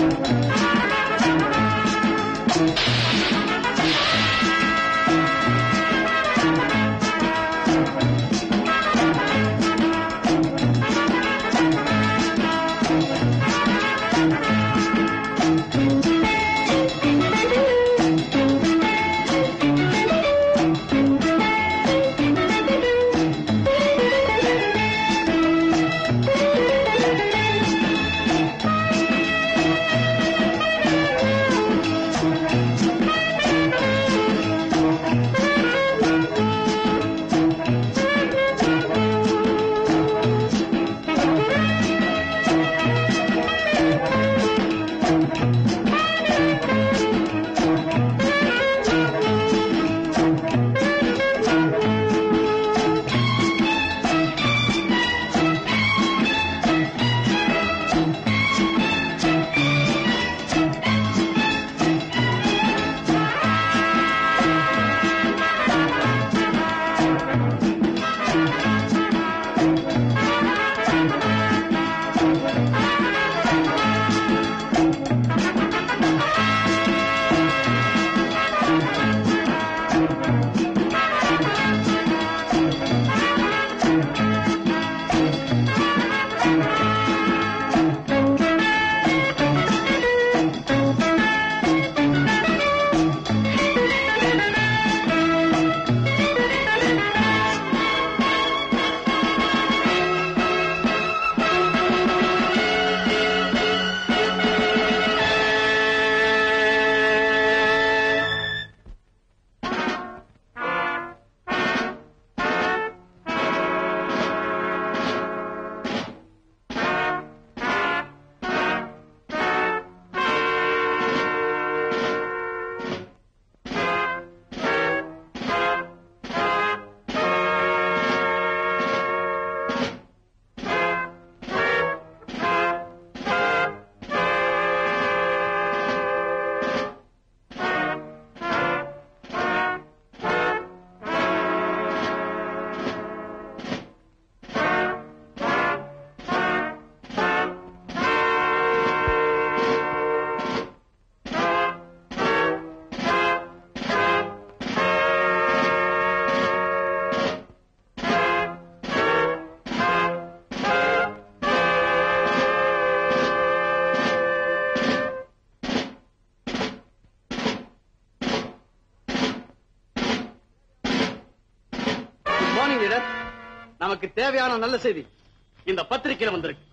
Good morning leader நமக்கு தேவையான நல்ல செய்தி இந்த பத்திரிகையில வந்திருக்கு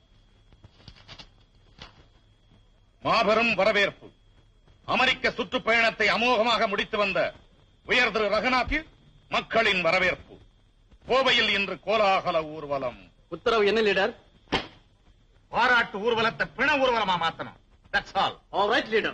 மாபெரும் வரவேற்பு அமெரிக்க சுற்றுப்பயணத்தை அமோகமாக முடித்து வந்த உயர் திரு ரகுநாத் மக்களின் வரவேற்பு கோவையில் இன்று கோலாகல ஊர்வலம் உத்தரவு என்ன லீடர் பாராட்டு ஊர்வலத்தை பிண ஊர்வலமா மாத்தணும் that's all all right leader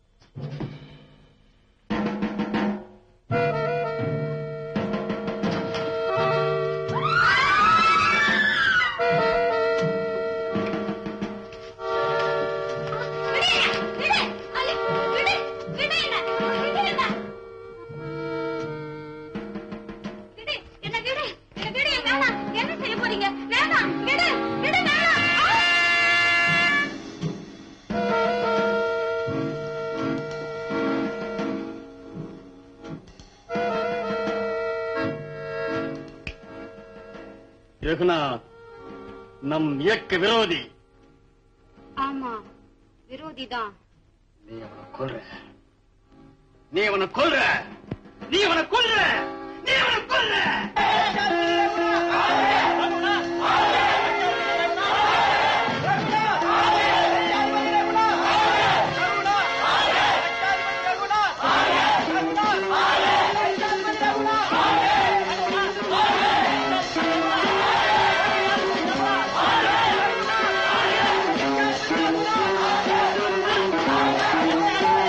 என்ன செய்ய போறீங்க வேணாம் விடு விடு வேணாம் ரகுநாத் நம் இயக்க விரோதி ஆமா விரோதிதான் நீ அவனை கொல்ற நீ அவனை கொல்ற நீ அவனை கொல்ற நீ அவனை கொல்ற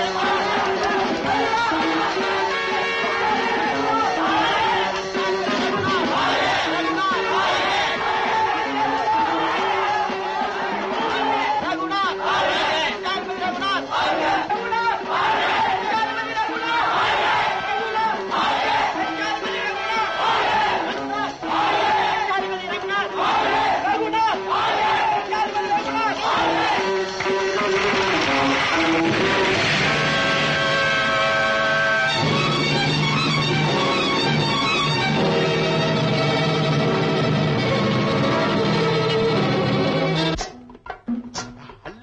ஆ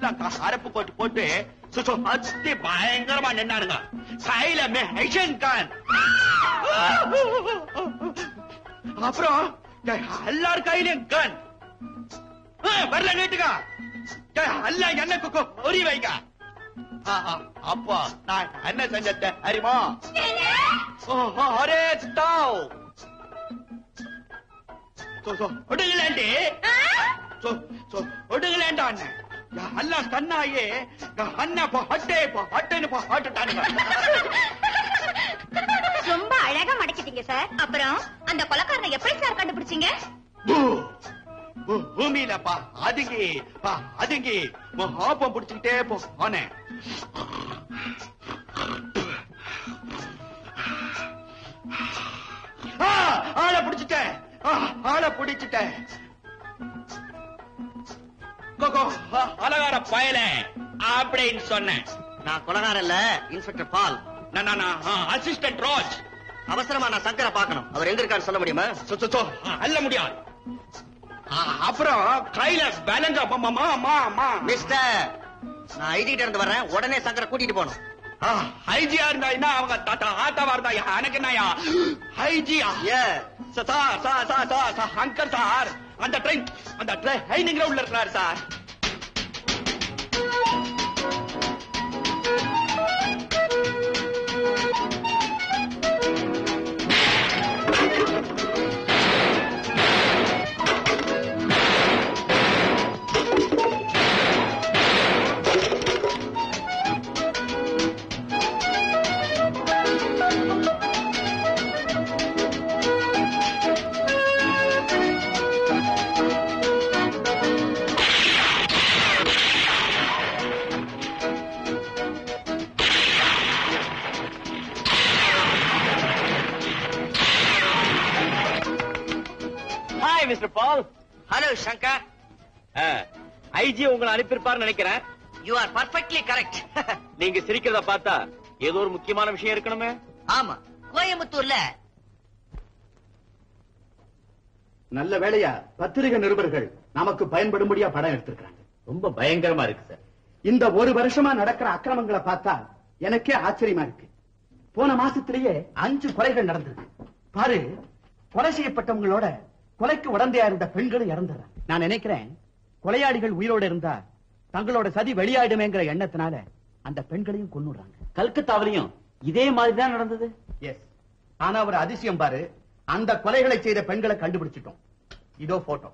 எல்லாம் க- அரப்பு போட்டு போட்டு சு- சு- அத்தி பயங்கரமா நின்னாருங்க கையில மெஷன் கான் அப்புறம் டேய், எல்லார் கையிலயும் கன் வரல நீட்டுக்கா டேய், எல்லாம் என்ன குக்கு பொறி வைங்க ஆ, ஆ, அப்போ நான் என்ன செஞ்சேன் அறியுமா ஓ, ஓ, அரே தாவ் சோ சோ ஒடுங்கலாண்டி சோ சோ ஒடுங்கலாண்டா அண்ணன் எல்லாம் கண்ணாயே அண்ணா போ ஹட்டே போ ஹட்டேன்னு போ ஹட்டுட்டானுங்க ரொம்ப அழகா மடக்கிட்டீங்க சார் அப்புறம் அந்த கொலைக்காரனை எப்படி சார் கண்டுபிடிச்சீங்க பூ, பூ, பூமியில பா அதுங்கி பா அதுங்கி உன் ஆப்பம் பிடிச்சுக்கிட்டே போ போனேன் ஆ, ஆளை பிடிச்சிட்டேன் ஆ, ஆளை பிடிச்சிட்டேன் கோகோ, ஆ, அலங்கார பயல அப்படின்னு சொன்னேன் நான் கொலகாரன் இல்ல இன்ஸ்பெக்டர் பால் நான் நான் அசிஸ்டன்ட் ரோஜ் அவசரமா நான் சங்கரை பார்க்கணும் அவர் எங்க இருக்காரு சொல்ல முடியுமா சோ, சோ, சோ, அல்ல முடியாது ஆ, அப்புறம் கையில பேலங்க மா மா மா மிஸ்டர் நான் ஐடி இருந்து வர்றேன் உடனே சங்கரை கூட்டிட்டு போகணும் ஹைஜியா இருந்தா என்ன அவங்க தாத்தா ஆத்தாவா இருந்தா எனக்கு என்னயா ஹைஜியா ஏ sir sir sir sir sir அங்கர் சார் அந்த ட்ரெயின் அந்த ட்ரெயின் உள்ள இருக்கிறார் sir hi mister Paul hello Shankar IG உங்களை அனுப்பியிருப்பார்னு நினைக்கிறேன் யூ ஆர் பர்ஃபெக்ட்லி கரெக்ட் நீங்க சிரிக்கிறத பார்த்தா ஏதோ ஒரு முக்கியமான விஷயம் இருக்கணுமே ஆமா கோயம்புத்தூர்ல நல்ல வேளையா பத்திரிகை நிருபர்கள் நமக்கு பயன்படும்படியா படம் எடுத்திருக்காங்க ரொம்ப பயங்கரமா இருக்கு சார் இந்த ஒரு வருஷமா நடக்கிற அக்கிரமங்களை பார்த்தா எனக்கே ஆச்சரியமா இருக்கு போன மாசத்திலேயே அஞ்சு கொலைகள் நடந்திருக்கு பாரு கொலை செய்யப்பட்டவங்களோட கொலைக்கு உடந்தையா இருந்த பெண்களும் இறந்துறாங்க நான் நினைக்கிறேன் கொலையாளிகள் உயிரோட இருந்தா தங்களோட சதி வெளியாயிடுமேங்கிற எண்ணத்தினால அந்த பெண்களையும் கொன்னுடுறாங்க கல்கத்தாவிலையும் இதே மாதிரி தான் நடந்தது எஸ் ஆனா ஒரு அதிசயம் பாரு அந்த கொலைகளை செய்த பெண்களை கண்டுபிடிச்சிட்டோம் இதோ போட்டோ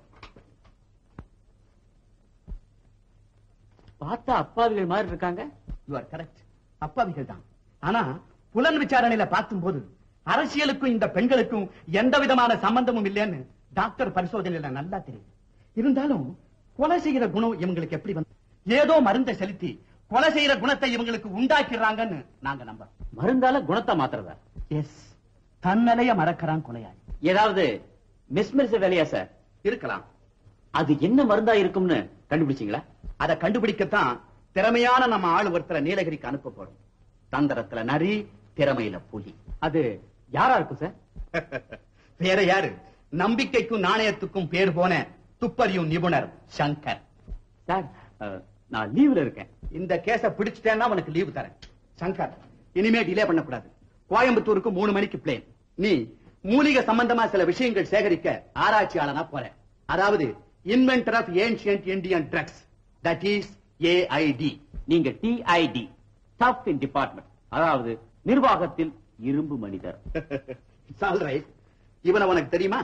பார்த்தா அப்பாவிகள் மாதிரி இருக்காங்க யூ ஆர் கரெக்ட் அப்பாவிகள் தான் ஆனா புலன் விசாரணையில பார்க்கும்போது அரசியலுக்கும் இந்த பெண்களுக்கும் எந்த விதமான சம்பந்தமும் இல்லைன்னு டாக்டர் பரிசோதனையில நல்லா தெரியும் இருந்தாலும் கொலை செய்கிற குணம் இவங்களுக்கு எப்படி வந்து ஏதோ மருந்தை செலுத்தி கொலை செய்யற குணத்தை இவங்களுக்கு உண்டாக்கிடுறாங்கன்னு நாங்க நம்புறோம் மருந்தால குணத்தை மாத்துறதா எஸ் தன்னலைய மறக்கிறான் கொலையாளி ஏதாவது மிஸ்மிரிச வேலையா சார் இருக்கலாம் அது என்ன மருந்தா இருக்கும்னு கண்டுபிடிச்சீங்களா அதை கண்டுபிடிக்கத்தான் திறமையான நம்ம ஆளு ஒருத்தரை நீலகிரிக்கு அனுப்ப போறோம் தந்திரத்துல நரி திறமையில புலி அது யாரா இருக்கும் சார் வேற யாரு நம்பிக்கைக்கும் நாணயத்துக்கும் பேர் போன துப்பறியும் நிபுணர் சங்கர் சார் அஹ், நான் லீவ்ல இருக்கேன் இந்த கேஸ பிடிச்சிட்டேன்னா உனக்கு லீவு தரேன் சங்கர் இனிமே டிலே பண்ணக்கூடாது கோயம்புத்தூருக்கு மூணு மணிக்கு பிளேன் நீ மூலிகை சம்பந்தமா சில விஷயங்கள் சேகரிக்க ஆராய்ச்சியாளனா போற அதாவது inventor of ancient Indian drugs that is AID நீங்க டிஐடி டஃப் இன் டிபார்ட்மெண்ட் அதாவது நிர்வாகத்தில் இரும்பு மனிதர் ரைட் இவனை உனக்கு தெரியுமா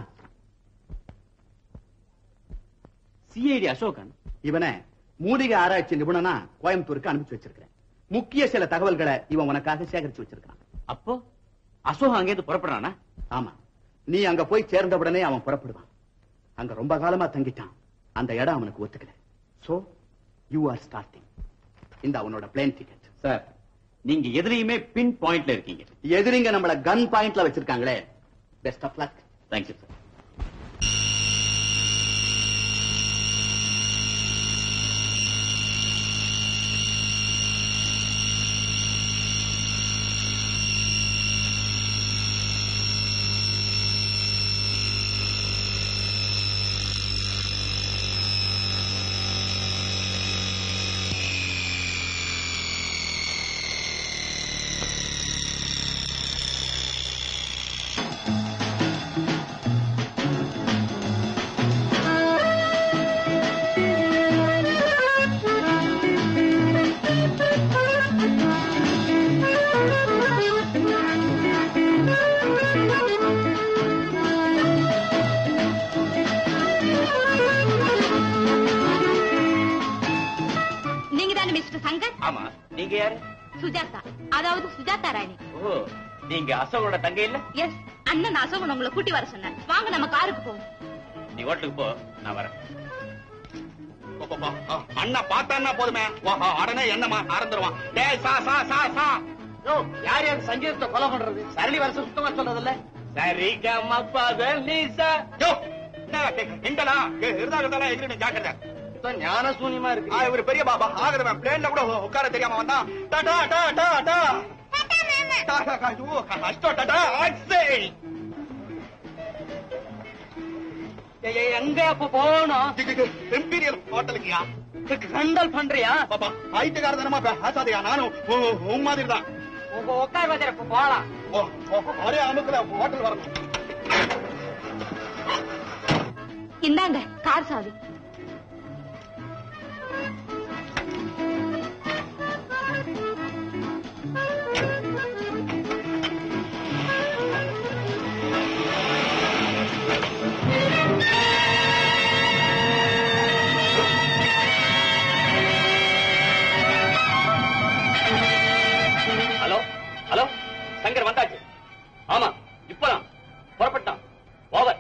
சிஐடி அசோகன் இவனை மூலிகை ஆராய்ச்சி நிபுணனா கோயம்புத்தூருக்கு அனுப்பிச்சு வச்சிருக்கிறேன் முக்கிய சில தகவல்களை இவன் உனக்காக சேகரிச்சு வச்சிருக்கான் அப்போ அசோகன் அங்கேருந்து புறப்படுறானா ஆமா நீ அங்க போய் சேர்ந்த உடனே அவன் புறப்படுவான் அங்க ரொம்ப காலமா தங்கிட்டான் அந்த இடம் அவனுக்கு ஒத்துக்கல சோ யூ ஆர் ஸ்டார்டிங் இந்த அவனோட பிளேன் டிக்கெட் சார் நீங்க எதுலயுமே பின் பாயிண்ட்ல இருக்கீங்க எதிரிங்க நம்மள கன் பாயிண்ட்ல வச்சிருக்காங்களே best of luck thank you sir mister Shankar ஆமா நீங்க யாரு சுஜாதா அதாவது சுஜாதா ராணி ஓ நீங்க அசோகோட தங்க இல்ல எஸ் அண்ணன் அசோகன் உங்களை கூட்டி வர சொன்னார் வாங்க நம்ம காருக்கு போவோம் நீ ஹோட்டலுக்கு போ நான் வரேன் போ, போ, போ. ஆ, அண்ணா பார்த்தான்னா போதுமே ஓஹோ உடனே என்னமா மறந்துருவான் டேய் சா சா சா சா யோ, யார் யார் சங்கீதத்தை கொலை பண்றது சரளி வர சுத்தமா சொன்னதில்ல சரி கமப்பாத நீசா யோ என்ன கிண்டலா இருந்தா எதிரி ஜாக்கிரதை ஞான சூன்யமா ஆ, இருக்கு இவரு பெரிய பாபா ஆகுறவன் பிளேன்ல கூட உட்கார தெரியாம வந்தான் டாடா டா டா டா டா, டா, டா, ஐயோ, கஷ்டம், டாடா, ஆக்ஸே. எங்க அப்ப போகணும் இதுக்கு இம்பீரியல் ஹோட்டலுக்குயா கண்டல் பண்றியா பாப்பா ஐட்டுக்காரதனமா பேசாதையா நானும் உ- உன் மாதிரி தான் உங்க உட்கார் வச்சு இப்ப போலாம் ஓ, ஓ, ஒரே அமுக்குல ஹோட்டல் வரணும் இந்தாங்க கார் சாவி ஹலோ ஹலோ சங்கர் வந்தாச்சு ஆமா இப்பதான் புறப்பட்டான் ஓவர்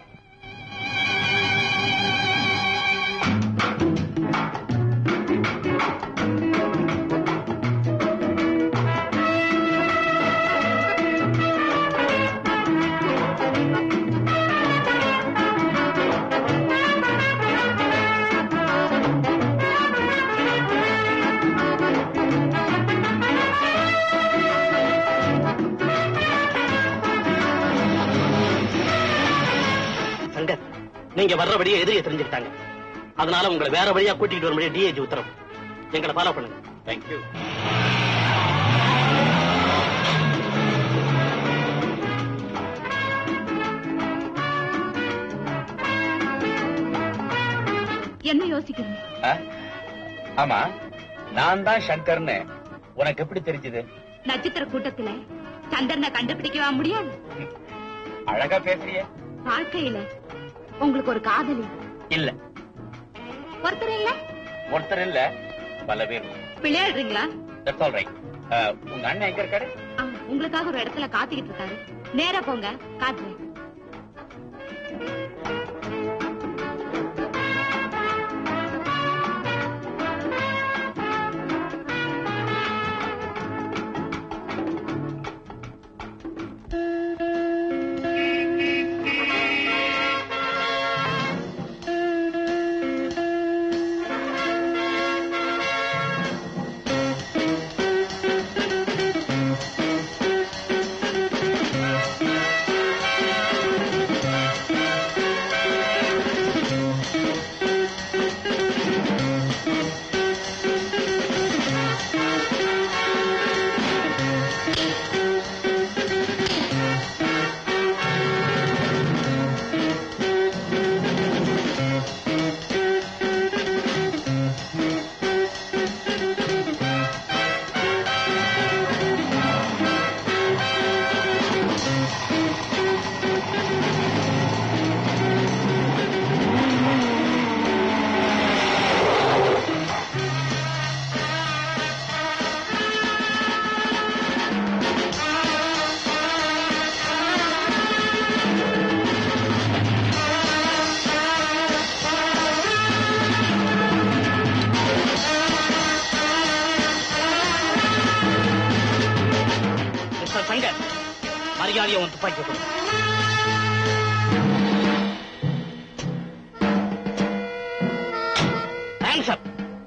சங்கர் நீங்க வர்ற வழியை எதிரிய தெரிஞ்சுக்கிட்டாங்க அதனால உங்களை வேற வழியா கூட்டிட்டு வர முடியாது டிஏஜி உத்தரவு எங்களை ஃபாலோ பண்ணுங்க தேங்க்யூ என்ன யோசிக்கிறீங்க ஆமா நான் தான் சங்கர்னு உனக்கு எப்படி தெரிஞ்சது நட்சத்திர கூட்டத்துல சந்திரனை கண்டுபிடிக்கவா முடியாது அழகா பேசுறிய வாழ்க்கையில உங்களுக்கு ஒரு காதலி இல்ல ஒருத்தர் இல்ல ஒருத்தர் இல்ல பல பேர் விளையாடுறீங்களா தட்ஸ் ஆல் ரைட் உங்க அண்ணன் எங்க இருக்காரு ஆ, உங்களுக்காக ஒரு இடத்துல காத்துக்கிட்டு இருக்காரு நேரா போங்க காத்துறேன் மிஸ்டர் சங்கர் மரியாதையை உன் துப்பாக்கி கொடு தேங்க்ஸ் அப்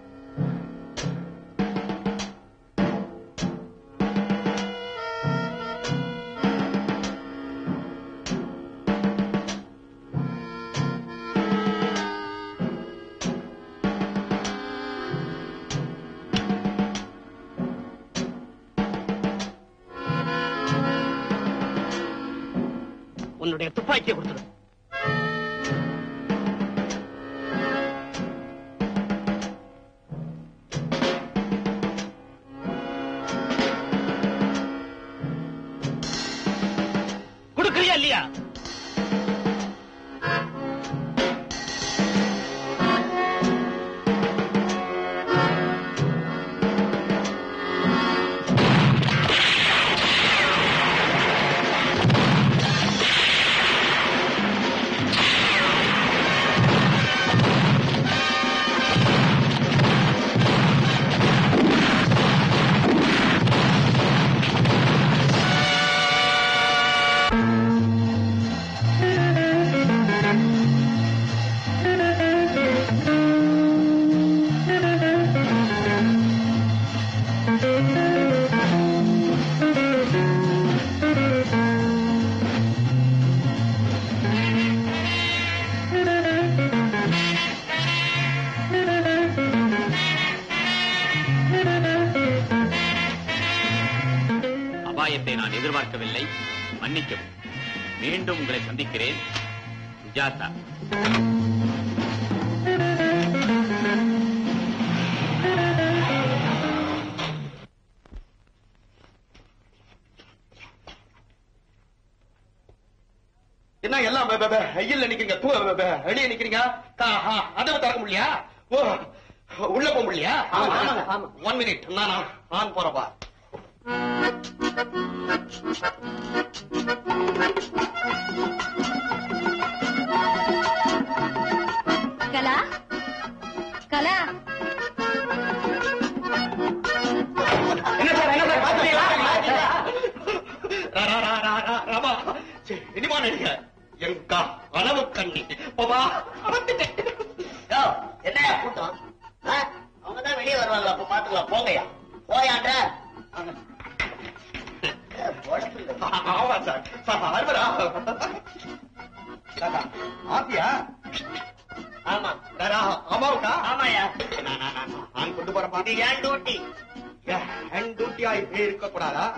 உன்னுடைய துப்பாக்கியை கொடுத்துடு கொடுக்கறியா இல்லையா அபாயத்தை நான் எதிர்பார்க்கவில்லை மன்னிக்கவும் மீண்டும் உங்களை சந்திக்கிறேன் சுஜாதா என்ன எல்லாம் வெ- வெ- வெ- வெயில்ல நிக்கிறீங்க தூ வெ- வெ- வெளியே நிக்கிறீங்க கா- ஆ, கதவு திறக்க முடியலையா ஓ உள்ள போக முடியலையா ஒன் மினிட் நான் நான் நான் போறப்பா கலா கலா என்ன சார் என்ன சார் பாத்தீங்களா ரா, ரா, ரா, ரா, ரா, ராமா சரி, இனிமா நடிங்க எங்கா அளவு கண்ணி பாபா வந்துட்டேன் என்னையா கூட்டம் அவங்க தான் வெளியே வருவாங்க அப்ப பாத்துக்கலாம் போங்கய்யா போயாண்ட ஆமா சார் சார் அறுவரா ஆத்தியா ஆமா தாரா, அம்மாவுக்கா ஆமாயா நான், நான், நான், நான் கொண்டு போறப்பா இது ஏன் டியூட்டி ஹேண்ட் டியூட்டியா இருக்க கூடாதா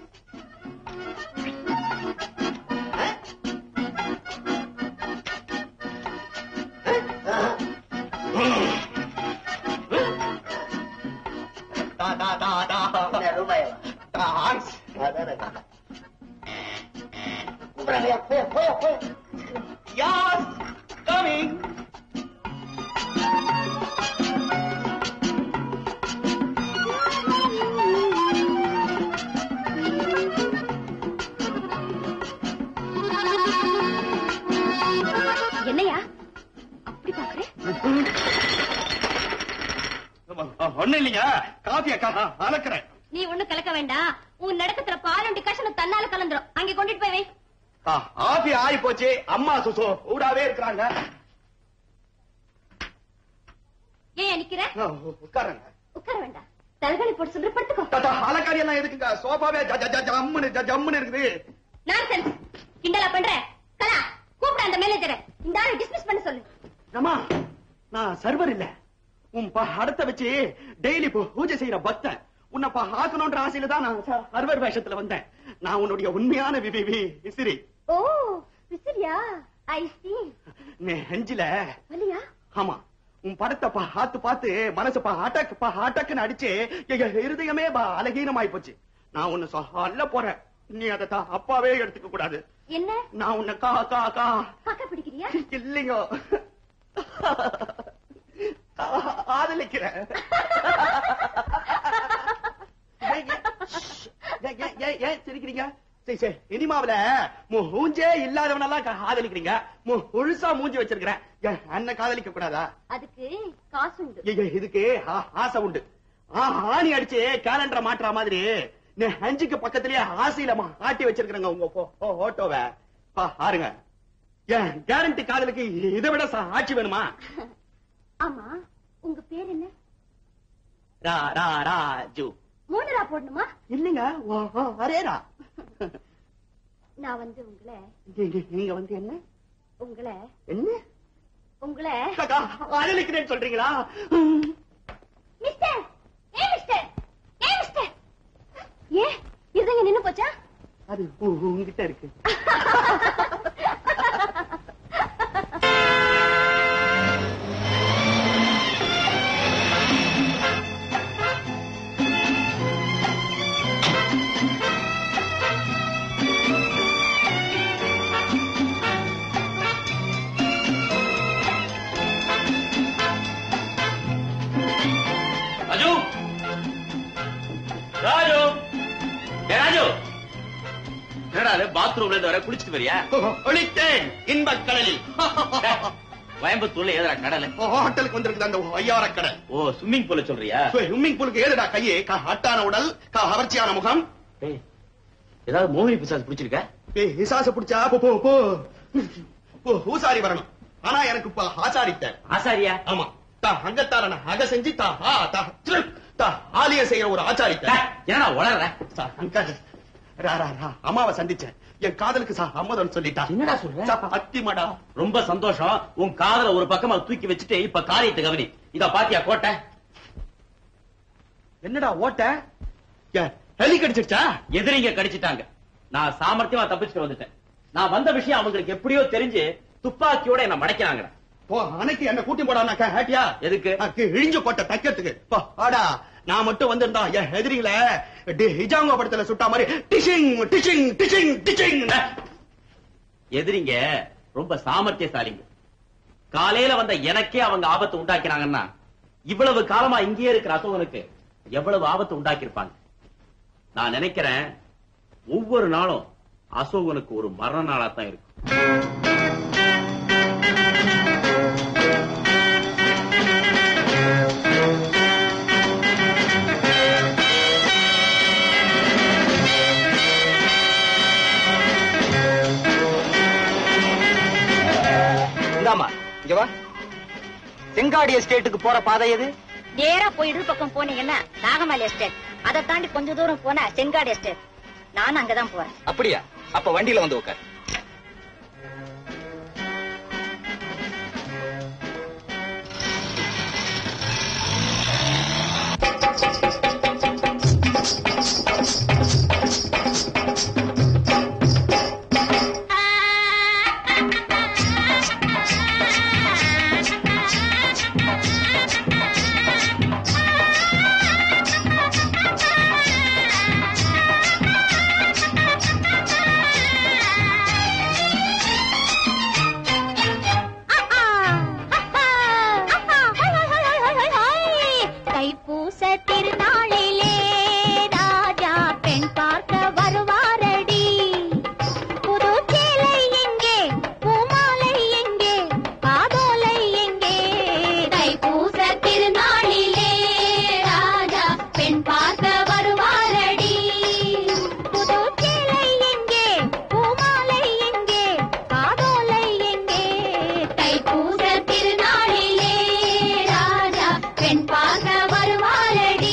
தா தா தா தா என்ன ரூபாய் டான்ஸ் கூப்பிடுறாங்கய்யா போய் போய் போய் யாஸ் கமிங் என்னையா அப்படி பாக்குற ஒண்ணு இல்லைங்க காஃபி அக்கா அலக்குறேன் நீ ஒண்ணு கலக்க வேண்டாம் உன் நடக்கத்துல பாலும் டிகாஷன் தன்னால கலந்துரும் அங்க கொண்டுட்டு போய் வை ஆபி ஆயி போச்சு அம்மா சுசோ ஊடாவே இருக்கிறாங்க ஏன் நிக்கிற ஆ, உட்காருங்க உட்கார வேண்டாம் தலகாணி போட்டு சொல்ற படுத்துக்கோ தாத்தா அலக்காரி எல்லாம் எதுக்குங்க சோஃபாவே ஜ- ஜ- ஜ- ஜம்முன்னு ஜ- ஜம்முன்னு இருக்குது நான்சென்ஸ் கிண்டலா பண்ற கலா கூப்பிட அந்த மேனேஜரை இந்த ஆளை டிஸ்மிஸ் பண்ண சொல்லு அம்மா நான் சர்வர் இல்ல உன் படத்தை வச்சு டெய்லி பூஜை செய்யற பக்தன் உன்னை பா ஆக்கணும்ன்ற ஆசையில தான் நான் சர்வர் வேஷத்துல வந்தேன் நான் உன்னுடைய உண்மையான வி- வி- வி- விசிறி ஓ விசிறியா ஐ சி நெஞ்சில வலியா ஆமா உன் படத்தை பார்த்து பார்த்து மனசு பா அட்டக் பா அட்டக்குன்னு அடிச்சு எங்க இருதயமே பா அலகீனமாயி போச்சு நான் உன்னை சொல்ல போறேன் நீ அதை தான் அப்பாவே எடுத்துக்க கூடாது என்ன நான் உன்னை கா கா கா பக்க பிடிக்கிறியா இல்லைங்க ஆதலிக்கிறேன் ஏன், ஏன், ஏன், ஏன், ஏன் சிரிக்கிறீங்க சரி சரி இனிமாவில மூஞ்சே இல்லாதவனெல்லாம் கா- ஆதலிக்கிறீங்க மு- முழுசா மூஞ்சி வச்சிருக்கிறேன் ஏன், அண்ணன் காதலிக்க கூடாதா அதுக்கு காசு உண்டு ஐயோ, இதுக்கு ஆ- ஆசை உண்டு ஆ, ஆணி அடிச்சு கேலண்டரை மாட்டுற மாதிரி நீ அஞ்சுக்கு பக்கத்திலேயே ஆசையில மா- ஆட்டி வச்சிருக்கிறேங்க உங்க போ- போ- போட்டோவை பா, பாருங்க ஏன் கேரண்டி காதலுக்கு இதை விட சா- ஆட்சி வேணுமா ஆமா உங்க பேர் என்ன ரா ரா ராஜு மூணு ரா போடணுமா இல்லைங்க ஓ, ஓ, அரேரா நான் வந்து உங்களை நீங்க- நீங்க வந்து என்ன உங்களை என்ன உங்களை காக்கா, அழலிக்கிறேன்னு சொல்றீங்களா மிஸ்டர் ஏ மிஸ்டர் ஏ மிஸ்டர் ஏ இருதங்க நின்னு போச்சா அது உ- உங்ககிட்ட இருக்கு ராஜு ராஜு ஏ ராஜு என்னடா இது பாத்ரூம்ல இருந்து வர குளிச்சிட்டு வரியா ஒளித்தேன் இன்பக் கடலில் டேய், கோயம்புத்தூர்ல ஏதா கடல் ஹோட்டலுக்கு வந்திருக்குது அந்த ஐயாவர கடை ஓ ஸ்விம்மிங் பூல சொல்றியா ஸ்விம்மிங் பூலுக்கு ஏதுடா கையே க- அட்டான உடல் க- கவர்ச்சியான முகம் ஏய், ஏதாவது மோகினி பிசாசு பிடிச்சிருக்க ஏய், இசாச புடிச்சா போ போ போ போ ஊசாரி வரணும் ஆனா எனக்கு இப்ப ஆசாரித்த ஆசாரியா ஆமா தா அங்கத்தாரன அக செஞ்சு தா ஆ தா திரு, தா ஆலிய செய்யற ஒரு ஆச்சாரித்த டேய், என்னடா உளற சார், அங்க- ரா, ரா, ரா, அம்மாவை சந்திச்சேன் என் காதலுக்கு சா அம்மதம் சொல்லிட்டா என்னடா சொல்ற? சா, அத்திமடா ரொம்ப சந்தோஷம் உன் காதல ஒரு பக்கமா தூக்கி வச்சுட்டு இப்ப காரியத்தை கவனி இத பாத்தியா கோட்டை என்னடா ஓட்ட ஏ, சளி கடிச்சிருச்சா எதிரிங்க கடிச்சிட்டாங்க நான் சாமர்த்தியமா தப்பிச்சுட்டு வந்துட்டேன் நான் வந்த விஷயம் அவங்களுக்கு எப்படியோ தெரிஞ்சு துப்பாக்கியோட என்ன மடைக்கிறாங்க போ அன்னைக்கு என்ன கூட்டி போடானாக்கா ஹேட்டியா எதுக்கு? அக்கு இழிஞ்சு போட்ட தைக்கிறதுக்கு போ ஆடா நான் மட்டும் வந்திருந்தா என் எதிரிகளை டி- ஹிஜாங்கோ படத்துல சுட்டா மாதிரி டிஷிங் டிஷிங் டிஷிங் டிஷிங் எதிரிங்க ரொம்ப சாமர்த்தியசாலிங்க காலையில வந்த எனக்கே அவங்க ஆபத்து உண்டாக்கினாங்கன்னா இவ்வளவு காலமா இங்கேயே இருக்கிற அசோகனுக்கு எவ்வளவு ஆபத்து உண்டாக்கியிருப்பாங்க நான் நினைக்கிறேன் ஒவ்வொரு நாளும் அசோகனுக்கு ஒரு மரண நாளா தான் இருக்கும் இந்தாமா இங்க வா செங்காடி எஸ்டேட்டுக்கு போற பாதை எது நேரா போய் இடது பக்கம் போனீங்கன்னா நாகமலை எஸ்டேட் அதை தாண்டி கொஞ்ச தூரம் போனா செங்காடு எஸ்டேட் நானும் அங்கதான் போறேன் அப்படியா அப்ப வண்டியில வந்து உட்கார் தைப்பூச திருநாளிலே ராஜா பெண் பார்க்க வருவாரடி புது சேலை எங்கே பூமாலை எங்கே காதோலை எங்கே தைப்பூச திருநாளிலே ராஜா பெண் பார்க்க வருவாரடி புது சேலை எங்கே பூமாலை எங்கே காதோலை எங்கே தைப்பூச திருநாளிலே ராஜா பெண் பார்க்க வருவாரடி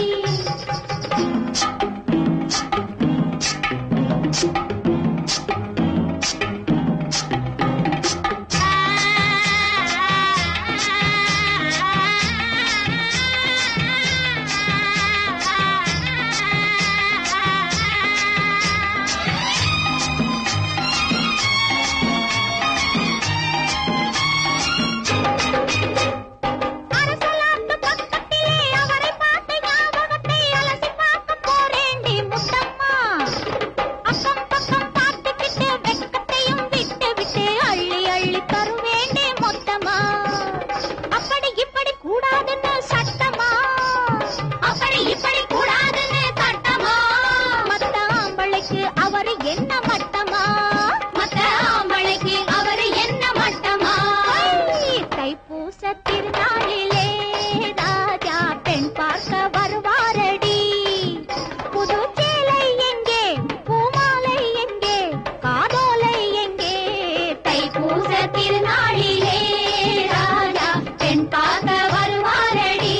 அரசலாத்து பக்கத்திலே அவரை பார்த்த ஞாபகத்தை அலசி பார்க்க போறேண்டி முத்தம்மா அக்கம் பக்கம் பார்த்துக்கிட்டு வெட்கத்தையும் விட்டு விட்டு அள்ளி அள்ளி தருவேண்டே மொத்தமா அப்படி இப்படி கூடாதுன்னு சட்டமா அப்படி இப்படி கூடாதுன்னு சட்டமா மத்த ஆம்பளைக்கு அவரு என்ன மட்டமா மத்த ஆம்பளைக்கு அவரு என்ன மட்டமா தைப்பூச திருநாளிலே ராஜா பெண் பார்க்க வருவாரடி புது சேலை எங்கே பூமாலை எங்கே காதோலை எங்கே தைப்பூச திருநாளிலே ராஜா பெண் பார்க்க வருவாரடி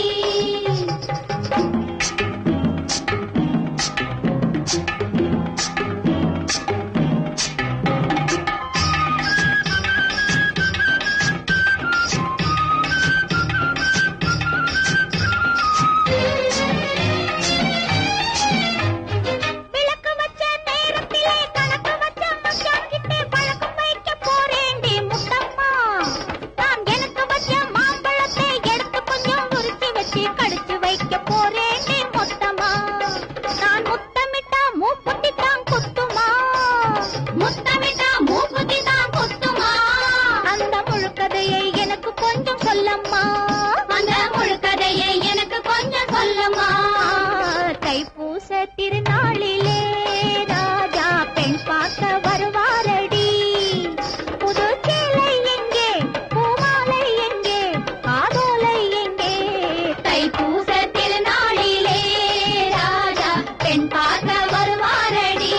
விளக்கு வச்ச நேரத்திலே கணக்கு வச்ச மச்சான் கிட்டே பழக்கம் வைக்க போறேண்டி முத்தம்மா நான் எனக்கு வச்ச மாம்பழத்தை எடுத்து கொஞ்சம் உரிச்சு வச்சு கடிச்சு வைக்க போறேண்டி மொத்தமா நான் முத்தமிட்டா மூக்குத்தி தான் குத்துமா முத்தமிட்டா மூக்குத்தி தான் குத்துமா அந்த முழுக்கதையை எனக்கு கொஞ்சம் சொல்லம்மா அந்த முழுக்கதையை எனக்கு கொஞ்சம் சொல்லம்மா தைப்பூச திருநாளிலே ராஜா பெண் பார்க்க வருவாரடி புது சேலை எங்கே பூமாலை எங்கே காதோலை எங்கே தைப்பூச திருநாளிலே ராஜா பெண் பார்க்க வருவாரடி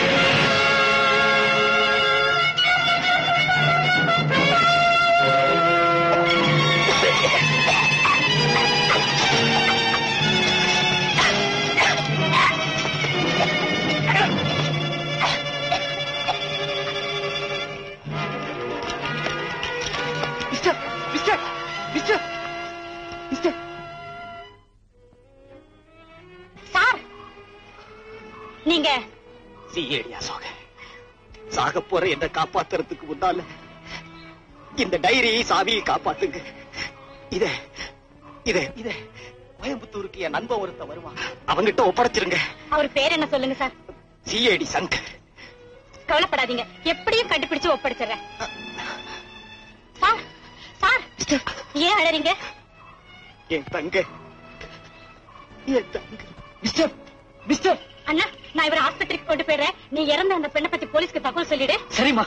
ஆ மிஸ்டர் மிஸ்டர் சார் நீங்க சிஏடி அசோக சாக போற என்ன காப்பாத்துறதுக்கு முன்னால இந்த டைரியை சாவியை காப்பாத்துங்க இத இத இத கோயம்புத்தூருக்கு என் நண்பன் ஒருத்த வருவான் அவங்கிட்ட ஒப்படைச்சிருங்க அவர் பேர் என்ன சொல்லுங்க சார் சிஏடி சங்கர் கவலைப்படாதீங்க எப்படியும் கண்டுபிடிச்சு ஒப்படைச்சிடுறேன் சார் சார் ஏன் அழறீங்க என் தங்க என் தங்க மிஸ்டர் மிஸ்டர் அண்ணா நான் இவரை ஆஸ்பத்திரிக்கு கொண்டு போயிடுறேன் நீ இறந்த அந்த பெண்ணை பத்தி போலீஸ்க்கு தகவல் சொல்லிடு சரிம்மா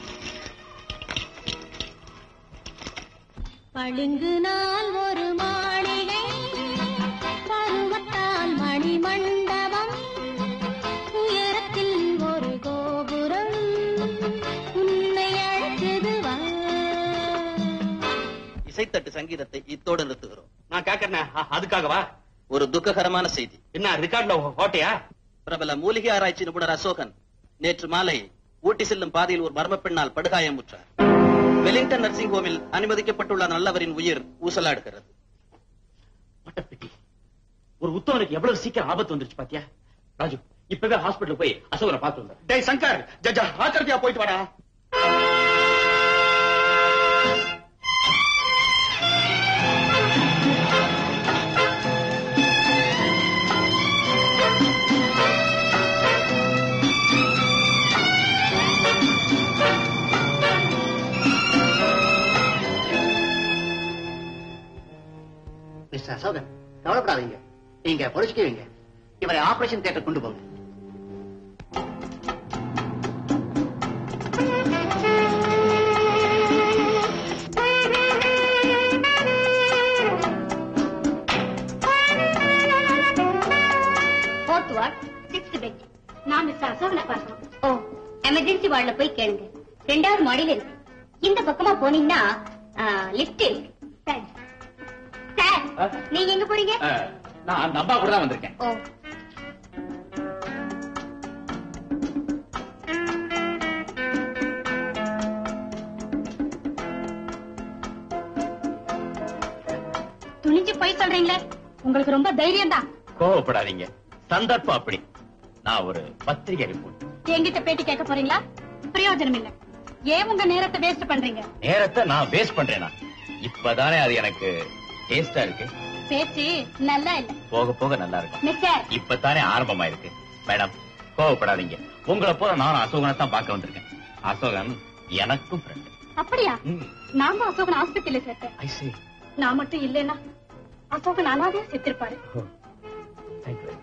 பளிங்கு நாள் ஒரு மாளிகை பருவத்தால் மணிமண்டபம் உயரத்தில் ஒரு கோபுரம் உன்னை அழைத்தது வா இசைத்தட்டு சங்கீதத்தை இத்தோடு நிறுத்துகிறோம் நான் கேக்குறேன் அதுக்காகவா ஒரு துக்ககரமான செய்தி என்ன ரெக்கார்ட்ல ஹோட்டையா பிரபல மூலிகை ஆராய்ச்சி நிபுணர் அசோகன் நேற்று மாலை ஊட்டி செல்லும் பாதையில் ஒரு மர்ம பெண்ணால் படுகாயமுற்றார் வெலிங்டன் நர்சிங் ஹோமில் அனுமதிக்கப்பட்டுள்ள நல்லவரின் உயிர் ஊசலாடுகிறது பட்டப்பெட்டி ஒரு உத்தவனுக்கு எவ்வளவு சீக்கிரம் ஆபத்து வந்துருச்சு பாத்தியா ராஜு இப்பவே ஹாஸ்பிடல் போய் அசோகனை பார்த்து வந்தேன் டேய் சங்கர் ஜஜா ஆச்சரியா போயிட்டு வாடா மிஸ்டர் அசோகன் கவலைப்படாதீங்க நீங்க பொழிச்சுக்குவீங்க இவரை ஆபரேஷன் தியேட்டர் கொண்டு போங்க ஃபோர்த் வார்ட் சிக்ஸ்த் பெஞ்ச் நான் மிஸ்டர் அசோகனை பார்க்கணும் ஓ எமர்ஜென்சி வார்டுல போய் கேளுங்க ரெண்டாவது மாடியில இருக்கு இந்த பக்கமா போனீங்கன்னா லிஃப்ட் இருக்கு தேங்க்ஸ். சார் ஆ? நீங்க எங்க போறீங்க அஹ், நான் அந்த அப்பா கூட தான் வந்திருக்கேன் ஓ துணிஞ்சு போய் சொல்றீங்களே உங்களுக்கு ரொம்ப தைரியம் தான் கோவப்படாதீங்க சந்தர்ப்பம் அப்படி நான் ஒரு பத்திரிகை ரிப்போர்ட் என்கிட்ட பேட்டி கேட்க போறீங்களா பிரயோஜனம் இல்ல ஏன் உங்க நேரத்தை வேஸ்ட் பண்றீங்க நேரத்தை நான் வேஸ்ட் பண்றேனா இப்பதானே அது எனக்கு டேஸ்டா இருக்கு பேச்சு நல்லா இல்ல போக போக நல்லா இருக்கும் மிஸ்டர் இப்பதானே ஆரம்பமா இருக்கு மேடம் கோவப்படாதீங்க உங்களை போல நானும் அசோகனை தான் பார்க்க வந்திருக்கேன் அசோகன் எனக்கும் ஃப்ரெண்ட் அப்படியா நாம அசோகன் ஆஸ்பத்திரியில சேர்த்தேன் ஐ see. நான் மட்டும் இல்லைன்னா அசோகன் அனாதே செத்திருப்பாரு Thank you.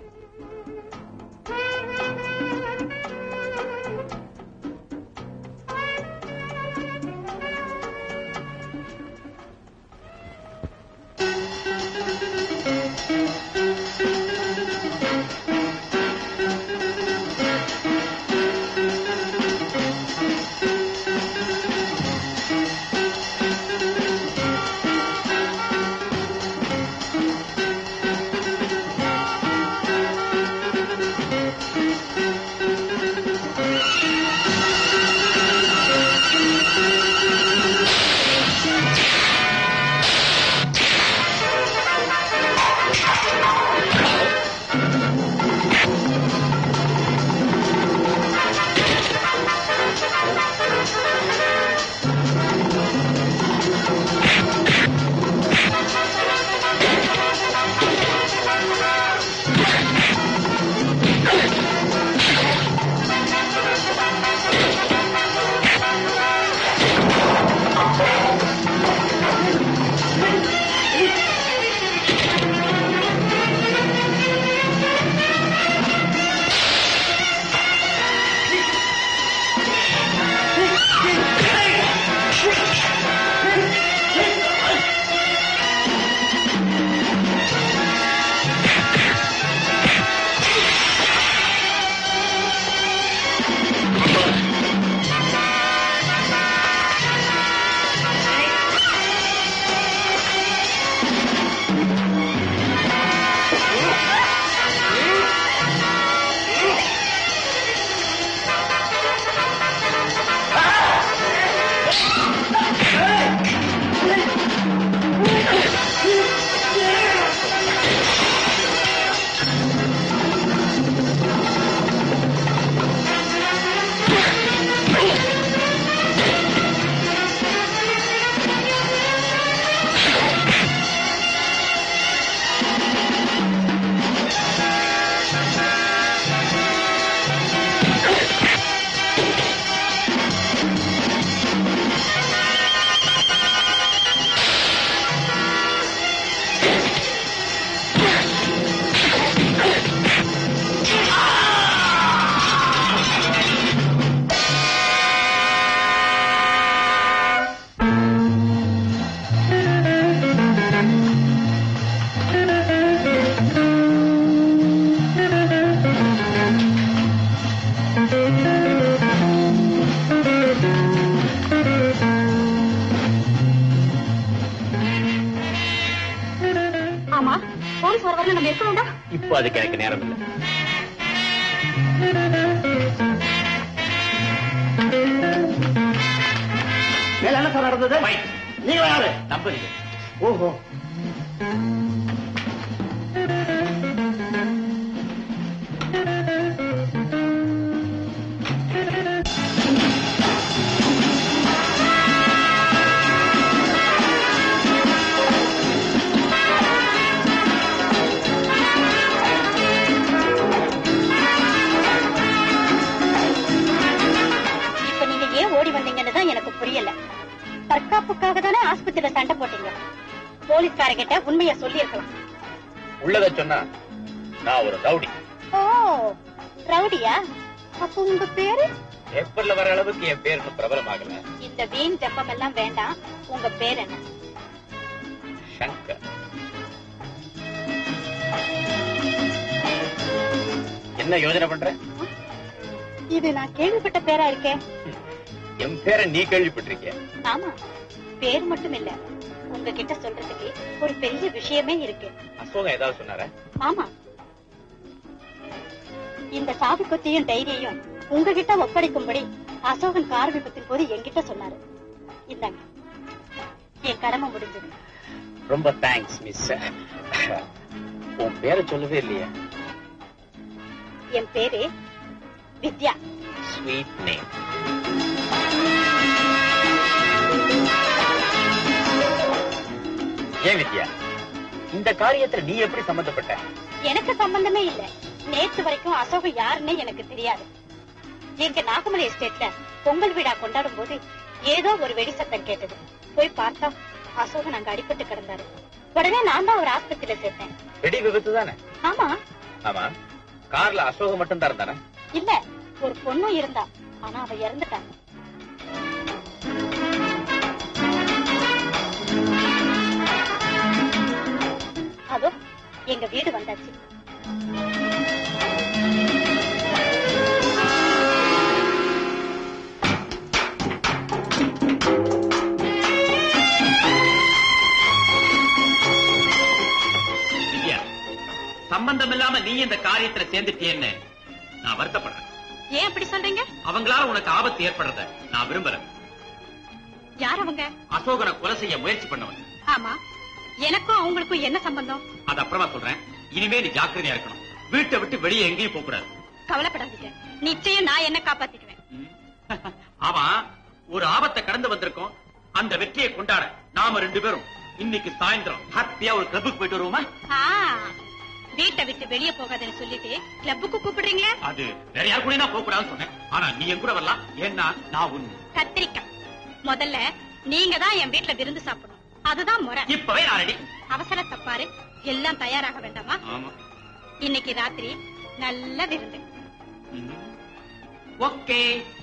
இடத்துல நம்ம இருக்கணும்டா இப்போ அதுக்கு எனக்கு நேரம் இல்லை மேல என்ன சார் நடந்தது நீங்க யாரு நம்புறீங்க ஓஹோ இப்ப நீங்க ஏன் ஓடி வந்தீங்கன்னு தான் எனக்கு புரியல தற்காப்புக்காக தானே ஆஸ்பத்திரியில சண்டை போட்டீங்க போலீஸ்காரங்கிட்ட உண்மைய சொல்லி இருக்கலாம் உள்ளத சொன்னா நான் ஒரு ரவுடி ஓ ரவுடியா அப்ப உங்க பேரு பேப்பர்ல வர அளவுக்கு என் பேர் இன்னும் பிரபலமாகல இந்த வீண் ஜப்பம் எல்லாம் வேண்டாம் உங்க பேர் என்ன சங்கர் என்ன யோசனை பண்ற இது நான் கேள்விப்பட்ட பேரா இருக்கே என் பேரை நீ கேள்விப்பட்டிருக்கிய ஆமா பேர் மட்டும் இல்ல உங்ககிட்ட சொல்றதுக்கு ஒரு பெரிய விஷயமே இருக்கு அசோகம் ஏதாவது சொன்னாரா ஆமா இந்த சாவி கொத்தியும் டைரியும் உங்ககிட்ட ஒப்படைக்கும்படி அசோகன் கார் விபத்தின் போது என்கிட்ட சொன்னாரு இந்தாங்க என் கடமை முடிஞ்சது ரொம்ப தேங்க்ஸ் மிஸ் உன் பேரை சொல்லவே இல்லையா என் பேரு வித்யா ஸ்வீட் நேம் ஏன் வித்யா இந்த காரியத்துல நீ எப்படி சம்பந்தப்பட்ட எனக்கு சம்பந்தமே இல்ல நேத்து வரைக்கும் அசோகம் யாருன்னே எனக்கு தெரியாது எங்க நாகமலை எஸ்டேட்ல பொங்கல் விழா கொண்டாடும் போது ஏதோ ஒரு வெடி சத்தம் கேட்டது போய் பார்த்தா அசோகன் அங்க அடிபட்டு கிடந்தாரு உடனே நான் தான் ஒரு ஆஸ்பத்திரியில சேர்த்தேன் வெடி விபத்து தானே ஆமா ஆமா கார்ல அசோகம் மட்டும் தான் இருந்தானே இல்ல ஒரு பொண்ணும் இருந்தா ஆனா அவ இறந்துட்டாங்க அதோ எங்க வீடு வந்தாச்சு வித்யா சம்பந்தம் இல்லாம நீ இந்த காரியத்துல சேர்ந்துட்டியேன்னு நான் வருத்தப்படுறேன் ஏன் அப்படி சொல்றீங்க அவங்களால உனக்கு ஆபத்து ஏற்படுறத நான் விரும்புறேன் யார் அவங்க அசோகனை கொலை செய்ய முயற்சி பண்ணவன் ஆமா எனக்கும் அவங்களுக்கும் என்ன சம்பந்தம் அது அப்புறமா சொல்றேன் இனிமே நீ ஜாக்கிரதையா இருக்கணும் வீட்டை விட்டு வெளியே எங்கேயும் போக கூடாது கவலைப்படாதீங்க நிச்சயம் நான் என்ன காப்பாத்திக்குவேன் ம். அவன் ஒரு ஆபத்தை கடந்து வந்திருக்கோம் அந்த வெற்றியை கொண்டாட நாம ரெண்டு பேரும் இன்னைக்கு சாயந்தரம் ஹாப்பியா ஒரு கிளப்புக்கு போயிட்டு வருவோமா ஆ, வீட்டை விட்டு வெளியே போகாதுன்னு சொல்லிட்டு கிளப்புக்கு கூப்பிடுறீங்களா அது வேற யார் கூட போக கூடாதுன்னு சொன்னேன் ஆனா நீ என் கூட வரலாம் ஏன்னா நான் உன் கத்திரிக்காய் முதல்ல நீங்க தான் என் வீட்டுல விருந்து சாப்பிடணும் அதுதான் முறை இப்பவே நான் ரெடி அவசர தப்பாரு எல்லாம் தயாராக வேண்டாமா ஆமா இன்னைக்கு ராத்திரி நல்ல விருந்து ஓகே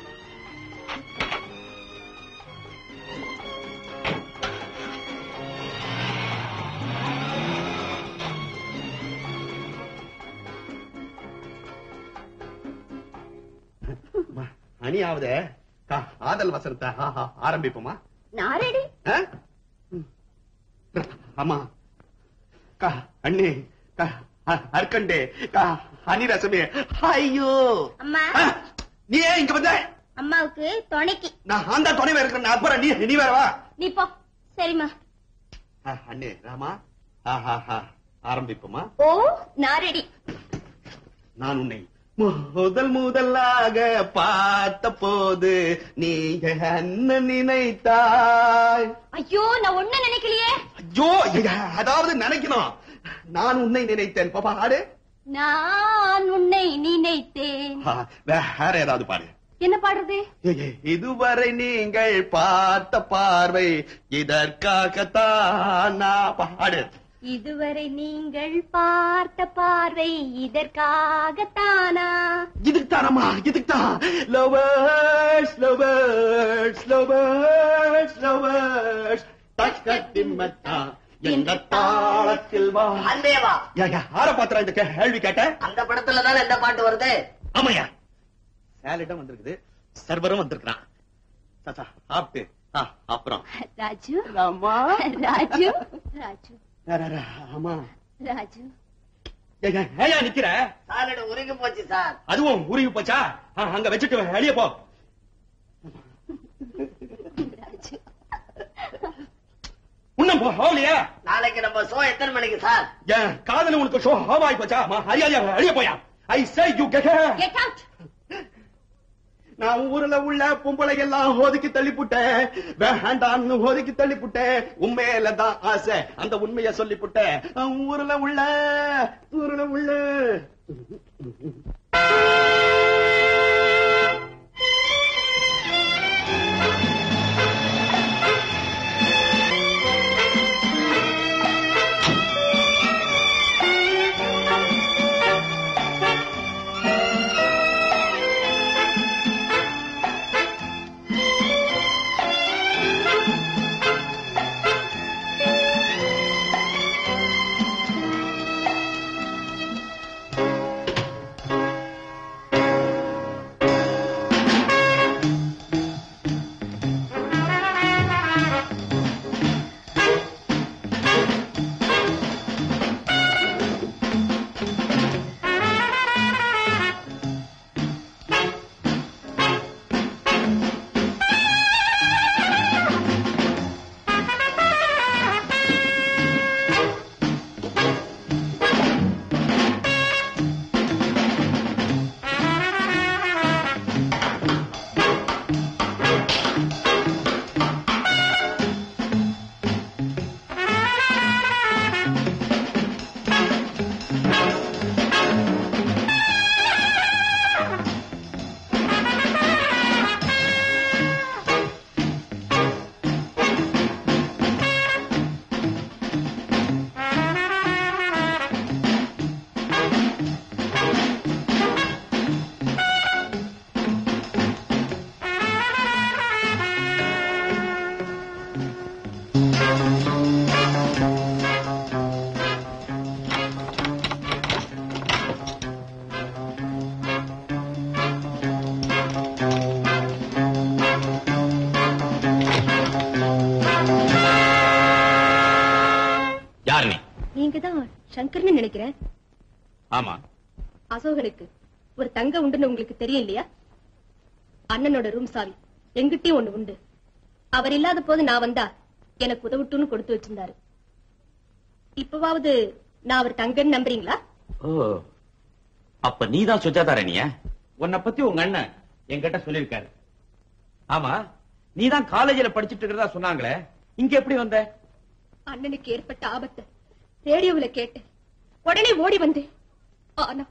அணியாவது ஆதல் வசனத்தை ஆஹா, ஆரம்பிப்போமா நான் ரெடி ஆ? ம். ஆமா கா அண்ணே கா அ- அர்க்கண்டே கா அனிரசமே ஐயோ அம்மா ஆ, நீ ஏன் இங்க வந்த அம்மாவுக்கு துணைக்கு நான் அந்த துணைவா இருக்கிறேன் நான் அப்புறம் நீ நீ வேற வா நீ போ சரிம்மா ஆ, அண்ணே ராமா ஆஹா ஆரம்பிப்போமா ஓ நான் ரெடி நான் உன்னை முதல் முதலாக பார்த்த போது நீ என்ன நினைத்தாய் ஐயோ நான் ஒண்ணு நினைக்கலையே ஐயோ அதாவது நினைக்கணும் நான் உன்னை நினைத்தேன் பாப்பா ஆடு நான் உன்னை நினைத்தேன் ஆ, வேற ஏதாவது பாடு என்ன பாடுறது ஏ, ஏ, இதுவரை நீங்கள் பார்த்த பார்வை இதற்காகத்தான் நான் பாடு இதுவரை நீங்கள் பார்த்த பார்வை இதற்காகத்தானா இதுக்குத்தானம்மா இதுக்குத்தான் லவர்ஸ் லவர்ஸ் லவர்ஸ் லவர்ஸ் தக்கத்திம்மத்தா எந்த தாளத்தில் வா அந்தேவா யா, யா, யார பாத்திரம் இந்த கேள்வி கேட்ட அந்த படத்துல தானே இந்த பாட்டு வருது ஆமாய்யா சேலட்டும் வந்திருக்குது சர்வரும் வந்திருக்கிறான் தாத்தா சாப்பிட்டு ஆ, அப்புறம் ராஜு அம்மா ராஜு ராஜு ரா, ரா, ரா, ஆமா ராஜு ஏய், ஏய், ஏயா நிக்கிற சாலடு உருகி போச்சு சார் அதுவும் உருகி போச்சா ஆ, அங்க வச்சுட்டு வெளியே போ இன்னும் போ ஹோலியா நாளைக்கு நம்ம ஷோ எத்தனை மணிக்கு சார் ஏன் காதல உனக்கு ஷோ ஹோவாய் போச்சா மா, ஹரியாலியா வெளியே போயா I say you get get out நான் ஊர்ல உள்ள பொம்பளை எல்லாம் ஒதுக்கி தள்ளிப்புட்டேன் வேண்டான்னு ஒதுக்கி தள்ளிப்புட்டேன் உண்மையில தான் ஆசை அந்த உண்மைய சொல்லிப்புட்டேன் ஊர்ல உள்ள ஊர்ல உள்ள யார் நீ நீங்க தான் சங்கர்னு நினைக்கிறேன் ஆமா அசோகனுக்கு ஒரு தங்க உண்டுன்னு உங்களுக்கு தெரியும் இல்லையா அண்ணனோட ரூம் சாவி எங்கிட்டயும் ஒண்ணு உண்டு அவர் இல்லாத போது நான் வந்தா எனக்கு உதவுட்டுன்னு கொடுத்து வச்சிருந்தாரு இப்பவாவது நான் அவர் தங்கன்னு நம்புறீங்களா ஓ அப்ப நீதான் சுஜாதா ராணியா உன்னை பத்தி உங்க அண்ணன் என்கிட்ட சொல்லிருக்காரு ஆமா நீதான் காலேஜ்ல படிச்சிட்டு இருக்கிறதா சொன்னாங்களே இங்க எப்படி வந்த அண்ணனுக்கு ஏற்பட்ட ஆபத்தை ரேடியோவுல கேட்டேன் உடனே ஓடி வந்தேன் ஆனா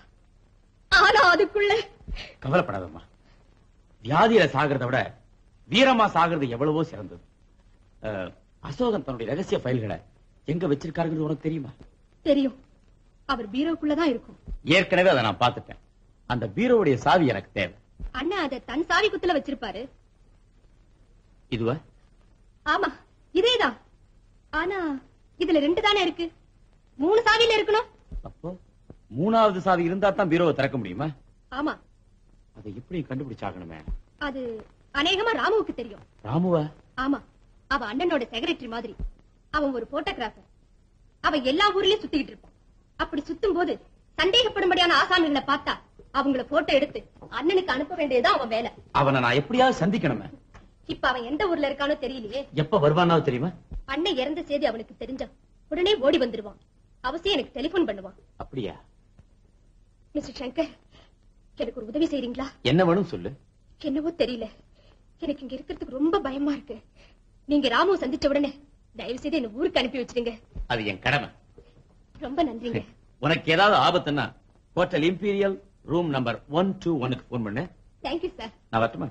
ஆனா அதுக்குள்ள கவலைப்படாதம்மா வியாதியில சாகிறத விட வீரமா சாகிறது எவ்வளவோ சிறந்தது அஹ், அசோகன் தன்னுடைய ரகசிய ஃபைல்களை எங்க வச்சிருக்காருங்கிறது உனக்கு தெரியுமா தெரியும் அவர் பீரோக்குள்ளதான் இருக்கும் ஏற்கனவே அதை நான் பார்த்துட்டேன் அந்த பீரோவுடைய சாவி எனக்கு தேவை அண்ணா அதை தன் சாவி குத்துல வச்சிருப்பாரு இதுவா ஆமா இதேதான் ஆனா இதுல ரெண்டு தானே இருக்கு மூணு சாவியில இருக்கணும் அப்போ மூணாவது சாவி இருந்தா தான் பீரோவை திறக்க முடியுமா ஆமா அதை எப்படி கண்டுபிடிச்சாகணுமே அது அநேகமா ராமுவுக்கு தெரியும் ராமுவா ஆமா அவ அண்ணனோட செக்ரட்டரி மாதிரி அவன் ஒரு போட்டோகிராஃபர் அவன் எல்லா ஊர்லயும் சுத்திக்கிட்டு இருப்பான் அப்படி சுத்தும் போது சந்தேகப்படும்படியான ஆசாமிகளை பார்த்தா அவங்கள போட்டோ எடுத்து அண்ணனுக்கு அனுப்ப வேண்டியதுதான் அவன் வேலை அவனை நான் எப்படியாவது சந்திக்கணுமே இப்ப அவன் எந்த ஊர்ல இருக்கானோ தெரியலையே எப்ப வருவானாவது தெரியுமா அண்ணன் இறந்த செய்தி அவனுக்கு தெரிஞ்சா உடனே ஓடி வந்துருவான் அவசியம் எனக்கு டெலிபோன் பண்ணுவான் அப்படியா மிஸ்டர் சங்கர் எனக்கு ஒரு உதவி செய்றீங்களா என்ன வேணும் சொல்லு என்னவோ தெரியல எனக்கு இங்க இருக்கிறதுக்கு ரொம்ப பயமா இருக்கு நீங்க ராமுவை சந்திச்ச உடனே தயவு செய்து என்ன ஊருக்கு அனுப்பி வச்சிடுங்க அது என் கடமை ரொம்ப நன்றிங்க உனக்கு ஏதாவது ஆபத்துன்னா hotel imperial room number one two ஒனுக்கு போன் பண்ணு தேங்க்யூ சார் நான் வரட்டுமா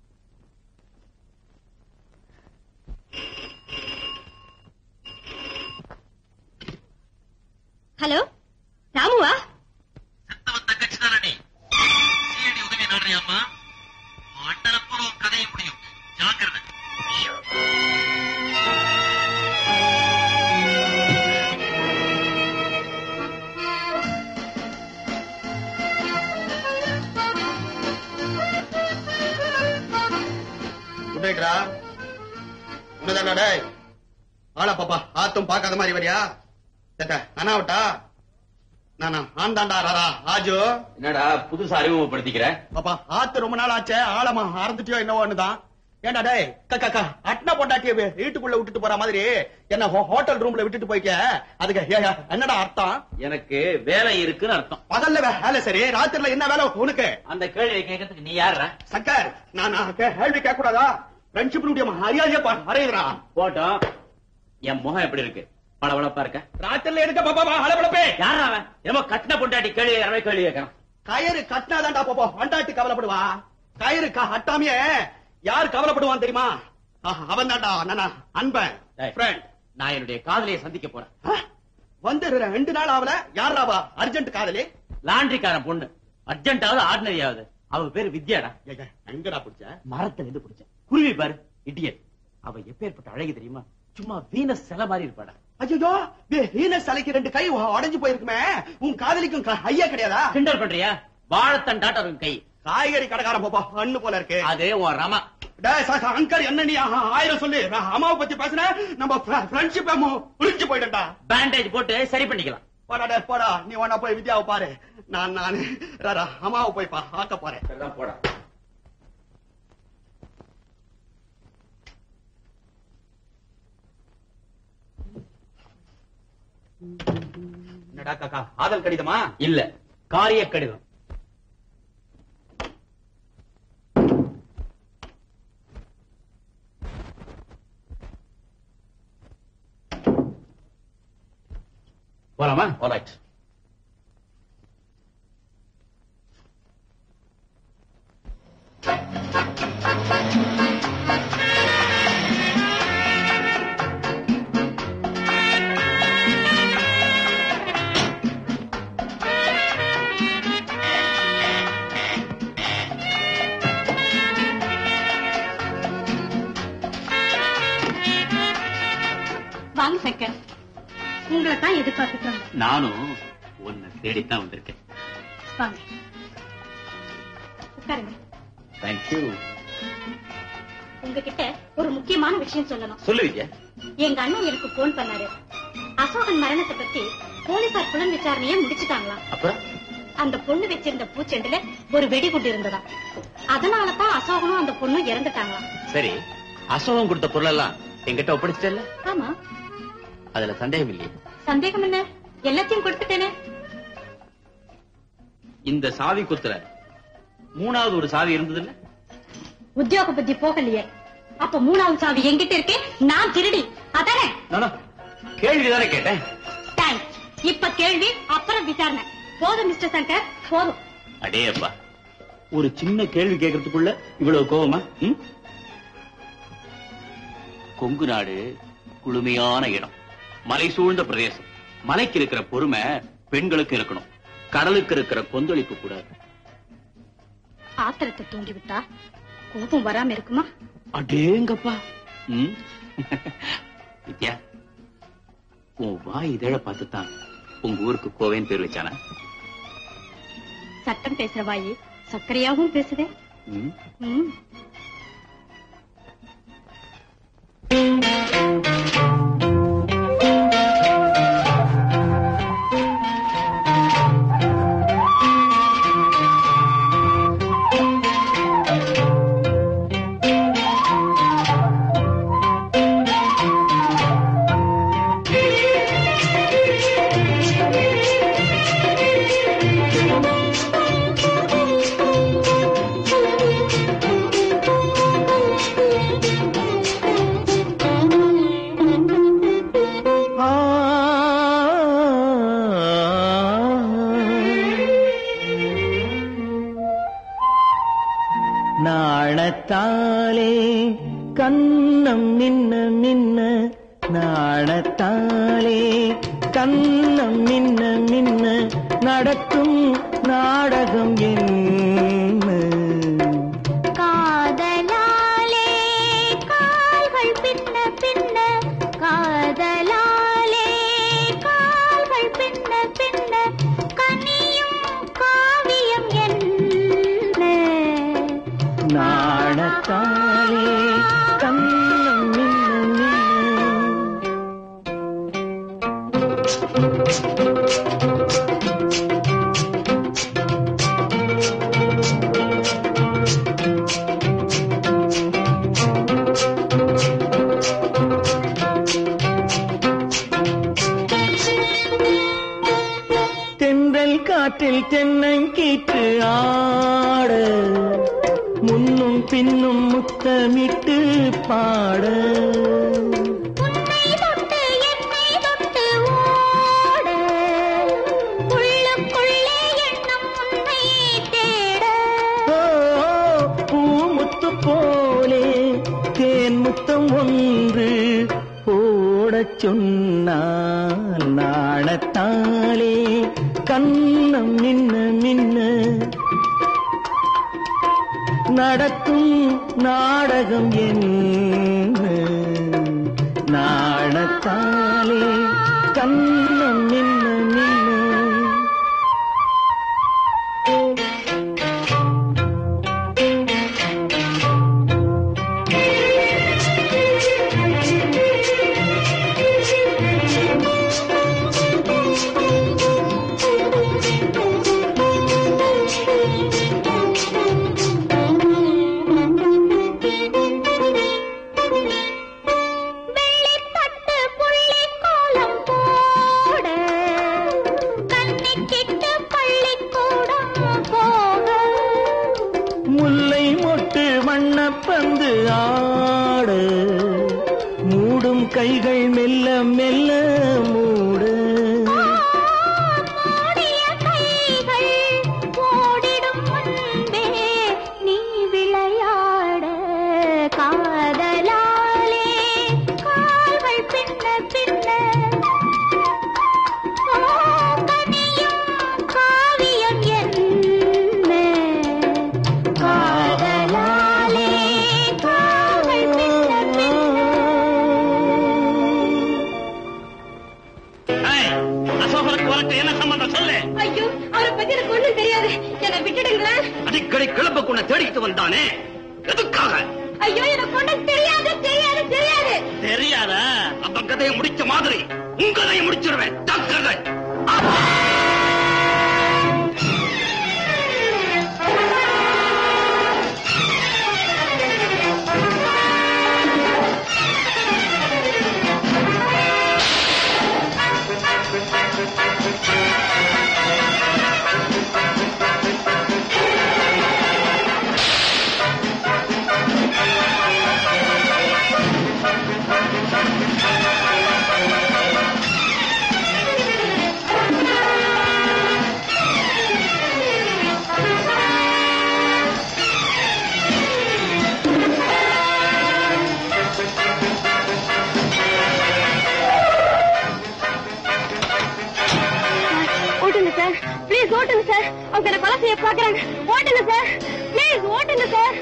ஹலோ ராமுவா தங்கச்சி தானே நீ சிஐடி உதவி நாடுறியாமா அண்ணனப்புறம் கதையை முடியும் ஜாக்கிரதை குட் நைட்ரா உன்னதானா டேய் ஆளா பாப்பா ஆத்தும் பார்க்காத மாதிரி வரியா சேட்ட அண்ணாவட்டா நானா ஆண்டாண்டா ராரா ஆஜோ என்னடா புதுசா அறிமுகப்படுத்திக்கிற பாப்பா ஆத்து ரொம்ப நாள் ஆச்சே ஆழமா ஆரம்பிச்சிட்டியோ என்னவோன்னுதான் ஏண்டா டேய் கக்கா கா அட்னா பொண்டாட்டிய வீ- வீட்டுக்குள்ள விட்டுட்டு போற மாதிரி என்ன ஹோ- ஹோட்டல் ரூம்ல விட்டுட்டு போய்க்க அதுக்கு ஏ- ஏ, என்னடா அர்த்தம் எனக்கு வேலை இருக்குன்னு அர்த்தம் பகல்ல வே- வேலை சரி ராத்திரில என்ன வேலை உனக்கு அந்த கேள்வியை கேட்கறதுக்கு நீ யாருடா சங்கர் நான் நான் கே- கேள்வி கேட்க கூடாதா ஃப்ரெண்ட்ஷிப் மரியாதையா அறையுறா போட்டோம் என் முகம் எப்படி இருக்கு பளபளப்பா இருக்க ராத்திரில எடுக்க பாப்பா அளவளப்பே யாரா அவன் என்னமோ கட்டின பொண்டாட்டி கேள்வி யாரவே கேள்வி கேட்கறான் கயிறு கட்டினாதான்டா பாப்பா வண்டாட்டி கவலைப்படுவா கயிறு க- கட்டாமையே யார் கவலைப்படுவான் தெரியுமா அவன் தான்டா நானா அன்பன் டேய். ஃப்ரெண்ட் நான் என்னுடைய காதலியை சந்திக்க போறேன் வந்து ரெண்டு நாள் ஆகல யாராவா அர்ஜென்ட் காதலி லாண்டரிக்காரன் பொண்ணு அர்ஜென்டாவது ஆர்டினரி ஆகுது அவ பேரு வித்யாடா ஏங்க, எங்கடா பிடிச்ச மரத்துல இருந்து பிடிச்ச குருவி பாரு இடியட் அவ எப்பேற்பட்ட அழகு தெரியுமா சும்மா வீனஸ் சில மாதிரி இருப்பாடா ஐயோ வீனஸ் தலைக்கு ரெண்டு கை உடைஞ்சு போயிருக்குமே உன் காதலிக்கும் க- ஐயா கிடையாதா கிண்டல் பண்றியா வாழத்தண்டாட்ட இருக்கும் கை காய்கறி கடைக்காரன் பாப்பா அண்ணு போல இருக்கு அது உன் ரமா டேய், ச- ச- அங்கர் என்ன நீ ஆ- ஆயிரம் சொல்லி நான் அம்மாவை பத்தி பேசுன நம்ம ஃப்ரெண்ட்ஷிப் புரிஞ்சு போயிட்டா பேண்டேஜ் போட்டு சரி பண்ணிக்கலாம் போடா டேய், போடா நீ ஒன்னா போய் வித்யாவை பாரு நான் நான் ராரா, அம்மாவை போய் பா ஆக்க போறேன் சரிதான் போடா என்னடா காக்கா ஆதல் கடிதமா இல்ல காரிய கடிதம் போலாமா ஆல்ரைட் வாங்க சங்கர் உங்களை தான் எதிர்பார்த்துக்கிறோம் நானும் உன்னை தேடித்தான் வந்திருக்கேன் வாங்க உட்காருங்க தேங்க்யூ உங்ககிட்ட ஒரு முக்கியமான விஷயம் சொல்லணும் சொல்லு வித்யா எங்க அண்ணன் எனக்கு போன் பண்ணாரு அசோகன் மரணத்தை பத்தி போலீசார் புலன் விசாரணையை முடிச்சுட்டாங்களாம் அப்புறம் அந்த பொண்ணு வச்சிருந்த பூச்செண்டுல ஒரு வெடிகுண்டு இருந்ததா அதனாலதான் அசோகனும் அந்த பொண்ணும் இறந்துட்டாங்களாம் சரி அசோகம் கொடுத்த பொருள் எல்லாம் என்கிட்ட ஒப்படைச்சிட்டல ஆமா அதுல சந்தேகம் இல்லையே சந்தேகம் என்ன எல்லாத்தையும் கொடுத்துட்டேனே இந்த சாவி குத்துல மூணாவது ஒரு சாவி இருந்தது இல்ல உத்தியோக புத்தி போகலையே அப்ப மூணாவது சாவி எங்கிட்ட இருக்கு நான் திருடி அதானே கேள்விதானே கேட்டேன் தேங்க்ஸ் இப்ப கேள்வி அப்புறம் விசாரணை போதும் மிஸ்டர் சங்கர் போதும் அடே அப்பா ஒரு சின்ன கேள்வி கேட்கறதுக்குள்ள இவ்வளவு கோவமா ம்? கொங்கு நாடு குளுமையான இடம் மலை சூழ்ந்த பிரதேசம் மலைக்கு இருக்கிற பொறுமை பெண்களுக்கு இருக்கணும் கடலுக்கு இருக்கிற கொந்தளிப்பு கூடாது ஆத்திரத்தை தூண்டி விட்டா கோபம் வராம இருக்குமா அடேங்கப்பா ம்? வித்யா உன் வாய் இதழ பார்த்துதான் உங்க ஊருக்கு கோவேன்னு பேர் வச்சானா சட்டம் பேசுற வாயி சர்க்கரையாவும் பேசுதே ம்? ம். நாணத்தாலே கண்ணம் மின்ன மின்ன நாணத்தாலே கண்ணம் மின்ன மின்ன நடக்கும் நாடகம் என்ன காதலாலே கால்கள் பின்ன பின்ன காதலாலே கால்கள் பின்ன பின்ன கனியும் காவியம் என்ன நாணத்தாலே கண்ணம் மின்ன மின்ன காட்டில் தென்னங்கீற்று ஆட முன்னும் பின்னும் முத்தமிட்டு பாட உன்னை தொட்டு என்னை தொட்டு ஓட உள்ளுக்குள்ளே எண்ணம் உன்னை தேட ஓ, பூமுத்து போலே தேன் முத்தம் ஒன்று போடச் சொன்னால் நாணத்தாலே கண்ணம் மின்ன மின்ன நடக்கும் நாடகம் என்ன நாணத்தாலே கண்ணம் மின்ன மின்ன வெள்ளித்தட்டு புள்ளி கோலம் போட கண்ணிக்கிட்டு பள்ளிக்கூடம் போக முல்லை மொட்டு வண்ணப்பந்து ஆட மூடும் கைகள் மெல்ல மெல்ல மூட மூடிய கைகள் ஓடிடும் முன்பே நீ விளையாட காதலாலே கால்கள் பின்ன பின்ன ஓ, கனியும் காவியம் என்ன காதலாலே கால்கள் பின்ன பின்ன ஏய், அசோகனுக்கு உனக்கு என்ன சம்பந்தம் சொல்லு ஐயோ அவரை பத்தி எனக்கு ஒண்ணும் தெரியாது என்னை விட்டுடுங்களேன் அடிக்கடி கிளம்ப கொண்ட தேடிக்கிட்டு வந்தானே எதுக்காக ஐயோ எனக்கு ஒண்ணும் தெரியாது தெரியாது தெரியாது தெரியாதா அப்ப கதையை முடிச்ச மாதிரி உன் கதையை முடிச்சிருவேன் ஜாக்கிரதை. ஓட்டுங்க சார் ப்ளீஸ் ஓட்டுங்க சார் அவங்க என்ன கொலை செய்ய பாக்குறாங்க ஓட்டுங்க சார் ப்ளீஸ் ஓட்டுங்க சார்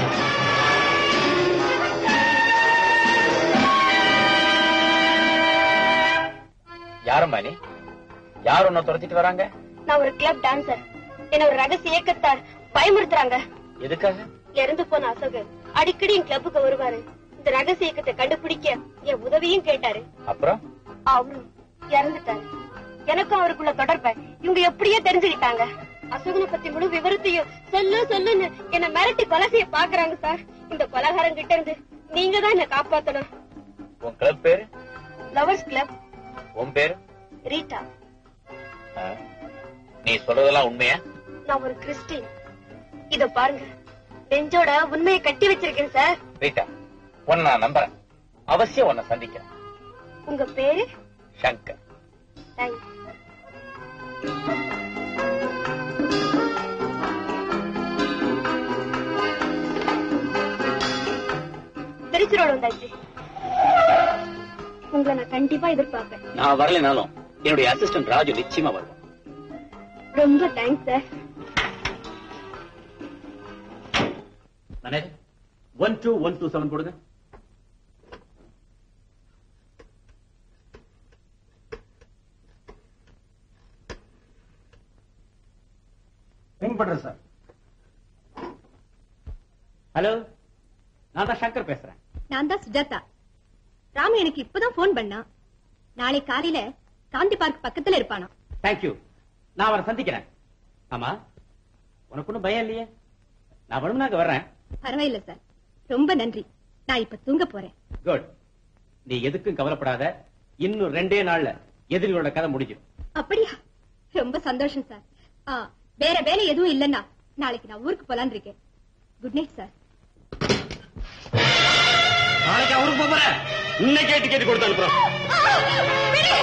யாரம்மா நீ யார் உன்னை துரத்திட்டு வராங்க நான் ஒரு கிளப் டான்சர் என்ன ஒரு ரகசிய இயக்கத்தார் பயமுறுத்துறாங்க எதுக்காக இறந்து போன அசோக் அடிக்கடி என் கிளப்புக்கு வருவாரு இந்த ரகசிய இயக்கத்தை கண்டுபிடிக்க என் உதவியும் கேட்டாரு அப்புறம் அவரும் இறந்துட்டாரு எனக்கும் அவருக்குள்ள தொடர்பை இவங்க எப்படியே தெரிஞ்சுக்கிட்டாங்க அசோகனை பத்தி முழு விவரத்தையும் சொல்லு சொல்லுன்னு என்ன மிரட்டி கொலை செய்ய பாக்குறாங்க சார் இந்த கொலகாரம் கிட்ட இருந்து நீங்க தான் என்ன காப்பாத்தணும் உன் கிளப் பேரு லவர்ஸ் கிளப் உன் பேரு ரீட்டா ஆ. நீ சொல்றதெல்லாம் உண்மையா நான் ஒரு கிறிஸ்டின் இத பாருங்க நெஞ்சோட உண்மையை கட்டி வச்சிருக்கேன் சார் ரீட்டா உன்னை நான் நம்புறேன் அவசியம் உன்னை சந்திக்கிறேன் உங்க பேரு சங்கர் தேங்க்ஸ் திருச்சிரோடு வந்தாச்சு உங்களை நான் கண்டிப்பா எதிர்பார்ப்பேன் நான் வரலைனாலும் என்னுடைய அசிஸ்டன்ட் ராஜு நிச்சயமா வருவான் ரொம்ப thanks sir manager one two one two seven போடுங்க ரிங் பண்றேன் சார் ஹலோ நான் தான் சங்கர் பேசுறேன் நான் தான் சுஜாதா ராமு எனக்கு இப்பதான் போன் பண்ணா நாளை காலையில காந்தி பார்க் பக்கத்துல இருப்பானா தேங்க்யூ நான் அவரை சந்திக்கிறேன் ஆமா உனக்கு ஒண்ணும் பயம் இல்லையே நான் வேணும்னா அங்க வர்றேன் பரவாயில்ல சார் ரொம்ப நன்றி நான் இப்ப தூங்க போறேன் குட் நீ எதுக்கும் கவலைப்படாத இன்னும் ரெண்டே நாள்ல எதிரிகளோட கதை முடிஞ்சிடும் அப்படியா ரொம்ப சந்தோஷம் சார் ஆ, வேற வேலை எதுவும் இல்லைன்னா நாளைக்கு நான் ஊருக்கு போலான்னு இருக்கேன் குட் நைட் சார் நாளைக்கு அவருக்கு போறேன் இன்னைக்கே டிக்கெட் கொடுத்து அனுப்புறோம்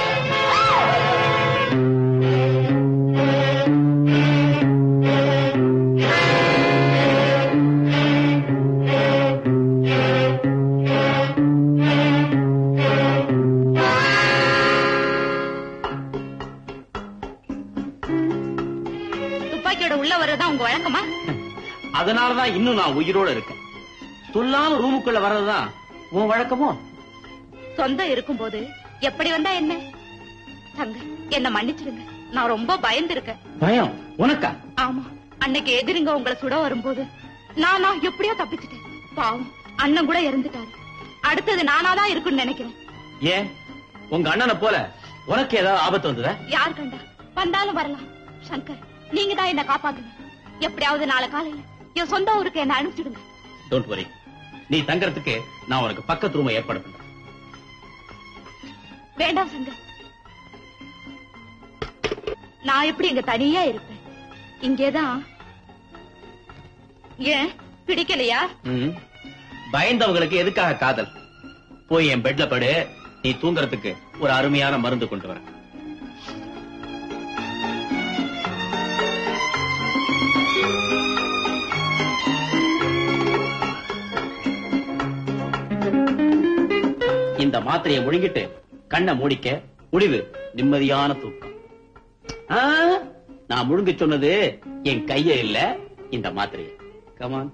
துப்பாக்கியோட உள்ள வர்றதா உங்க வழக்கமா அதனாலதான் இன்னும் நான் உயிரோட இருக்கேன் சொல்லாம ரூமுக்குள்ள வர்றதுதான் உன் வழக்கமோ சொந்தம் இருக்கும்போது எப்படி வந்தா என்ன தங்க என்ன மன்னிச்சிடுங்க நான் ரொம்ப பயந்து இருக்கேன் பயம் உனக்கா ஆமா அன்னைக்கு எதிரிங்க உங்களை சுட வரும்போது நான் நான் எப்படியோ தப்பிச்சிட்டேன் பாவம் அண்ணன் கூட இறந்துட்டாரு அடுத்தது நானாதான் இருக்குன்னு நினைக்கிறேன் ஏன் உங்க அண்ணனை போல உனக்கு ஏதாவது ஆபத்து வந்ததா யார் கண்டா வந்தாலும் வரலாம் சங்கர் நீங்க தான் என்ன காப்பாத்துங்க எப்படியாவது நாளை காலையில என் சொந்த ஊருக்கு என்ன அனுப்பிச்சிடுங்க டோன்ட் வரி நீ தங்கறதுக்கு நான் உனக்கு பக்கத்து ரூமை ஏற்பாடு பண்றேன் வேண்டாம் சங்கர் நான் எப்படி இங்க தனியா இருப்பேன் இங்கேதான் ஏன் பிடிக்கலையா ம். பயந்தவங்களுக்கு எதுக்காக காதல் போய் என் பெட்ல படு நீ தூங்குறதுக்கு ஒரு அருமையான மருந்து கொண்டு வரேன் இந்த மாத்திரையை முழுங்கிட்டு கண்ணை மூடிக்க முடிவு நிம்மதியான தூக்கம் ஆ, நான் முழுங்க சொன்னது என் கைய இல்ல இந்த மாத்திரையை கமான்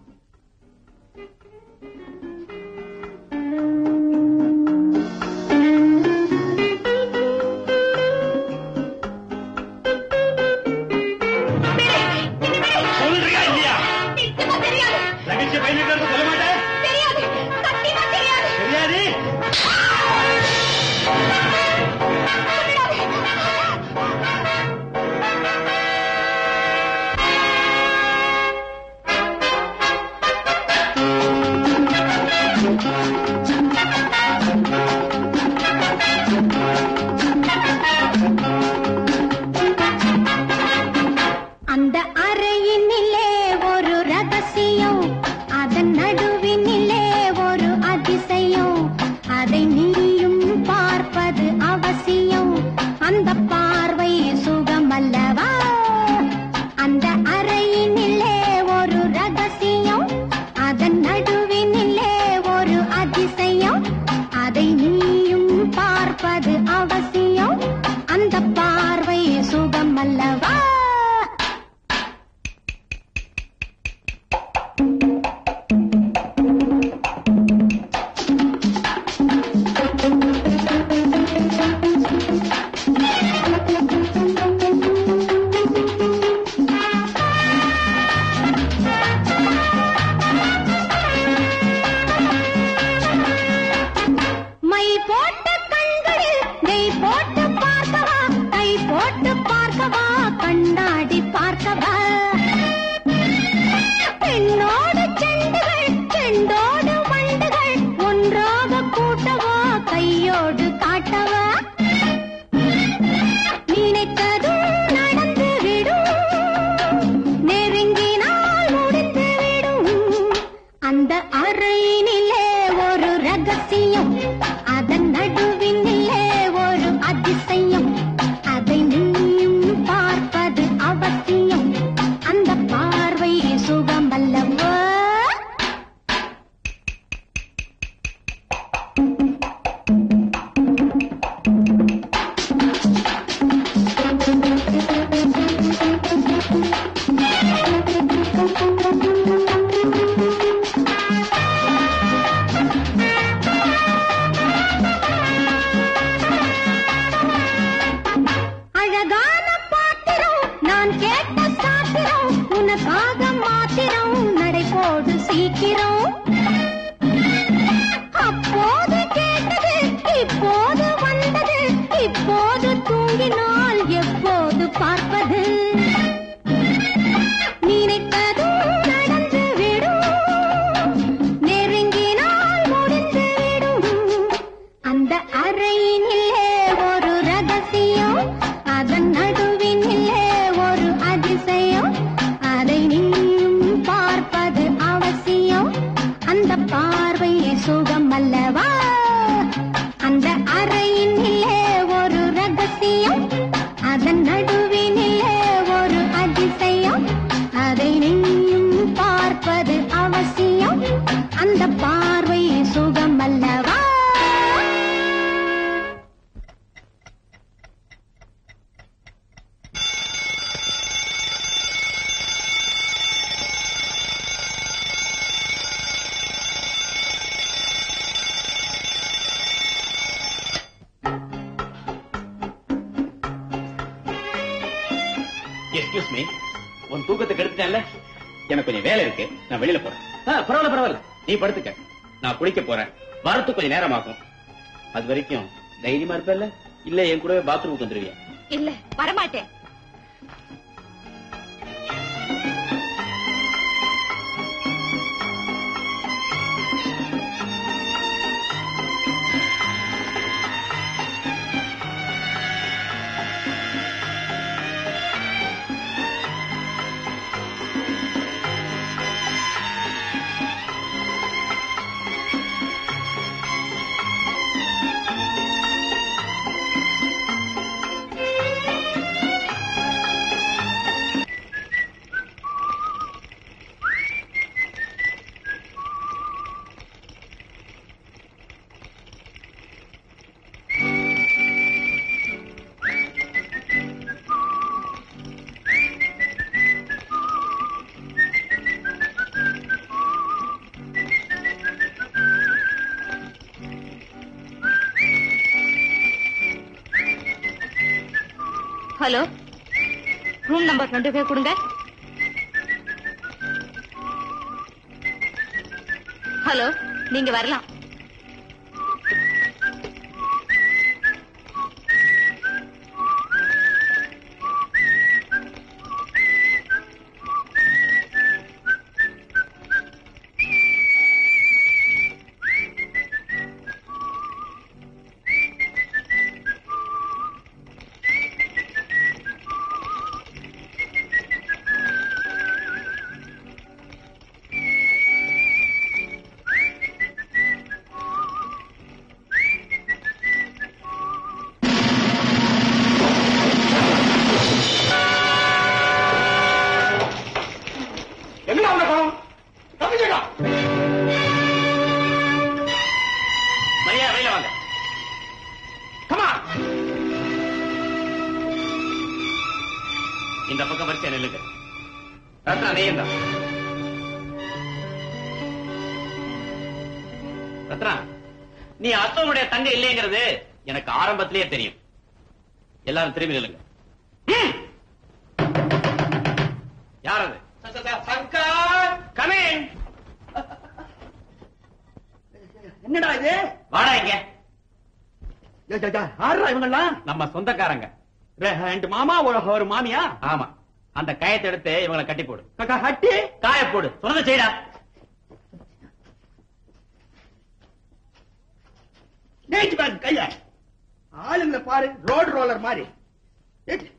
சொல்றியா இல்லையா ரகசிய பையனுக்கு இருந்து சொல்ல மாட்டேன் தெரியாது அந்த அறையினிலே ஒரு ரகசியம் அதன் நடுவினிலே ஒரு அதிசயம் அதை நீயும் பார்ப்பது அவசியம் அந்த பார்வை சுகமல்லவா அந்த அறையினிலே ஒரு ரகசியம் அதன் நடுவினிலே ஒரு அதிசயம் அதை நீயும் பார்ப்பது அவசியம் அந்த பார்வை சுகமல்லவா மை போட்ட கண்களில் நெய் போட்டு பார்க்கவா கை போட்டு பார்க்கவா கண்ணாடி பார்க்கவா பெண்ணோடு செண்டுகள் செண்டோடு வண்டுகள் ஒன்றாக கூட்டவா கையோடு காட்டவா நினைத்ததும் நடந்து விடும் நெருங்கினால் முடிந்து விடும் அந்த அறையினிலே ஒரு ரகசியம் அதன் நடுவினிலே ஒரு அதிசயம் அதை நீயும் பார்ப்பது அவசியம் அந்த பார்வை சுகமல்லவா அழகான பாத்திரம் நான் கேட்ட சாத்திரம் உனக்காக மாத்திரம் நடை போடு சீக்கிரம் அப்போது கேட்டது இப்போது வந்தது இப்போது தூங்கினால் எப்போது பார்ப்பது நினைத்ததும் நடந்து விடும் நெருங்கினால் முடிந்து விடும் அந்த அறையினிலே ஒரு ரகசியம் அதன் நடுவினிலே ஒரு அதிசயம் எக்ஸ்கியூஸ் மீ உன் தூக்கத்தை கெடுத்துட்டேன்ல எனக்கு கொஞ்சம் வேலை இருக்கு நான் வெளியில போறேன் ஆ, பரவாயில்ல பரவாயில்ல நீ படுத்துக்க நான் குளிக்க போறேன் வரத்துக்கு கொஞ்சம் நேரம் ஆகும் அது வரைக்கும் தைரியமா இருப்பல்ல இல்ல என் கூடவே பாத்ரூமுக்கு வந்துருவியா இல்ல வரமாட்டேன் hello room number twenty five கொடுங்க ஹலோ நீங்க வரலாம் என்னடா உனக்கு பணம் தப்பிச்சடா மரியா வெளியில வாங்க கமா இந்த பக்கம் வரிசையா நில்லுங்க ரத்னா நீயும் தான் ரத்னா நீ அத்தவனுடைய தங்க இல்லைங்கிறது எனக்கு ஆரம்பத்திலேயே தெரியும் எல்லாரும் திரும்பி நில்லுங்க ம். யார் அது சங்கர் கமேன் என்னடா இது வாடா இங்க ஆடுறா இவங்கெல்லாம் நம்ம சொந்தக்காரங்க ரெண்டு மாமா ஒரு ஒரு மாமியா ஆமா அந்த கயத்தை எடுத்து இவங்களை கட்டி போடு கக்கா ஹட்டி காய போடு சொன்னதை செய்டா நேச்சு பாரு கைய ஆளுங்களை பாரு ரோடு ரோலர் மாதிரி ஏச்சு.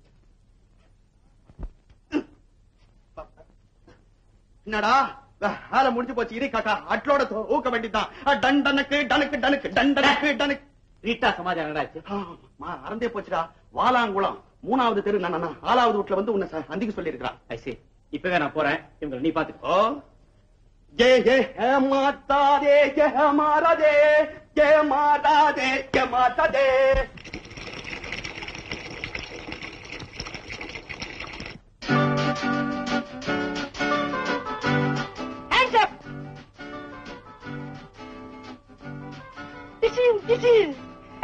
என்னடா வேலை முடிஞ்சு போச்சு இரு காக்கா அட்லோட ஊக்க வேண்டியதான் டன் டனக்கு டனுக்கு டனுக்கு டன் டனக்கு டனுக்கு ரீட்டா சமாஜம் என்னடாச்சு ஆ, மா- மறந்தே போச்சுடா வாலாங்குளம் மூணாவது தெரு நான் நான் ஆளாவது வீட்டுல வந்து உன்னை ச- சந்திக்க சொல்லியிருக்கிறான் ஐ see இப்பவே நான் போறேன் இவங்களை நீ பாத்துக்கோ ओ जय जय है माता दे जय है मारा दे जय माता दे जय माता दे Hands up! This is, this is.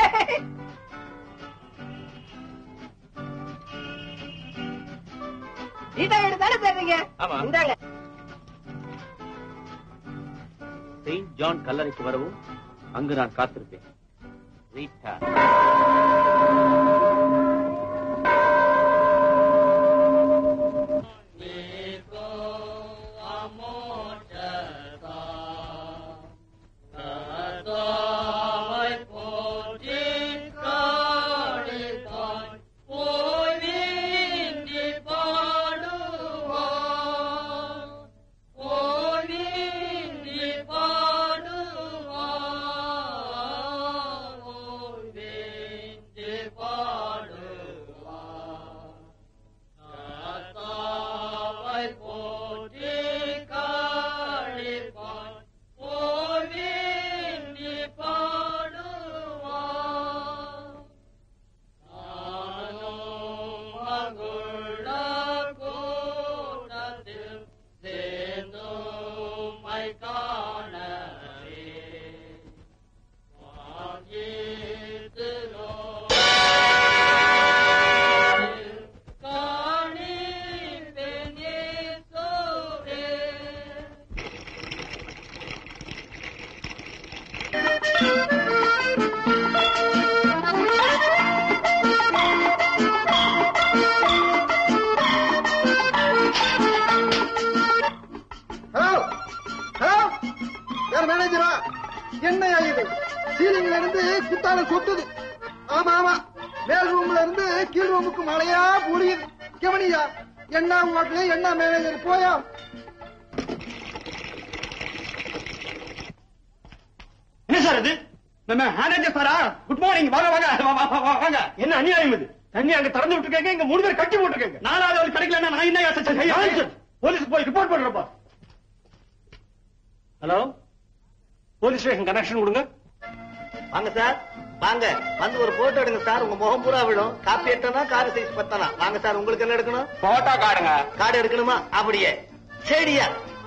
இதை தானே தர்றீங்க ஆமா. இந்தாங்க செயின்ட் ஜான் கல்லறைக்கு வரவும் அங்கு நான் காத்திருப்பேன் ரீட்டா பாடுவான் தலை சுட்டுது ஆமா ஆமா மேல் ரூம்ல இருந்து கீழ் ரூமுக்கு மழையா புரியுது கவனியா என்ன ஹோட்டலு என்ன மேனேஜர் போயா என்ன சார் இது நம்ம மேனேஜர் சாரா குட் மார்னிங் வாங்க வாங்க வா, வா, வா, வா, வாங்க என்ன அநியாயம் இது தண்ணி அங்க திறந்து விட்டுருக்கேங்க இங்க மூணு பேர் கட்டி போட்டுருக்கேங்க நாலாவது அவளுக்கு கிடைக்கலன்னா நான் என்ன யோசிச்சேன் போலீஸ் போய் ரிப்போர்ட் பண்றப்பா ஹலோ போலீஸ் ஸ்டேஷன் கனெக்ஷன் கொடுங்க வாங்க சார் வாங்க வந்து ஒரு போட்டோ எடுங்க சார் உங்க முகம் பூரா விடும் காப்பி எட்டனா கார் சைஸ் பத்தனா வாங்க சார் உங்களுக்கு என்ன எடுக்கணும் போட்டோ காடுங்க கார்டு எடுக்கணுமா அப்படியே சரியா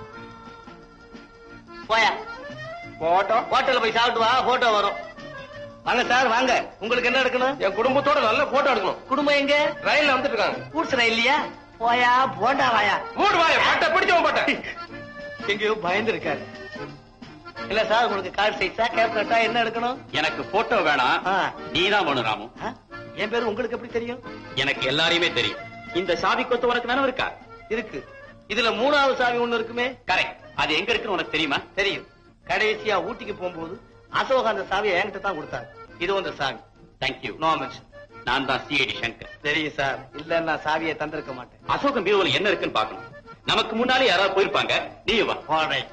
போயா போட்டோ ஹோட்டல்ல போய் சாப்பிட்டு வா போட்டோ வரும் வாங்க சார் வாங்க உங்களுக்கு என்ன எடுக்கணும் என் குடும்பத்தோட நல்ல போட்டோ எடுக்கணும் குடும்பம் எங்க ரயில்ல வந்துட்டு இருக்காங்க கூட்ஸ் இல்லையா போயா போண்டா வாயா மூடு வாய பட்ட பிடிச்சவன் பட்ட எங்கேயோ பயந்து இருக்காரு இல்ல சார் உங்களுக்கு கார்டு சைஸா கேப் கட்டா என்ன எடுக்கணும் எனக்கு போட்டோ வேணாம் ஆ. நீதான் வேணும் ராமு ஆ? என் பேரு உங்களுக்கு எப்படி தெரியும் எனக்கு எல்லாரையுமே தெரியும் இந்த சாவி கொத்து உனக்கு நினைவு இருக்கா இருக்கு இதுல மூணாவது சாவி ஒண்ணு இருக்குமே கரெக்ட் அது எங்க இருக்குன்னு உனக்கு தெரியுமா தெரியும் கடைசியா ஊட்டிக்கு போகும்போது அசோக் அந்த சாவியை என்கிட்ட தான் கொடுத்தாரு இது அந்த சாவி தேங்க்யூ நோ மென்ஷன் நான் தான் சிஐடி சங்கர் தெரியும் சார் இல்ல நான் சாவியை தந்திருக்க மாட்டேன் அசோகம் பீரோல என்ன இருக்குன்னு பார்க்கணும் நமக்கு முன்னாலே யாராவது போயிருப்பாங்க நீ வா Alright.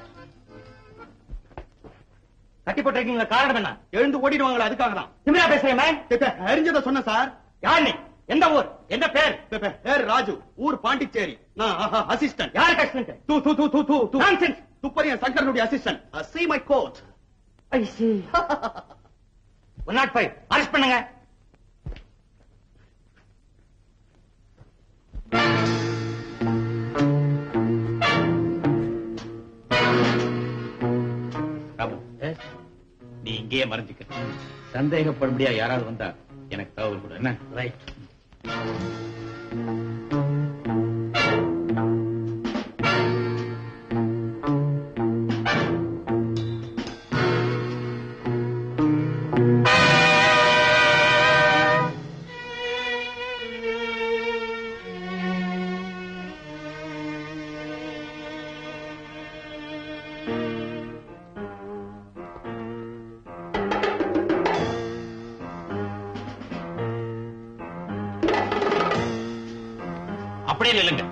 கட்டி போட்டிருக்கீங்க காரணம் என்ன எழுந்து ஓடிடுவாங்களா அதுக்காக தான் திமிரா பேசுறேன் அறிஞ்சத சொன்ன சார் யார் நீ எந்த ஊர் என்ன பேர் பேர் ராஜு ஊர் பாண்டிச்சேரி நான் அசிஸ்டன்ட் யாருக்கு அசிஸ்டன்ட் தூ தூ தூ தூ தூ தூ நான்சென்ஸ் துப்பறியன் சங்கரனுடைய assistant see my coat I see one nought five arrest பண்ணுங்க ராமு நீ இங்கேயே மறைஞ்சுக்க சந்தேகப்படும்படியா யாராவது வந்தா எனக்கு தகவல் கொடு என்ன ரைட் அப்படியே நில்லுங்க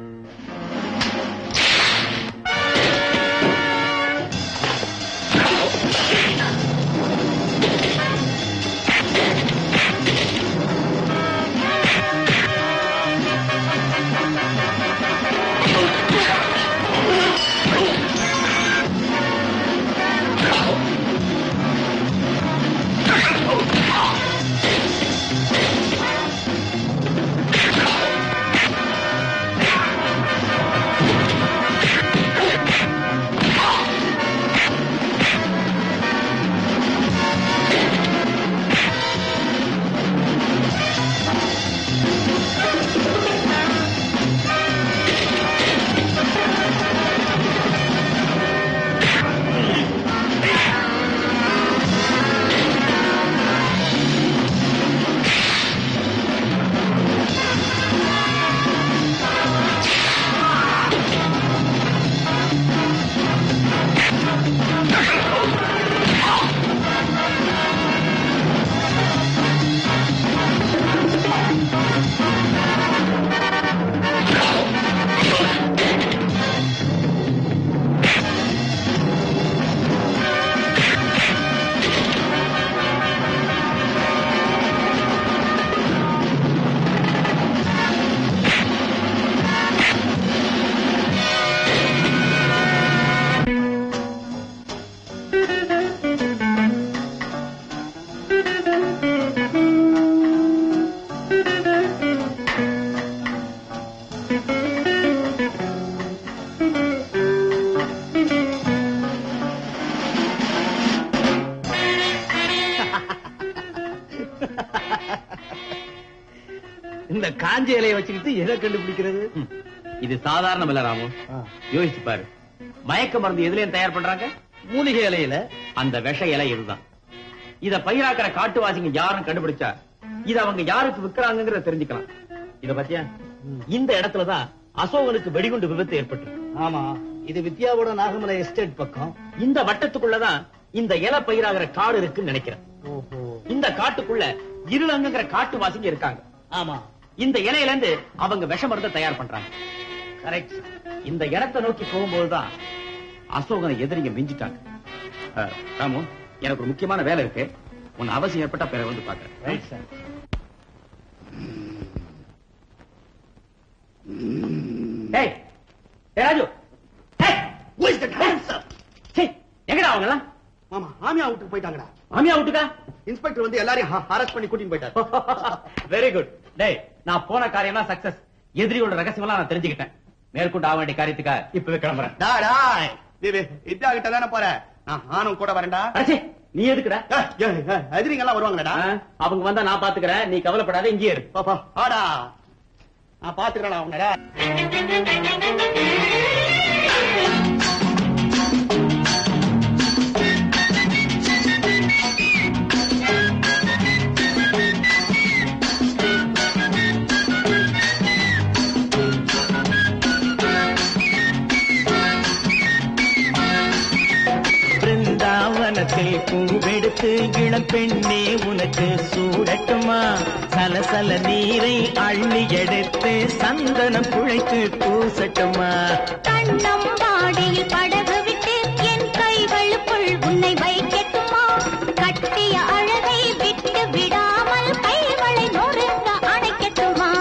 இந்த காஞ்ச இலையை வச்சுக்கிட்டு எதை கண்டுபிடிக்கிறது இது சாதாரணம் இல்ல ராமு யோசிச்சு பாரு மயக்க மருந்து எதுலயும் தயார் பண்றாங்க மூலிகை இலையில அந்த விஷ இலை இதுதான் இத பயிராக்கிற காட்டுவாசிங்க யாரும் கண்டுபிடிச்சா இத அவங்க யாருக்கு விக்கிறாங்கிறத தெரிஞ்சுக்கலாம் இத பத்தியா இந்த இடத்துலதான் அசோகனுக்கு வெடிகுண்டு விபத்து ஏற்பட்டு ஆமா இது வித்யாவோட நாகமலை எஸ்டேட் பக்கம் இந்த வட்டத்துக்குள்ளதான் இந்த இலை பயிராகிற காடு இருக்குன்னு நினைக்கிறேன் ஓஹோ இந்த காட்டுக்குள்ள இருளங்குங்கிற காட்டுவாசிங்க இருக்காங்க ஆமா இந்த இலையில இருந்து அவங்க விஷ மருந்தை தயார் பண்றாங்க கரெக்ட் இந்த இடத்தை நோக்கி போகும்போதுதான் அசோகனை எதிரிங்க மிஞ்சிட்டாங்க அஹ், ராமு எனக்கு ஒரு முக்கியமான வேலை இருக்கு உன் அவசியம் ஏற்பட்டா பிறகு வந்து பாக்குறேன் ரைட் சார் டேய் டேய் ராஜு டேய் who is that handsome? சீ, எங்கடா அவங்க எல்லாம் மாமா ஆமியா வீட்டுக்கு போயிட்டாங்கடா மாமியா விட்டுக்கா இன்ஸ்பெக்டர் வந்து எல்லாரையும் அரெஸ்ட் பண்ணி கூட்டிட்டு போயிட்டார் வெரி குட் டேய் நான் போன காரியம் தான் சக்சஸ் எதிரியோட ரகசியம் எல்லாம் நான் தெரிஞ்சுக்கிட்டேன் மேற்கொண்டு ஆக வேண்டிய காரியத்துக்கா இப்பவே கிளம்புறேன் டா டாய் வித்யா கிட்ட தானே போற நான் நானும் கூட வரேன்டா அடச்சே, நீ எதுக்குடா எதிரிங்க எல்லாம் வருவாங்கடா ஆ, அவங்க வந்தா நான் பாத்துக்கிறேன் நீ கவலைப்படாத இங்கே இரு பாப்பா ஆடா நான் பாத்துக்கிறேன் அவங்கடா பிருந்தாவனத்தில் பூவெடுத்து இளம் பெண்ணே உனக்கு சூடட்டுமா சலசல நீரை அள்ளி எடுத்து சந்தனம் குழைத்து பூசட்டுமா கண்ணம் வாடியில் படகு விட்டு என் கைகளுக்குள் உன்னை வைக்கட்டுமா கட்டிய அழகை விட்டு விடாமல் கைகளை நொறுங்க அணைக்கட்டுமா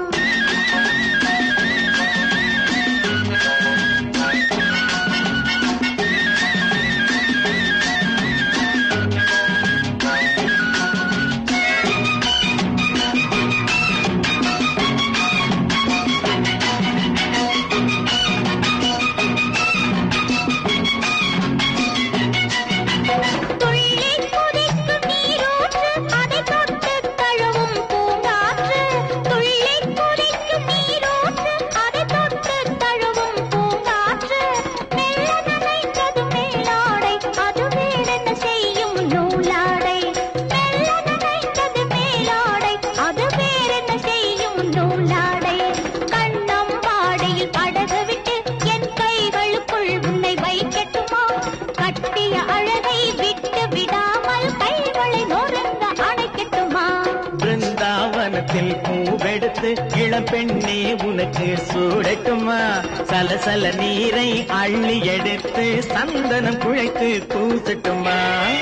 துள்ளி குதிக்கும் நீரூற்று அதை தொட்டு தழுவும் பூங்காற்று துள்ளி குதிக்கும் நீரூற்று அதை தொட்டு தழுவும் பூங்காற்று மெல்ல நனைத்தது மேலாடை அது வேறென்ன செய்யும் நூலாடை மெல்ல நனைத்தது மேலாடை அது வேறென்ன செய்யும் நூலாடை கண்ணம் வாடையில் படகு விட்டு என் கைகளுக்குள் உன்னை வைக்கட்டுமா கட்டிய அழகை விட்டு விடாமல் கைகளை நொறுங்க அணைக்கட்டுமா பிருந்தாவனத்தில் பூவெடுத்து இளம் பெண்ணே உனக்கு சூடட்டுமா சலசல நீரை அள்ளி எடுத்து சந்தனம் குழைத்து பூசட்டுமா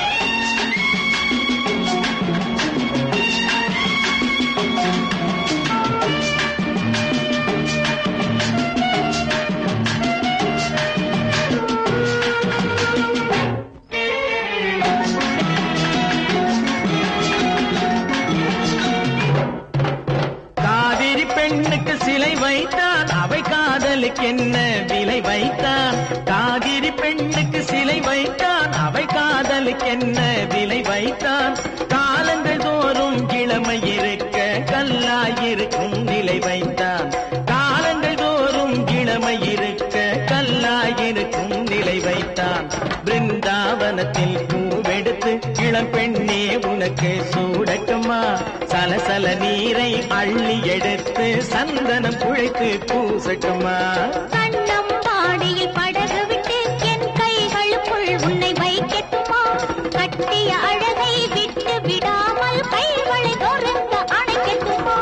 காவிரி பெண்ணுக்கு சிலை வைத்தான் அவை காதலுக்கு என்ன விலை வைத்தான் காவிரி பெண்ணுக்கு சிலை வைத்தான் அவை காதலுக்கு என்ன விலை வைத்தான் காலங்கள் தோறும் இளமை இருக்க கல்லாயிருக்கும் நிலை வைத்தான் காலங்கள் தோறும் இளமை இருக்க கல்லாயிருக்கும் நிலை வைத்தான் பிருந்தாவனத்தில் பூவெடுத்து இளம் பெண்ணே உனக்கு சூடட்டுமா சலசல நீரை அள்ளி எடுத்து சந்தனம் குழைத்து பூசட்டுமா கண்ணம் வாடியில் படகு விட்டு என் கைகளுக்குள் உன்னை வைக்கட்டுமா கட்டிய அழகை விட்டு விடாமல் கைகளை நொறுங்க அணைக்கட்டுமா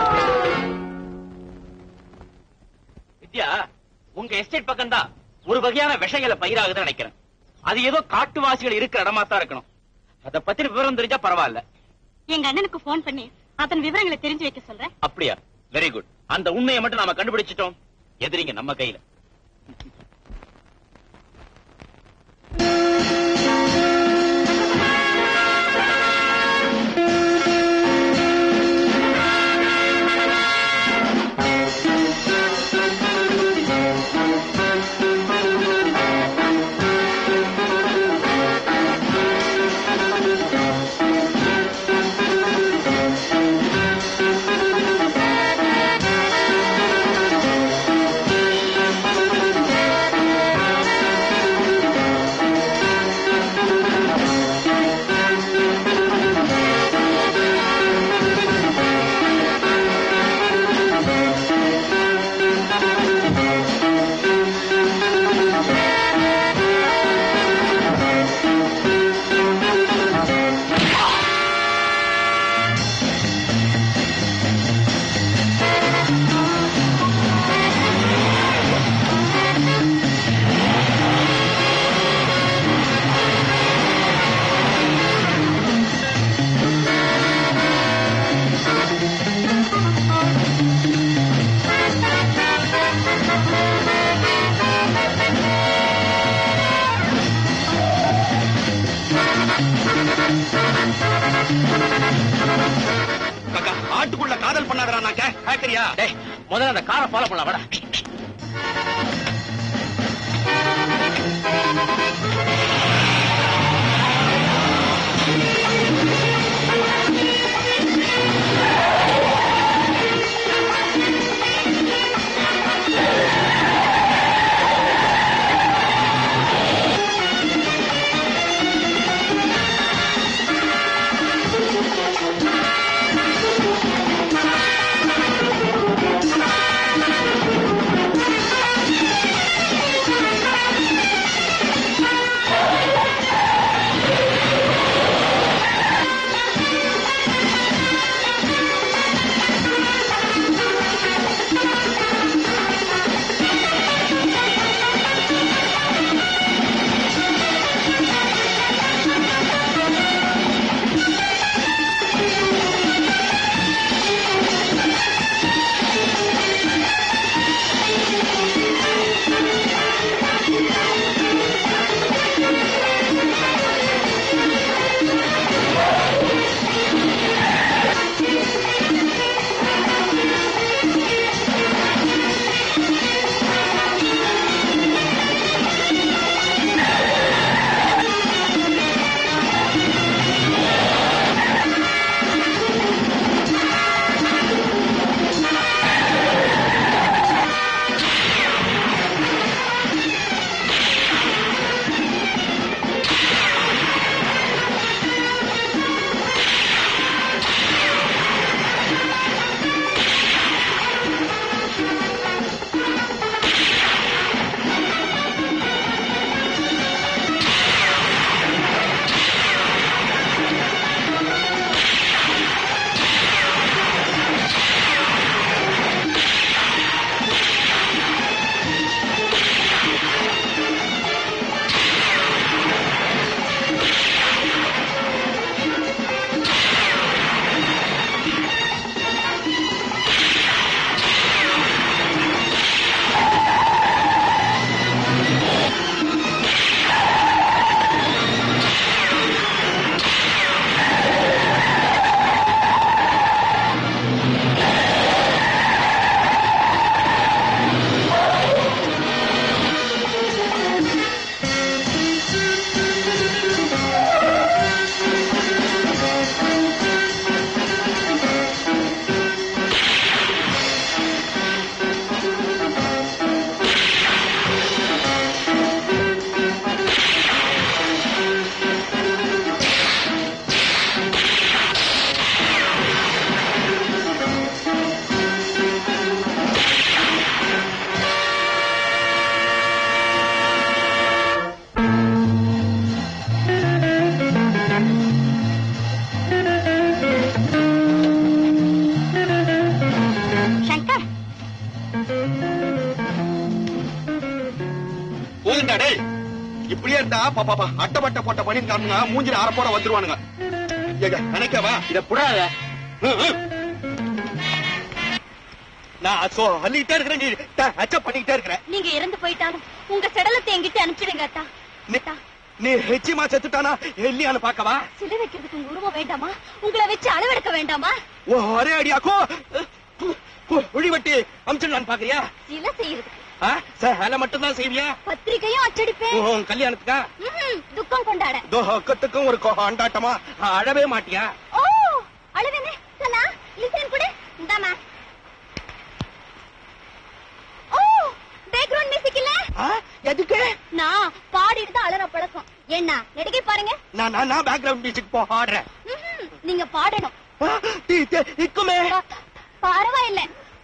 வித்யா உங்க எஸ்டேட் பக்கம் தான் ஒரு வகையான விஷயங்களை பயிராகுதுன்னு நினைக்கிறேன் அது ஏதோ காட்டுவாசிகள் இருக்கிற இடமா தான் இருக்கணும் அத பத்தின விவரம் தெரிஞ்சா பரவாயில்ல எங்க அண்ணனுக்கு போன் பண்ணி அதன் விவரங்களை தெரிஞ்சு வைக்க சொல்றேன் அப்படியா வெரி குட் அந்த உண்மையை மட்டும் நாம கண்டுபிடிச்சிட்டோம் எதிரிங்க நம்ம கையில கண்ணம் காட்டுக்குள்ள காதல் பண்ணாதடா நான் கே- கேக்குறியா டேய் முதல்ல அந்த காரை ஃபாலோ பண்ணலாம் வாடா சங்கர் போதுண்டா டேய் இப்படியே இருந்தா பாப்பா பா அட்டப்பட்ட போட்ட பண்ணி காட்டுங்க மூஞ்சில அரை போட வந்துருவானுங்க ஏங்க நினைக்கவா இத புடாத நான் சொல்லிட்டே இருக்கிறேன் நீ அச்சப் பண்ணிக்கிட்டே இருக்கிற நீங்க இறந்து போயிட்டாலும் உங்க சடலத்தை எங்கிட்ட அனுப்பிச்சிடுங்க அத்தா அத்தா, நீ ஹெச்சிமா செத்துட்டானா இல்லையான்னு பாக்கவா சிலை வைக்கிறதுக்கு உங்க உருவம் வேண்டாமா உங்களை வச்சு அளவெடுக்க வேண்டாமா ஒரே அடியாக்கோ ஒழிவட்டி அமிச்சிடலான்னு பாக்குறியா சிலை செய்யறதுக்கு ஆ? சேலை மட்டும் தான் செய்வியா பத்திரிகையும் அச்சடிப்பேன் உன் கல்யாணத்துக்கா ம்ஹும், துக்கம் கொண்டாட துக்கத்துக்கும் ஒரு கொண்டாட்டமா அழவே மாட்டியா ஓ அழுவேனே சனா லிசன் கூட இந்தாமா ஓ பேக்ரவுண்ட் மியூசிக் இல்ல எதுக்கு நான் பாடிட்டு தான் அலற பழக்கம் என்ன நடிகை பாருங்க நான் நான் நான் பேக்ரவுண்ட் மியூசிக் பாடுறேன் ம்ஹும், நீங்க பாடணும் ஆ, தி- தி- இக்குமே பரவாயில்ல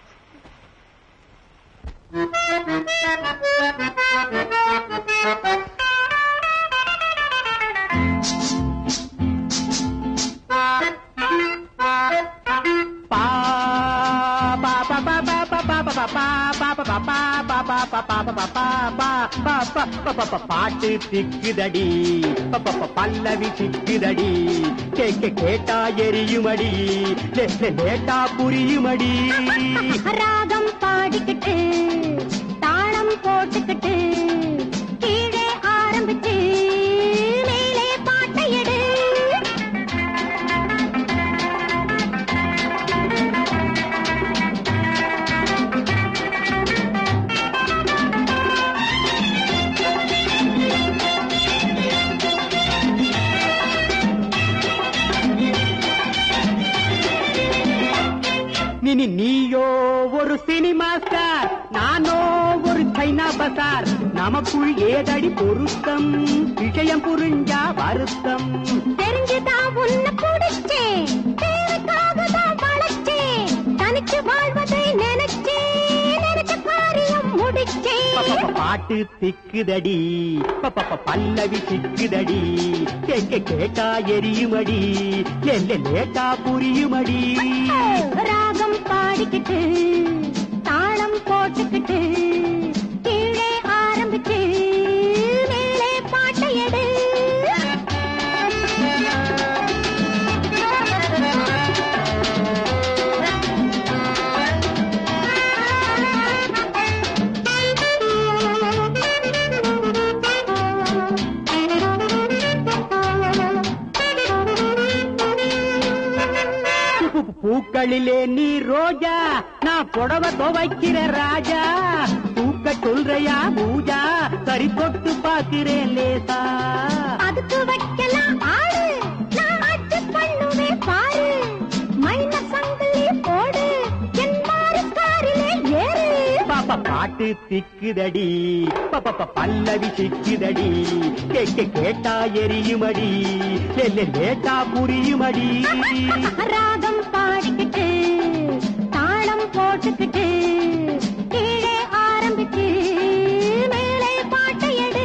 பாட்டு திக்குதடி பல்லவி திக்குதடி கேட்க கேட்டா எரியுமடி லேட்டா புரியுமடி ராகம் பாடிக்கிட்டு தாளம் போட்டுக்கிட்டு கீழே ஆரம்பிச்சு மேலே பாட்டை எடு இனி நீயோ ஒரு சினிமா ஸ்டார் நானோ ஒரு சைனா பசார் நமக்குள் ஏதடி பொருத்தம் விஷயம் புரிஞ்சா வருத்தம் தெரிஞ்சுதான் உன்னை பிடிச்சேன் தேவைக்காக தான் வளர்ச்சேன் தனிச்சு வாழ்வதை நினைச்சேன் நினைச்ச காரியம் முடிச்சேன் பப்பப்ப பாட்டு திக்குதடி பப்பப்ப பல்லவி சிக்குதடி கேட்க கேட்டா எரியுமடி எல்ல லேட்டா புரியுமடி ராகம் பாடிக்கிட்டு தாளம் போட்டுக்கிட்டு கீழே ஆரம்பிச்சு மேலே பாட்டை எடு பூக்களிலே நீ ரோஜா நான் புடவ துவைக்கிற ராஜா பூக்க சொல்றையா பூஜா சரி தொட்டு பாக்குறேன் லேசா அதுக்கு வைக்கலாம் ஆளு நான் அட்டு பண்ணுவேன் பாரு மைன சங்கிலி போடு என் மாறு காரிலே ஏறு பாப்பா பாட்டு திக்குதடி பப்பப்ப பல்லவி சிக்குதடி கேட்க கேட்டா எரியுமடி எல்ல லேட்டா புரியுமடி ராகம் பாடிக்கிட்டு தாளம் போட்டுக்கிட்டு கீழே ஆரம்பிச்சு மேலே பாட்டை எடு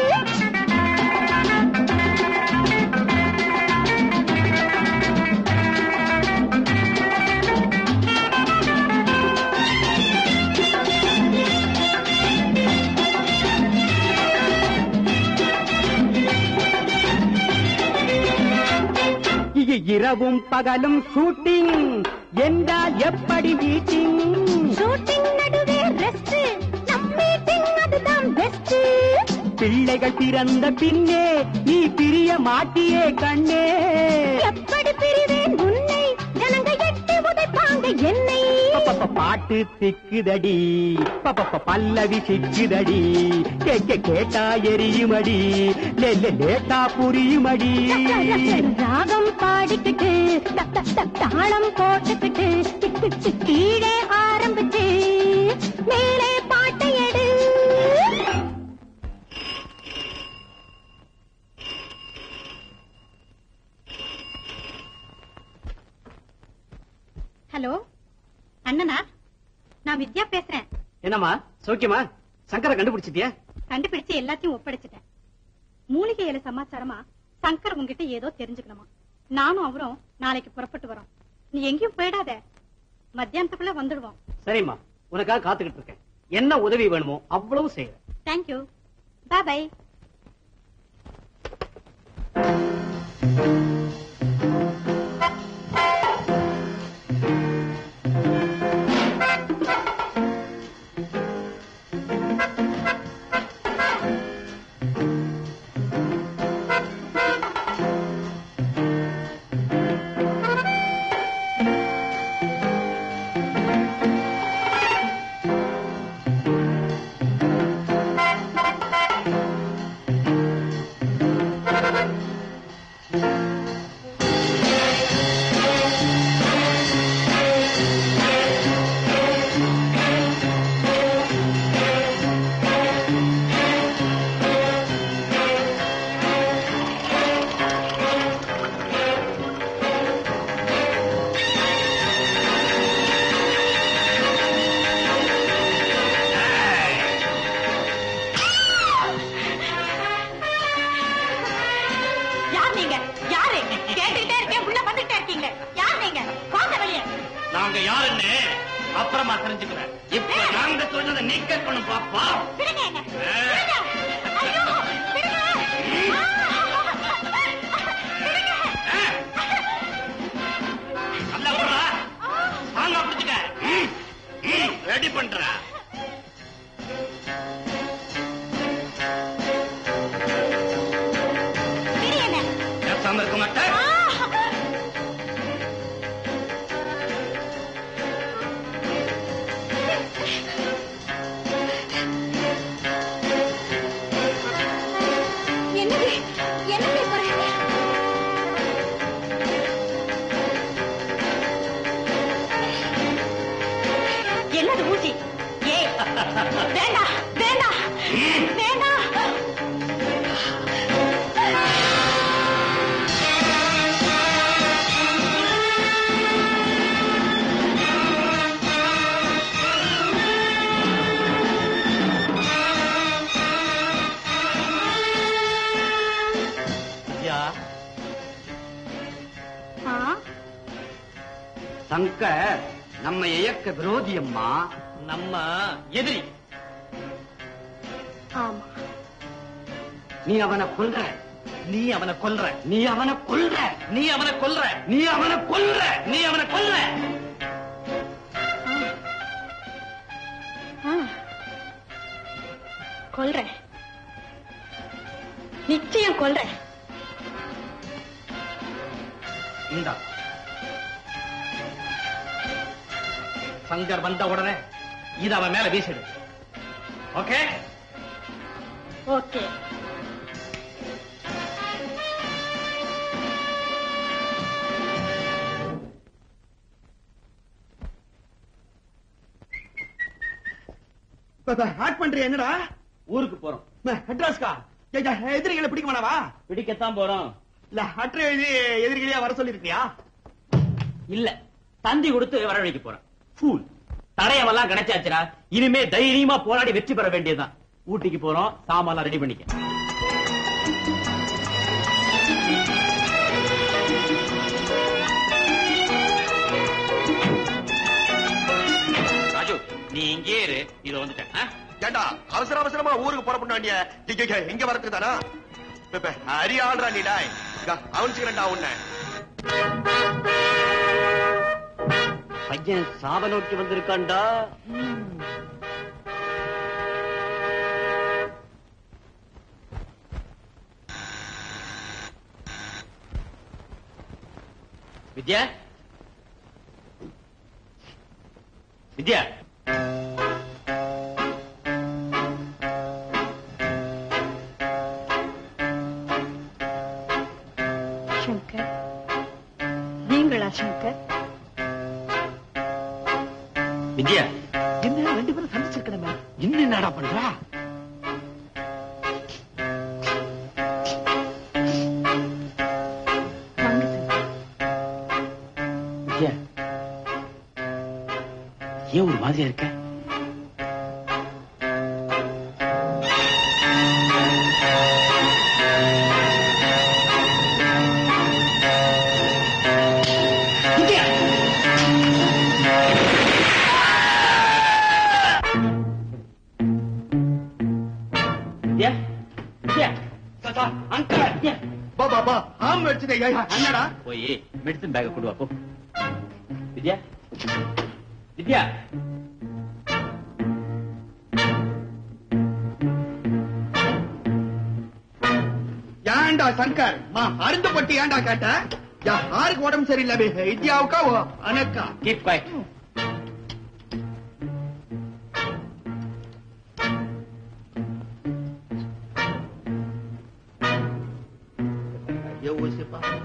இ- இரவும் பகலும் ஷூட்டிங் என்றால் எப்படி மீட்டிங் ஷூட்டிங் நடுவே ரெஸ்ட் நம் மீட்டிங் அதுதான் பெஸ்ட் பிள்ளைகள் பிறந்த பின்னே நீ பிரிய மாட்டியே கண்ணே எப்படி பிரிவேன் உன்னை ஜனங்க எட்டி உதைப்பாங்க என்னை பப்பப்ப பாட்டு திக்குதடி பப்பப்ப பல்லவி சிக்குதடி கேட்க கேட்டா எரியுமடி லெல்ல லேட்டா புரியுமடி ராகம் பாடிக்கிட்டு த- த- த- தாளம் போட்டுக்கிட்டு டிக் டிக் டிக் கீழே ஆரம்பிச்சு மேலே பாட்டை எடு ஹலோ அண்ணனா நான் வித்யா பேசுறேன் என்னம்மா சௌக்கியமா சங்கரை கண்டுபிடிச்சிட்டியா கண்டுபிடிச்சு எல்லாத்தையும் ஒப்படைச்சிட்டேன் மூலிகை இலை சமாச்சாரமா சங்கர் உங்ககிட்ட ஏதோ தெரிஞ்சுக்கணுமா நானும் அவரும் நாளைக்கு புறப்பட்டு வரோம் நீ எங்கேயும் போயிடாத மத்தியானத்துக்குள்ள வந்துடுவோம் சரிம்மா உனக்காக காத்துக்கிட்டு இருக்கேன் என்ன உதவி வேணுமோ அவ்வளவு செய்யறேன் தேங்க்யூ பாய் பை யார் நீங்க யாரு கேட்டுக்கிட்டே இருக்கேன் உள்ள வந்துட்டே இருக்கீங்க யார் நீங்க வாங்க வெளியே நாங்க யாருன்னு அப்புறமா தெரிஞ்சுக்கிறேன் இப்ப நாங்க சொல்றதை நீ கேட்கணும் பாப்பா விடுங்க என்ன விடுங்க ஐயோ விடுங்க நல்லா போடுறா வாங்க பிடிச்சுக்க ரெடி பண்ற விடு என்ன பேசாம இருக்க மாட்டேன் என்னது என்னது போறேன் வேண்டாம் வேண்டாம் வேண்டாம் வித்யா ஆ, சங்கர் நம்ம இயக்க விரோதி அம்மா நம்ம எதிரி ஆமா நீ அவனை கொல்ற நீ அவனை கொல்ற நீ அவனை கொல்ற நீ அவனை கொல்ற நீ அவனை கொல்ற நீ அவனை கொல்ற ஆ. கொல்றேன் நிச்சயம் கொல்றேன் இந்தா சங்கர் வந்த உடனே இது அவன் மேல வீசிடு ஓகே ஓகே ஹேட் பண்றிய என்னடா ஊருக்கு போறோம் அட்ரஸ்கா எதிரிகளை பிடிக்க மாட்டாவா பிடிக்கத்தான் போறோம் இல்ல அட்ரு எழுதி எதிரிகளையா வர சொல்லிருக்கியா இல்ல தந்தி கொடுத்து வரவழைக்க போறேன் ஃபூல் தடயமெல்லாம் கிடைச்சாச்சுடா இனிமே தைரியமா போராடி வெற்றி பெற வேண்டியதுதான் ஊட்டிக்கு போறோம் சாமான்லாம் ரெடி பண்ணிக்க ராஜு நீ இங்கே இரு இது வந்துட்டேன் ஆ? ஏண்டா அவசர அவசரமா ஊருக்கு புறப்பட வேண்டிய இங்க- இங்க- இங்க வரதுக்கு தானா அரிய ஆள்றா நீ டாய் அவனிச்சுக்கிறேன்டா உன்னை பையன் சாவ நோக்கி வந்திருக்கான்டா வித்யா வித்யா சங்கர் நீங்களா சங்கர் வித்யா என்ன ரெண்டு பேரும் சந்திச்சிருக்கணுமே இன்னும் என்னடா பண்றா வாங்க சங்கர் வித்யா ஏன் ஒரு மாதிரியா இருக்க வித்யா வித்யா அங்கிள் வித்யா பா பா பா ஆம் வச்சுதே என்னடா போய் மெடிசன் பேக்க கொண்டு வா போ வித்யா வித்யா ஏன்டா சங்கர் மா அருந்தப்பட்டு ஏன்டா கேட்ட யாருக்கு உடம்பு சரியில்லை வித்யாவுக்கா ஓ அனக்கா keep quiet Eu vou separar.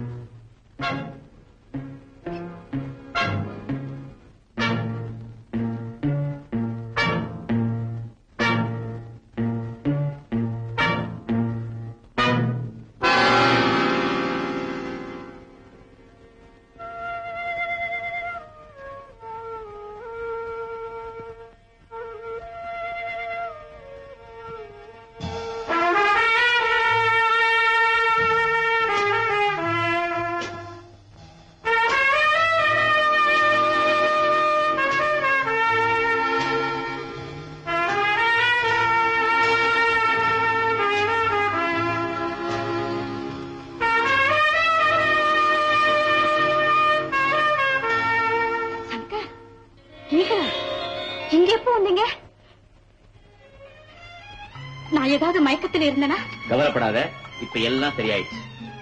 Shankar நீங்களா இங்க எப்போ வந்தீங்க நான் ஏதாவது மயக்கத்தில் இருந்தேனா கவலைப்படாத இப்ப எல்லாம் சரியாயிடுச்சு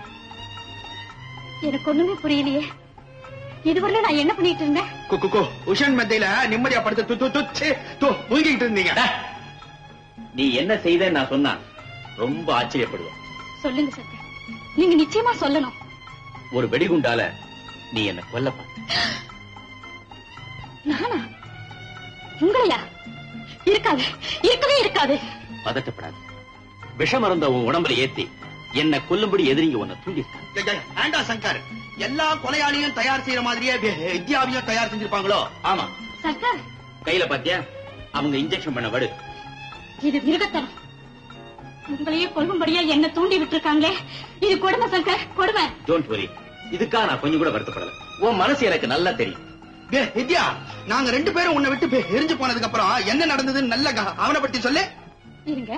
எனக்கு ஒண்ணுமே புரியலையே இதுவரை நான் என்ன பண்ணிட்டு இருந்தேன் கு, கு, கு. உஷன் மத்தியில நிம்மதியா படுத்து து, து, து, ச்சே, து, தூங்கிட்டு இருந்தீங்க டா, நீ என்ன செய்தேன்னு நான் சொன்னா ரொம்ப ஆச்சரியப்படுவேன் சொல்லுங்க சங்கர் நீங்க நிச்சயமா சொல்லணும் ஒரு வெடிகுண்டால நீ என்ன கொல்ல பார்த்த நானா உங்களையா இருக்காது இருக்கவே இருக்காது பதட்டப்படாது விஷம் இருந்த உன் உடம்புல ஏத்தி என்ன கொல்லும்படி எதிரிங்க உன்னை தூண்டிருக்காங்க ஆண்டா சங்கர் எல்லா கொலையாளியும் தயார் செய்யற மாதிரியே வித்யாவையும் தயார் செஞ்சிருப்பாங்களோ ஆமா சங்கர் கையில பாத்தியா அவங்க இன்ஜெக்ஷன் பண்ண வடு இது மிருகத்தனம் உங்களையே கொல்லும்படியா என்ன தூண்டி விட்டுருக்காங்களே இது கொடுமை சங்கர் கொடுமை டோன்ட் வரி இதுக்காக நான் கொஞ்சம் கூட வருத்தப்படல உன் மனசு எனக்கு நல்லா தெரியும் டேய், வித்யா நாங்க ரெண்டு பேரும் உன்னை விட்டு பே- எரிஞ்சு போனதுக்கு அப்புறம் என்ன நடந்ததுன்னு நல்ல க- அவனைப்பத்தி சொல்லு இருங்க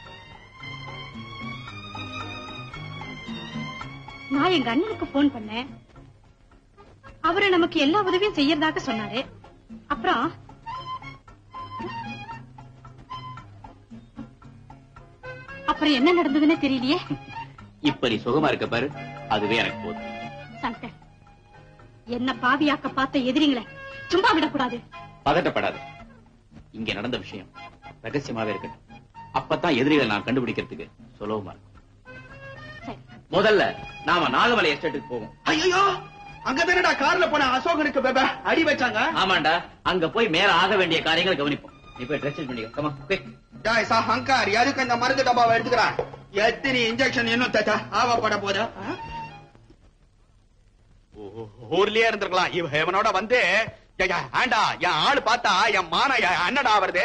நான் எங்க அண்ணனுக்கு போன் பண்ணேன் அவரு நமக்கு எல்லா உதவியும் செய்யறதாக சொன்னாரு அப்புறம் அப்புறம் என்ன நடந்ததுன்னு தெரியலையே இப்ப நீ சுகமா இருக்க பாரு அதுவே எனக்கு போதும் சங்கர் என்ன பாவியாக்க பார்த்த எதிரிங்களை சும்மா விடக்கூடாது பதட்டப்படாத இங்க நடந்த விஷயம் ரகசியமாவே இருக்கட்டும் அப்பதான் எதிரிகளை நான் கண்டுபிடிக்கிறதுக்கு சுலபமா இருக்கும் சரி முதல்ல நாம நாகமலை எஸ்டேட்டுக்கு போவோம் ஐயோ அங்க தானடா கார்ல போன அசோகனுக்கு பெப அடி வச்சாங்க ஆமாண்டா அங்க போய் மேல ஆக வேண்டிய காரியங்களை கவனிப்போம் நீ போய் ட்ரெஸ் சேஞ்ச் பண்ணிக்க கமா குயிக் டேய் சா ஹங்கார் எதுக்கு இந்த மருந்து டப்பாவை எடுத்துக்கிறா எத்தனை இன்ஜெக்ஷன் இன்னும் தச்சா ஆவப்பட போதா ஆ? ஊ- ஊர்லயே இருந்திருக்கலாம் இவ இவனோட வந்து ஏய், ஏய், ஆண்டா என் ஆளு பார்த்தா என் மான என் அண்ணடா வருது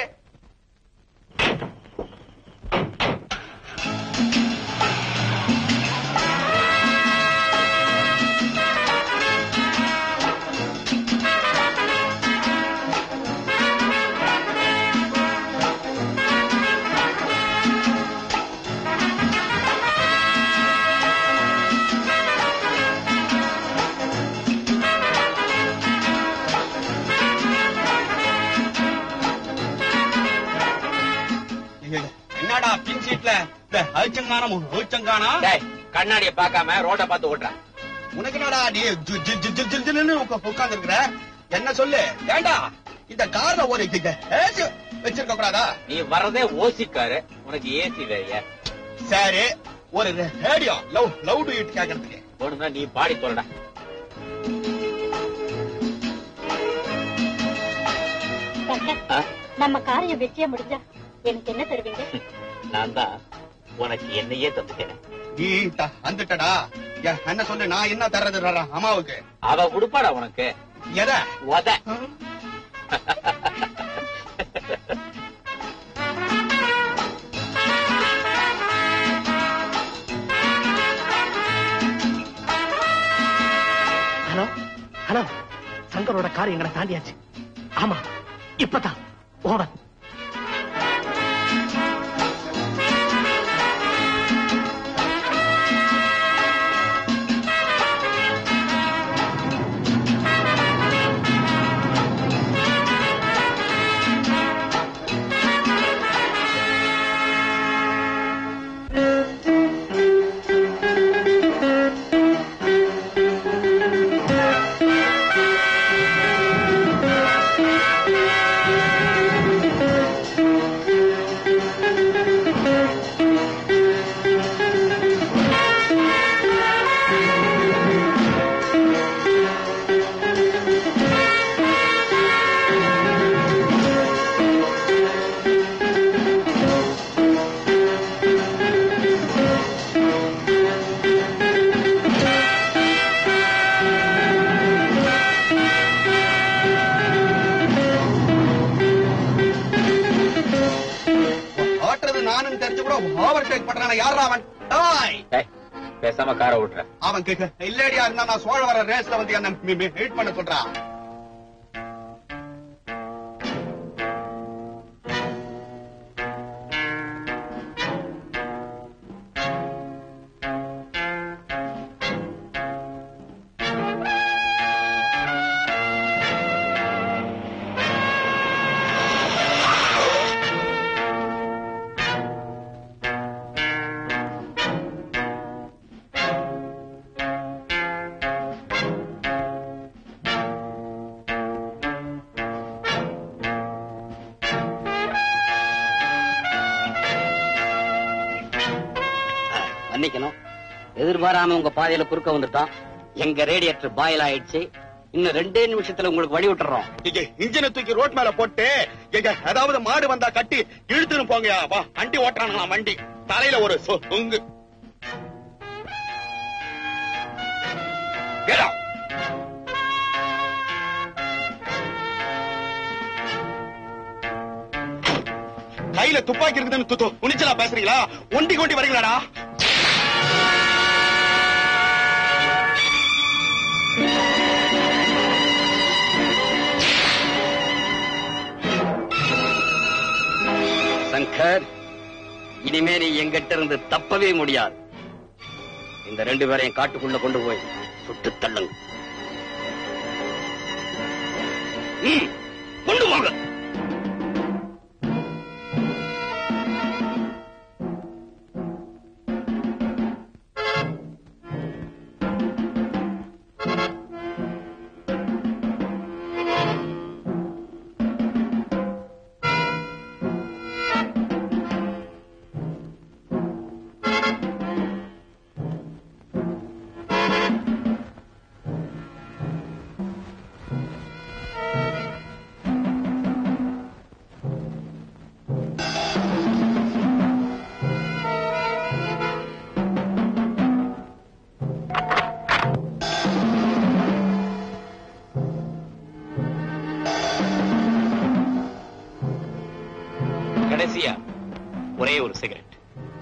என்னடா பின் சீட்ல அழிச்சங்கானம் அழிச்சங்கானா கண்ணாடிய பார்க்காம ரோட பார்த்து ஓட்டுறேன் உனக்கு என்னடா நீ ஜு- ஜு- ஜு- ஜு- ஜு- ஜுன்னு உட்கார்ந்து இருக்கிற என்ன சொல்லு ஏண்டா இந்த கார்ல ஒரு ஏசி வச்சிருக்க கூடாதா நீ வர்றதே ஓசிக்காரு உனக்கு ஏசி வேறைய சரி ஒரு radio love love to it கேக்குறதுக்கு போடுங்க நீ பாடி சொல்லடா ஆ? நம்ம காரியம் வெற்றியா முடிஞ்சா எனக்கு என்ன தருவீங்க நான் தான் உனக்கு என்னையே தந்துட்டேன் நீ த- வந்துட்டடா ஏ, என்ன சொல்லு நான் என்ன தர்றது ரா- அம்மாவுக்கு அவ உடுப்பாடா உனக்கு எதை உத ஹலோ ஹலோ சங்கரோட கார் எங்களை தாண்டியாச்சு ஆமா இப்பதான் ஓவர் ஓட்டுறது நானும் தெரிஞ்சு கூட ஓவர் டேக் பண்றான யாரா அவன் டேய் டேய், பேசாம காரை ஓட்டுற அவன் கேக்க இல்லடியா இருந்தா நான் சோழ வர ரேஸ்ல வந்து என்ன மீட் பண்ண சொல்றான் மன்னிக்கணும் எதிர்பாராம உங்க பாதையில குறுக்க வந்துட்டான் எங்க ரேடியேட்டர் பாயில் ஆயிடுச்சு இன்னும் ரெண்டே நிமிஷத்துல உங்களுக்கு வழி விட்டுறோம் இங்க இன்ஜினை தூக்கி ரோட் மேல போட்டு இங்க ஏதாவது மாடு வந்தா கட்டி இழுத்துன்னு போங்கயா வா வண்டி ஓட்டுறானுங்களா வண்டி தலையில ஒரு சொங்கு Get out. கையில துப்பாக்கி இருக்குதுன்னு துத்து துணிச்சலா பேசுறீங்களா ஒண்டி கொண்டி வரீங்களாடா சங்கர் இனிமே நீ எங்கிட்ட இருந்து தப்பவே முடியாது இந்த ரெண்டு பேரையும் காட்டுக்குள்ள கொண்டு போய் சுட்டு தள்ளுங்க ம், கொண்டு போங்க கடைசியா ஒரே ஒரு சிகரெட்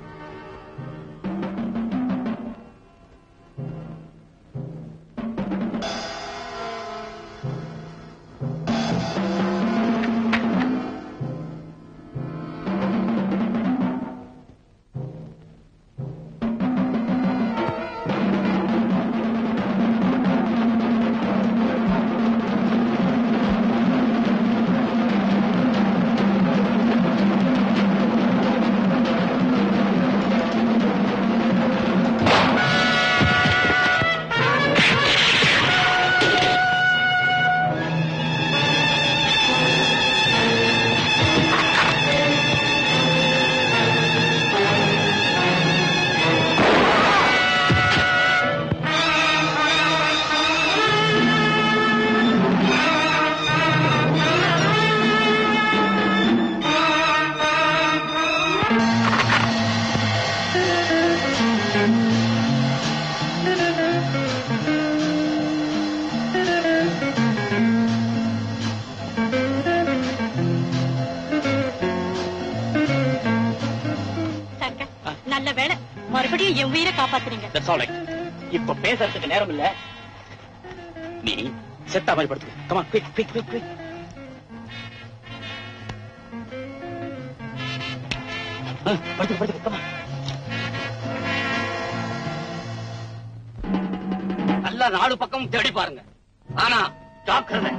சங்கர் நல்ல வேலை மறுபடியும் என் உயிரை காப்பாத்துறீங்க தட்ஸ் ஆல் இப்ப பேசுறதுக்கு நேரம் இல்ல நீ செத்தா மாதிரி படுத்து come on quick quick quick quick படுத்து படுத்து கமா நல்லா நாலு பக்கம் தேடி பாருங்க ஆனா ஜாக்கிரதை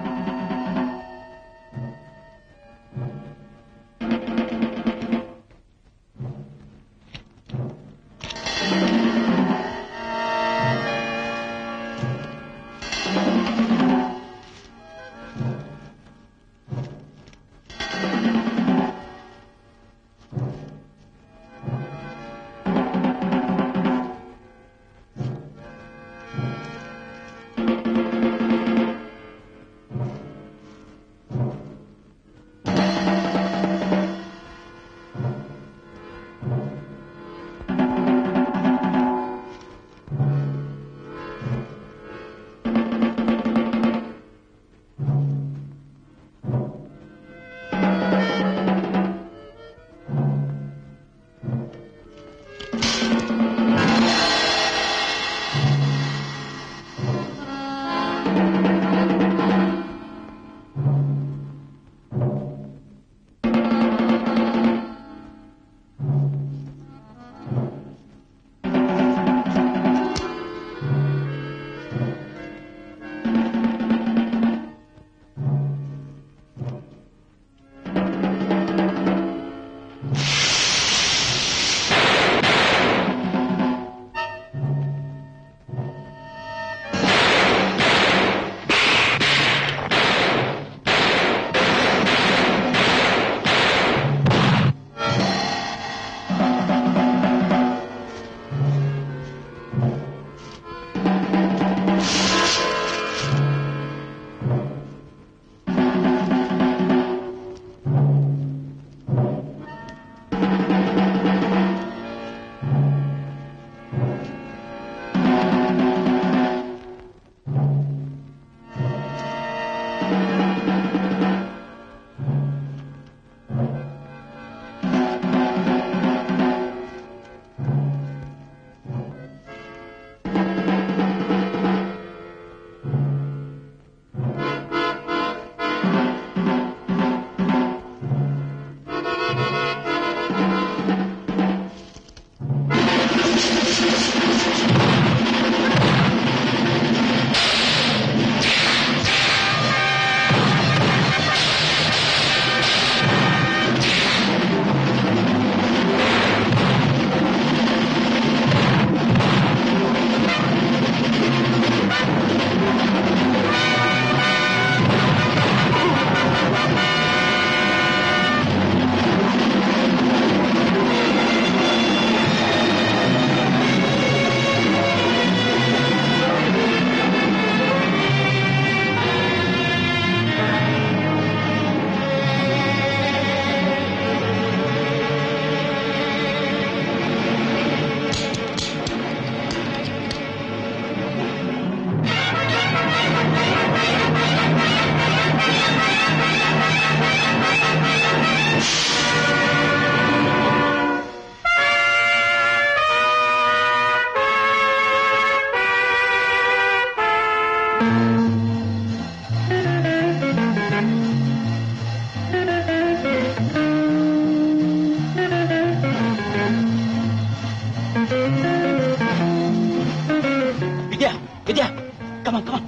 வித்யா வித்யா கமான் கமான்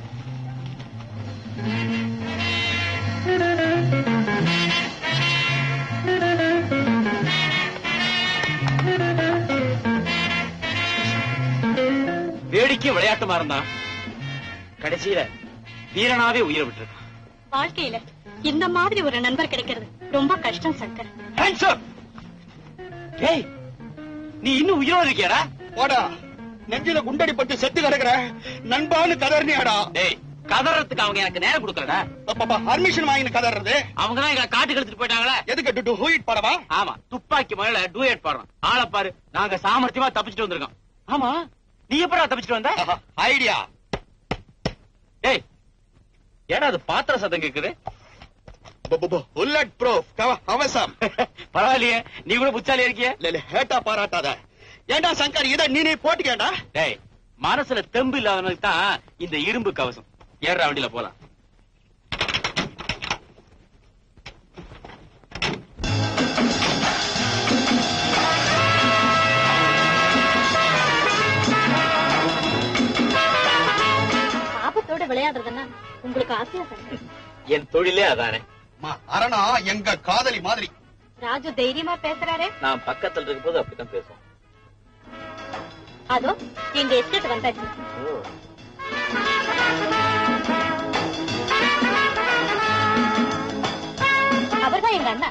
வேடிக்கை விளையாட்டுமா இருந்தா கடைசியில வீரனாவே உயிரை விட்டுருக்கான் வாழ்க்கையில இந்த மாதிரி ஒரு நண்பர் கிடைக்கிறது ரொம்ப கஷ்டம் சங்கர் Hands up! ஏய் நீ இன்னும் உயிரோடு இருக்கியாடா போடா நெஞ்சில குண்டடிப்பட்டு செத்து கிடக்குற நண்பான்னு கதறினியாடா டேய் கதறதுக்கு அவங்க எனக்கு நேரம் கொடுக்கலடா பர்மிஷன் வாங்கின கதறது அவங்க தான் எங்களை காட்டுக்கு எடுத்துட்டு போயிட்டாங்களே எதுக்கு டு ஹூயிட் படவா ஆமா துப்பாக்கி மேல டூயட் பாடுறோம் ஆளை பாரு நாங்க சாமர்த்தியமா தப்பிச்சுட்டு வந்திருக்கோம் ஆமா நீ எப்படா தப்பிச்சுட்டு வந்த ஐடியா ஏய் ஏடா அது பாத்திர சத்தம் கேக்குது புல்லட் ப்ரூஃப் கவசம் பரவாயில்லையே நீ கூட புச்சாலியா இருக்கிய இல்ல ஹேட்டா பாராட்டாத ஏண்டா சங்கர் இத நீ நீ போட்டுக்கேண்டா டேய் மனசுல தெம்பு இல்லாதவனுக்கு தான் இந்த இரும்பு கவசம் ஏறா வண்டியில போலாம் ஆபத்தோட விளையாடுறதுன்னா உங்களுக்கு ஆசையா சங்கர் என் தொழிலே அதானே அரணா எங்க காதலி மாதிரி ராஜு தைரியமா பேசுறாரே நான் பக்கத்துல இருக்கும்போது அப்படித்தான் பேசுவோம் அதோ எங்க எஸ்டேட் வந்தாச்சு அவர்தான் எங்க அண்ணா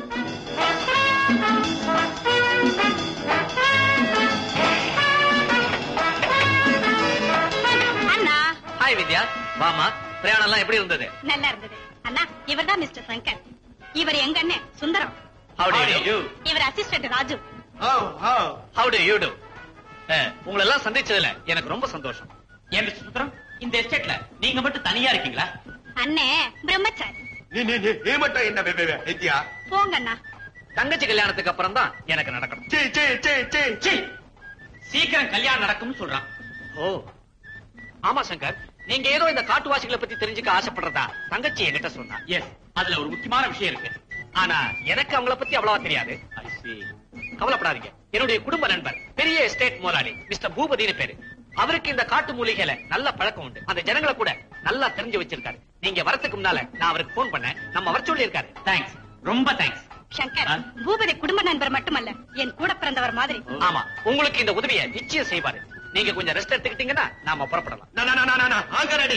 அண்ணா ஹாய் வித்யா வாமா பிரயாணம் எல்லாம் எப்படி இருந்தது நல்லா இருந்தது அண்ணா இவர்தான் மிஸ்டர் சங்கர் இவர் எங்க அண்ணன் Sundaram How do you do? இவர் assistant Raju How do you do? அஹ், உங்களை எல்லாம் சந்திச்சதுல எனக்கு ரொம்ப சந்தோஷம் ஏன் மிஸ்டர் சுந்தரம் இந்த எஸ்டேட்ல நீங்க மட்டும் தனியா இருக்கீங்களா அண்ணே பிரம்மச்சாரி நீ நீ நீ நீ மட்டும் என்ன வே- வே- வே- வித்யா போங்க அண்ணா தங்கச்சி கல்யாணத்துக்கு அப்புறம் தான் எனக்கு நடக்கணும் சீ சீ சீ சீ சீ, சீக்கிரம் கல்யாணம் நடக்கும்னு சொல்றான் ஓ ஆமா சங்கர் நீங்க ஏதோ இந்த காட்டுவாசிகளை பத்தி தெரிஞ்சுக்க ஆசைப்படுறதா தங்கச்சி என்கிட்ட சொன்னா எஸ் அதுல ஒரு முக்கியமான விஷயம் இருக்கு ஆனா எனக்கு அவங்கள பத்தி அவ்வளவா தெரியாது I see. கவலைப்படாதீங்க என்னுடைய குடும்ப நண்பர் பெரிய எஸ்டேட் முதலாளி மிஸ்டர் பூபதினு பேரு அவருக்கு இந்த காட்டு மூலிகையில நல்ல பழக்கம் உண்டு அந்த ஜனங்களை கூட நல்லா தெரிஞ்சு வச்சிருக்காரு நீங்க வரதுக்கு முன்னால நான் அவருக்கு போன் பண்ணேன் நம்ம வர சொல்லி இருக்காரு தேங்க்ஸ் ரொம்ப தேங்க்ஸ் சங்கர் ஆ? பூபதி குடும்ப நண்பர் மட்டுமல்ல என் கூட பிறந்தவர் மாதிரி ஆமா உங்களுக்கு இந்த உதவியை நிச்சயம் செய்வாரு நீங்க கொஞ்சம் ரெஸ்ட் எடுத்துக்கிட்டீங்கன்னா நாம புறப்படலாம் நான் நான் நான் நான் ஆங்க ready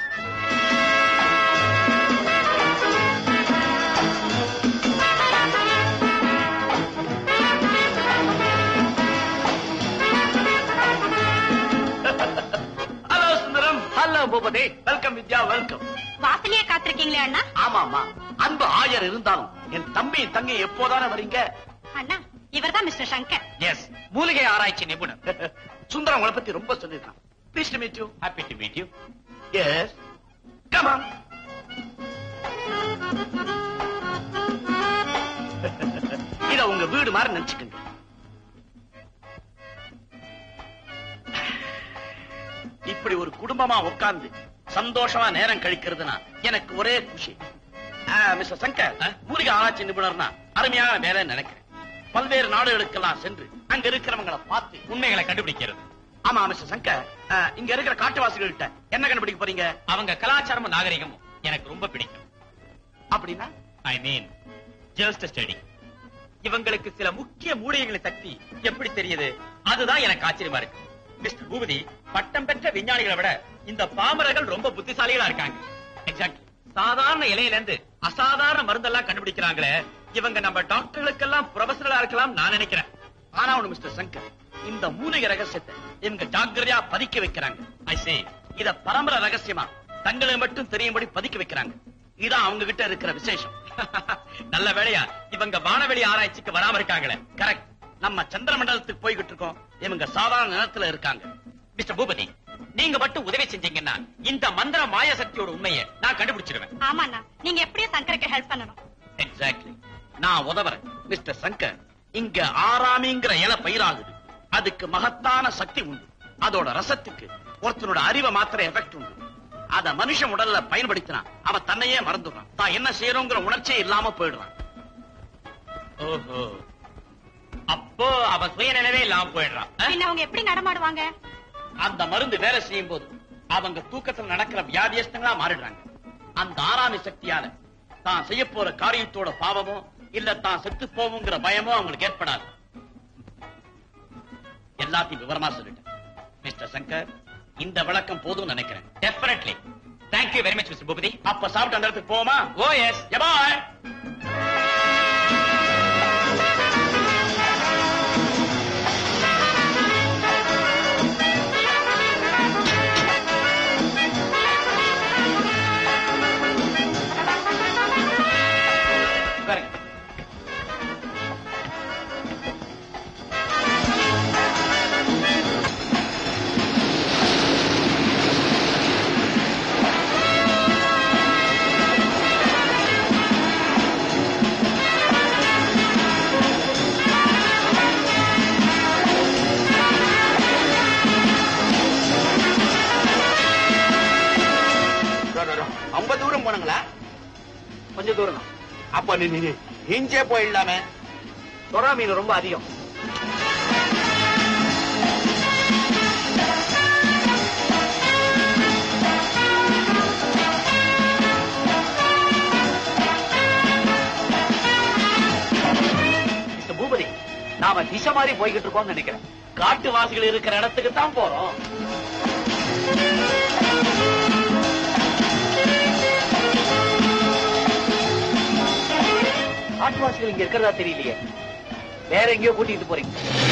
hello Sundaram hello Bhoopathi welcome Vidya welcome வாசலையே காத்திருக்கீங்களே அண்ணா ஆமாமா அன்பு ஆயர் இருந்தாலும் என் தம்பி தங்கை எப்போதானே வரீங்க அண்ணா இவர்தான் மிஸ்டர் சங்கர் எஸ் மூலிகை ஆராய்ச்சி நிபுணர் சுந்தரம் உங்களை பத்தி ரொம்ப சொல்லிருக்கான் please to meet you happy to meet you yes come on உங்க வீடு மாதிரி நினைச்சுக்கங்க இப்படி ஒரு குடும்பமா உட்கார்ந்து சந்தோஷமா நேரம் கழிக்கிறதுனா எனக்கு ஒரே குஷி ஆ, மிஸ்டர் சங்கர் மூலிகை ஆராய்ச்சி நிபுணர்னா அருமையான வேலை நினைக்கிறேன் பல்வேறு நாடுகளுக்கெல்லாம் சென்று அங்க இருக்கிறவங்களை பார்த்து உண்மைகளை கண்டுபிடிக்கிறது ஆமா மிஸ்டர் சங்கர் ஆ, இங்க இருக்கிற காட்டுவாசிகள்கிட்ட என்ன கண்டுபிடிக்க போறீங்க அவங்க கலாச்சாரமும் நாகரிகமும் எனக்கு ரொம்ப பிடிக்கும் அப்படின்னா ஐ மீன் ஜஸ்ட் ஸ்டடி இவங்களுக்கு சில முக்கிய மூலிகைகளின் சக்தி எப்படி தெரியுது அதுதான் எனக்கு ஆச்சரியமா இருக்கு மிஸ்டர் பூபதி பட்டம் பெற்ற விஞ்ஞானிகளை விட இந்த பாமரர்கள் ரொம்ப புத்திசாலிகளா இருக்காங்க எக்ஸாக்ட்லி சாதாரண இலையில இருந்து அசாதாரண மருந்தெல்லாம் கண்டுபிடிக்கிறாங்களே இவங்க நம்ம டாக்டர்களுக்கெல்லாம் ப்ரொஃபஷனலா இருக்கலாம் நான் நினைக்கிறேன் ஆனா ஒண்ணு மிஸ்டர் சங்கர் இந்த மூலிகை ரகசியத்தை இவங்க ஜாக்கிரதையா பதிக்க வைக்கிறாங்க ஐ சே இத பரம்பரை ரகசியமா தங்களை மட்டும் தெரியும்படி பதிக்க வைக்கிறாங்க இதான் அவங்க கிட்ட இருக்கிற விசேஷம் நல்ல வேளையா இவங்க வானவெளி ஆராய்ச்சிக்கு வராம இருக்காங்களே கரெக்ட் நம்ம சந்திர மண்டலத்துக்கு போய்கிட்டு இருக்கோம் இவங்க சாதாரண நிலத்துல இருக்காங்க மிஸ்டர் பூபதி நீங்க மட்டும் உதவி செஞ்சீங்கன்னா இந்த மந்திர மாய சக்தியோட உண்மையை நான் கண்டுபிடிச்சிருவேன் ஆமாண்ணா நீங்க எப்படியும் சங்கருக்கு ஹெல்ப் பண்ணணும் எக்ஸாக்ட்லி நான் உதவுறேன் மிஸ்டர் சங்கர் இங்க ஆறாமிங்கிற இலை பயிராகுது அதுக்கு மகத்தான சக்தி உண்டு அதோட ரசத்துக்கு ஒருத்தனோட அறிவை மாத்திர எஃபெக்ட் உண்டு அத மனுஷன் உடல்ல பயன்படுத்தினா அவன் தன்னையே மறந்துடுறான் தான் என்ன செய்யறோங்கிற உணர்ச்சியே இல்லாம போயிடுறான் ஓஹோ அப்போ அவ சுயநிலவே இல்லாம போயிடுறான் ஆ? பின்ன அவங்க எப்படி நடமாடுவாங்க அந்த மருந்து வேலை செய்யும் போது அவங்க தூக்கத்துல நடக்கிற வியாதியஸ்தங்களா மாறிடுறாங்க அந்த ஆறாமி சக்தியால தான் செய்ய போற காரியத்தோட பாவமோ இல்ல தான் செத்து போவோங்கிற பயமோ அவங்களுக்கு ஏற்படாது எல்லாத்தையும் விவரமா சொல்லிட்டேன் மிஸ்டர் சங்கர் இந்த விளக்கம் போதும் நினைக்கிறேன் definitely thank you very much mister Bhoopathi அப்ப சாப்பிட்டு அந்த இடத்துக்கு போவோமா ஓ எஸ் எபாய் உட்காருங்க ரொம்ப தூரம் போனங்களா கொஞ்சம் தூரம் தான் அப்ப நீ நீ இஞ்சே போயிடலாமே சொரா மீன் ரொம்ப அதிகம் மிஸ்டர் பூபதி நாம திசை மாதிரி போய்கிட்டு இருக்கோம்னு நினைக்கிறேன் காட்டுவாசிகள் இருக்கிற இடத்துக்கு தான் போறோம் காட்டுவாசிகள் இங்க இருக்கிறதா தெரியலையே வேற எங்கேயோ கூட்டிட்டு போறீங்க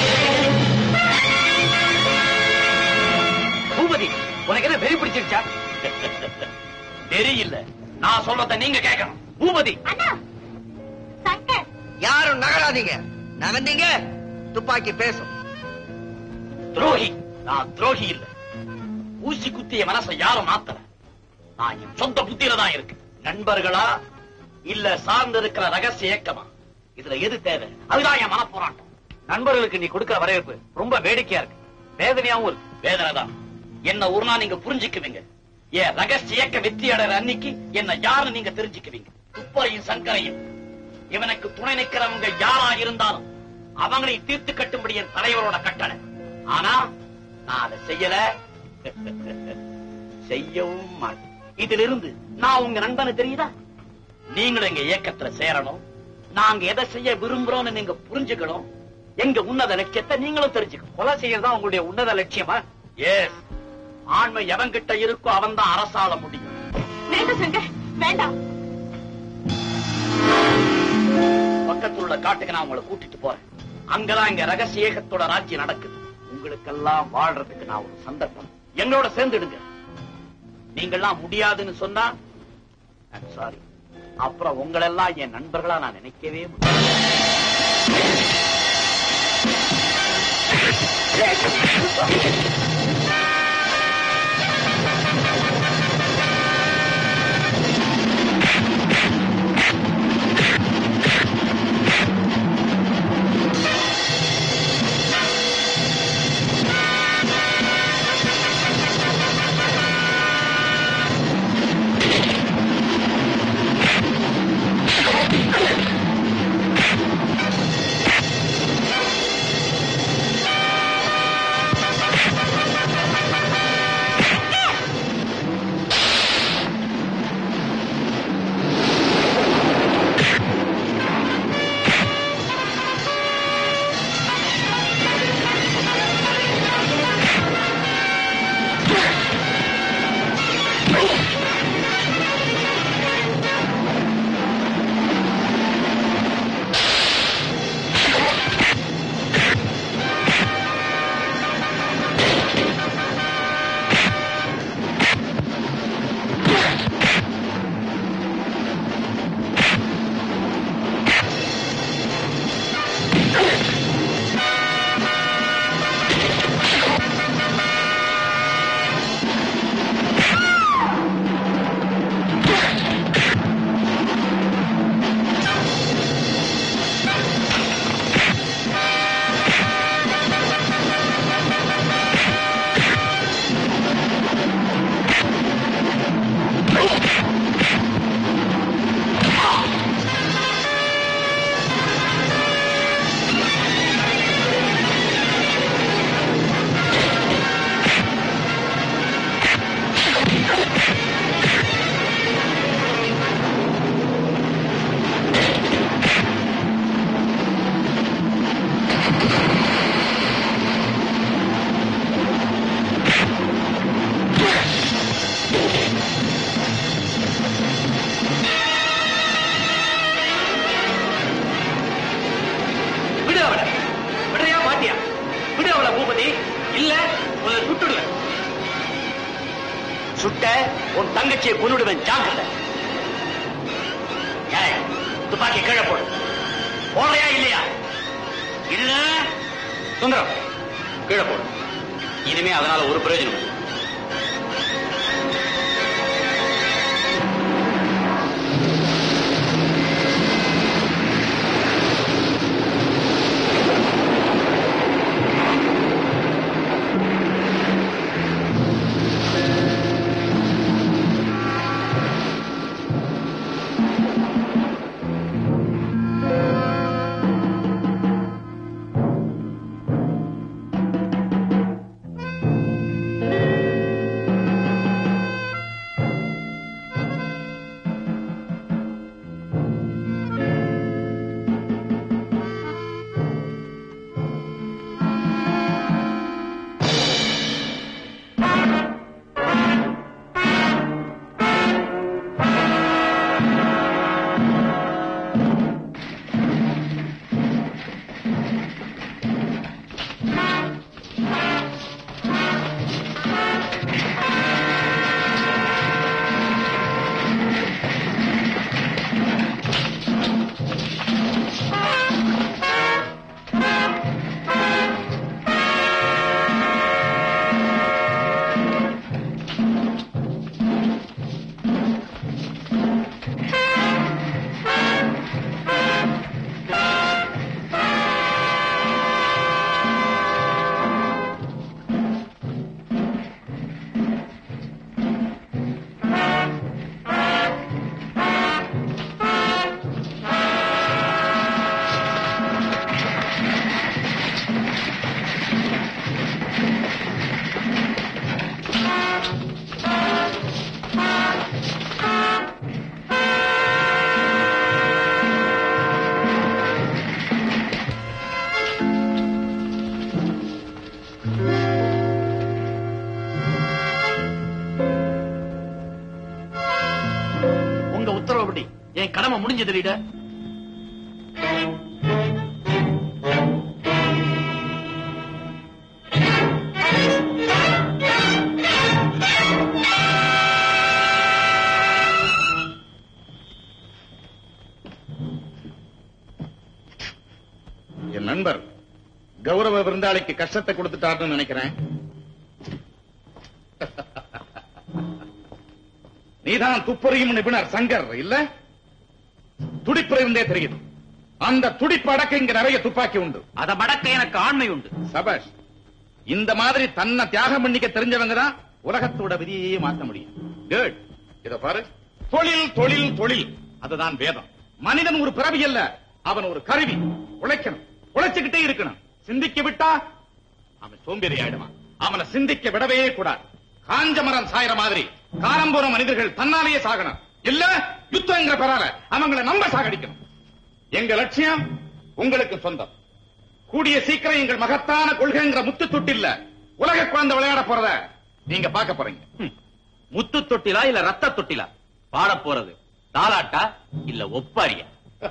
பூபதி உனக்கு என்ன வெறி பிடிச்சிருச்சா தெரியல நான் சொல்றத நீங்க கேட்கணும் பூபதி அண்ணா சங்கர் யாரும் நகராதீங்க நகர்ந்தீங்க துப்பாக்கி பேசும் துரோகி நான் துரோகி இல்ல ஊசி குத்திய மனசை யாரும் மாத்தல நான் என் சொந்த புத்தியில தான் இருக்கு நண்பர்களா இல்ல சார்ந்து இருக்கிற ரகசிய இயக்கமா இதுல எது தேவை அதுதான் என் மனப்போராட்டம் நண்பர்களுக்கு நீ கொடுக்கிற வரவேற்பு ரொம்ப வேடிக்கையா இருக்கு வேதனையாவும் இருக்கு வேதனை தான் என்ன ஒரு நாள் நீங்க புரிஞ்சுக்குவீங்க என் ரகசிய இயக்க வெற்றி அடைற அன்னைக்கு என்ன யாருன்னு நீங்க தெரிஞ்சுக்குவீங்க துப்பரையும் சங்கரையும் இவனுக்கு துணை நிக்கிறவங்க யாரா இருந்தாலும் அவங்களை தீர்த்து கட்டும்படி என் தலைவரோட கட்டளை ஆனா நான் அதை செய்யல செய்யவும் மாட்டேன் இதிலிருந்து நான் உங்க நண்பனு தெரியுதா நீங்களும் எங்க இயக்கத்துல சேரணும் நாங்க எதை செய்ய விரும்புறோம்னு நீங்க புரிஞ்சுக்கணும் எங்க உன்னத லட்சியத்தை நீங்களும் தெரிஞ்சுக்கணும் கொலை செய்யறதா உங்களுடைய உன்னத லட்சியமா எஸ் ஆண்மை எவன்கிட்ட இருக்கோ அவன் தான் அரசாள முடியும் வேண்டாம் சங்கர் வேண்டாம் பக்கத்துல உள்ள காட்டுக்கு நான் உங்களை கூட்டிட்டு போறேன் அங்கதான் இங்க ரகசிய ஏகத்தோட ராஜ்யம் நடக்குது உங்களுக்கெல்லாம் வாழ்றதுக்கு நான் ஒரு சந்தர்ப்பம் எங்களோட சேர்ந்துடுங்க நீங்கெல்லாம் முடியாதுன்னு சொன்னா சாரி அப்புறம் உங்களெல்லாம் என் நண்பர்களா நான் நினைக்கவே முடியாது தங்கச்சியை கொன்னுடுவேன் ஜாக்கிரதை ஏய், துப்பாக்கி கீழே போடு போடுறியா இல்லையா இல்ல சுந்தரம் கீழே போடு இனிமே அதனால ஒரு பிரயோஜனம் இல்லை. உங்க உத்தரவுப்படி என் கடமை முடிஞ்சது லீடர் என் நண்பர் கௌரவ விருந்தாளிக்கு கஷ்டத்தை கொடுத்துட்டாருன்னு நினைக்கிறேன் நீதான் துப்பறியும் நிபுணர் சங்கர் இல்ல துடிப்பு இருந்தே தெரியுது அந்த துடிப்பு அடக்க இங்க நிறைய துப்பாக்கி உண்டு அத மடக்க எனக்கு ஆண்மை உண்டு சபாஷ் இந்த மாதிரி தன்னை தியாகம் பண்ணிக்க தெரிஞ்சவங்க தான் உலகத்தோட விதியையே மாத்த முடியும் குட் இத பாரு தொழில் தொழில் தொழில் அதுதான் வேதம் மனிதன் ஒரு பிறவி அல்ல அவன் ஒரு கருவி உழைக்கணும் உழைச்சுக்கிட்டே இருக்கணும் சிந்திக்க விட்டா அவன் சோம்பேறி ஆயிடுவான் அவனை சிந்திக்க விடவே கூடாது காஞ்ச மரம் சாயிற மாதிரி காலம் போற மனிதர்கள் தன்னாலேயே சாகணும் இல்ல யுத்தங்கிற பெறால அவங்களை நம்ப சாகடிக்கணும் எங்க லட்சியம் உங்களுக்கு சொந்தம் கூடிய சீக்கிரம் எங்கள் மகத்தான கொள்கைங்கிற முத்து தொட்டில்ல உலக குழந்தை விளையாட போறத நீங்க பார்க்க போறீங்க ஹம். முத்து தொட்டிலா இல்ல ரத்த தொட்டிலா பாட போறது தாலாட்டா இல்ல ஒப்பாரியா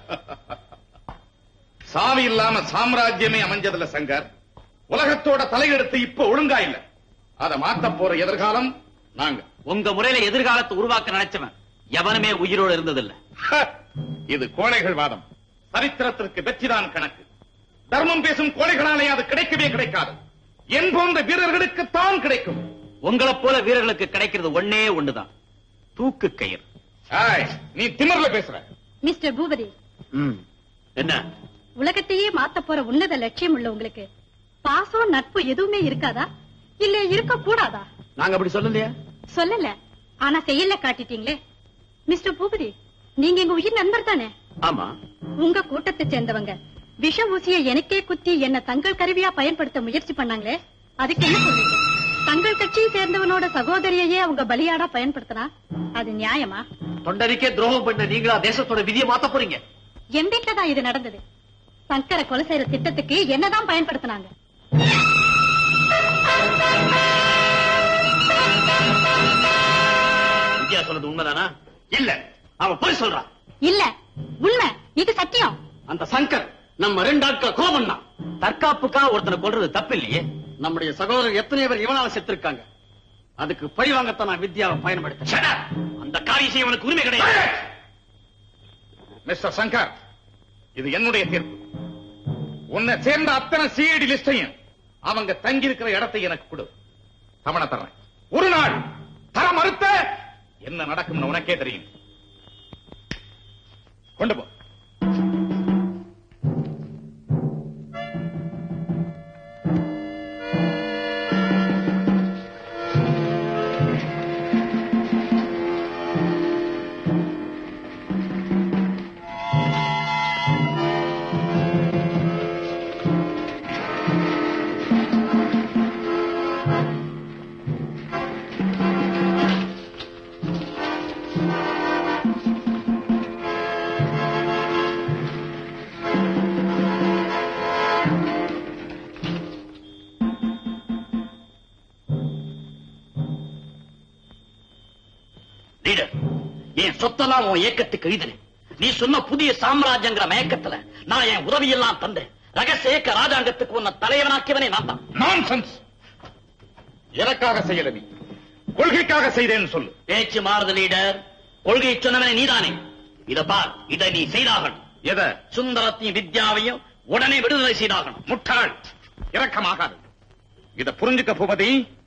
சாவி இல்லாம சாம்ராஜ்யமே அமைஞ்சதுல சங்கர் உலகத்தோட தலையெடுத்து இப்ப ஒழுங்கா இல்ல அத மாத்த போற எதிர்காலம் நாங்க உங்க முறையில எதிர்காலத்தை உருவாக்க நினைச்சவன் எவனுமே உயிரோடு இருந்ததில்ல இது கோழைகள் வாதம் சரித்திரத்திற்கு வெற்றிதான் கணக்கு தர்மம் பேசும் கோழைகளாலே அது கிடைக்கவே கிடைக்காது என் போன்ற வீரர்களுக்கு தான் கிடைக்கும் உங்களை போல வீரர்களுக்கு கிடைக்கிறது ஒண்ணே ஒண்ணுதான் தூக்கு கயிறு ஏய், நீ திமிர்ல பேசுற மிஸ்டர் பூபதி என்ன உலகத்தையே மாத்த போற உன்னத லட்சியம் உள்ள உங்களுக்கு பாசம் நட்பு எதுவுமே இருக்காதா இல்ல இருக்க கூடாதா நாங்க அப்படி சொல்லலையா சொல்லல ஆனா செயல்ல காட்டிட்டீங்களே மிஸ்டர் பூபதி நீங்க எங்க உயிர் நண்பர் தானே ஆமா உங்க கூட்டத்தை சேர்ந்தவங்க விஷ ஊசிய எனக்கே குத்தி என்ன தங்கள் கருவியா பயன்படுத்த முயற்சி பண்ணாங்களே அதுக்கு என்ன சொல்றீங்க தங்கள் கட்சியை சேர்ந்தவனோட சகோதரியையே அவங்க பலியாடா பயன்படுத்தினா அது நியாயமா தொண்டருக்கே துரோகம் பண்ண நீங்களா தேசத்தோட விதியை மாத்த போறீங்க என் வீட்டுல தான் இது நடந்தது சங்கரை கொலை செய்யற திட்டத்துக்கு என்னதான் பயன்படுத்தினாங்க வித்யா சொல்றது உண்மைதானா இல்ல அவன் பொய் சொல்றான் இல்ல உண்மை இது சத்தியம் அந்த சங்கர் நம்ம ரெண்டு ஆட்களை கோபம் தான் தற்காப்புக்கா ஒருத்தனை கொல்றது தப்பு இல்லையே நம்முடைய சகோதரர் எத்தனை பேர் இவனால செத்திருக்காங்க அதுக்கு பழிவாங்கத்தான் நான் வித்யாவை பயன்படுத்த அந்த காரியம் செய்ய உனக்கு உரிமை கிடையாது மிஸ்டர் சங்கர் இது என்னுடைய தீர்ப்பு உன்னை சேர்ந்த அத்தனை சிஐடி லிஸ்டையும் அவங்க தங்கி இருக்கிற இடத்தை எனக்கு கொடு தவணை தர்றேன் ஒரு நாள் தர மறுத்த என்ன நடக்கும்னு உனக்கே தெரியும் கொண்டு போ லீடர் என் சொத்தெல்லாம் உன் இயக்கத்துக்கு எழுதினேன் நீ சொன்ன புதிய சாம்ராஜ்யங்கிற மயக்கத்துல நான் என் உதவியெல்லாம் தந்தேன் ரகசிய இயக்க ராஜாங்கத்துக்கு உன்னை தலைவனாக்கியவனே நான் தான் நான்சென்ஸ் எனக்காக செய்யல நீ கொள்கைக்காக செய்தேன்னு சொல்லு பேச்சு மாறுது லீடர் கொள்கை சொன்னவனே நீதானே இத பார் இதை நீ செய்தாகணும் எதை சுந்தரத்தையும் வித்யாவையும் உடனே விடுதலை செய்தாகணும் முட்டாள் இரக்கமாகாது இத புரிஞ்சுக்க பூபதி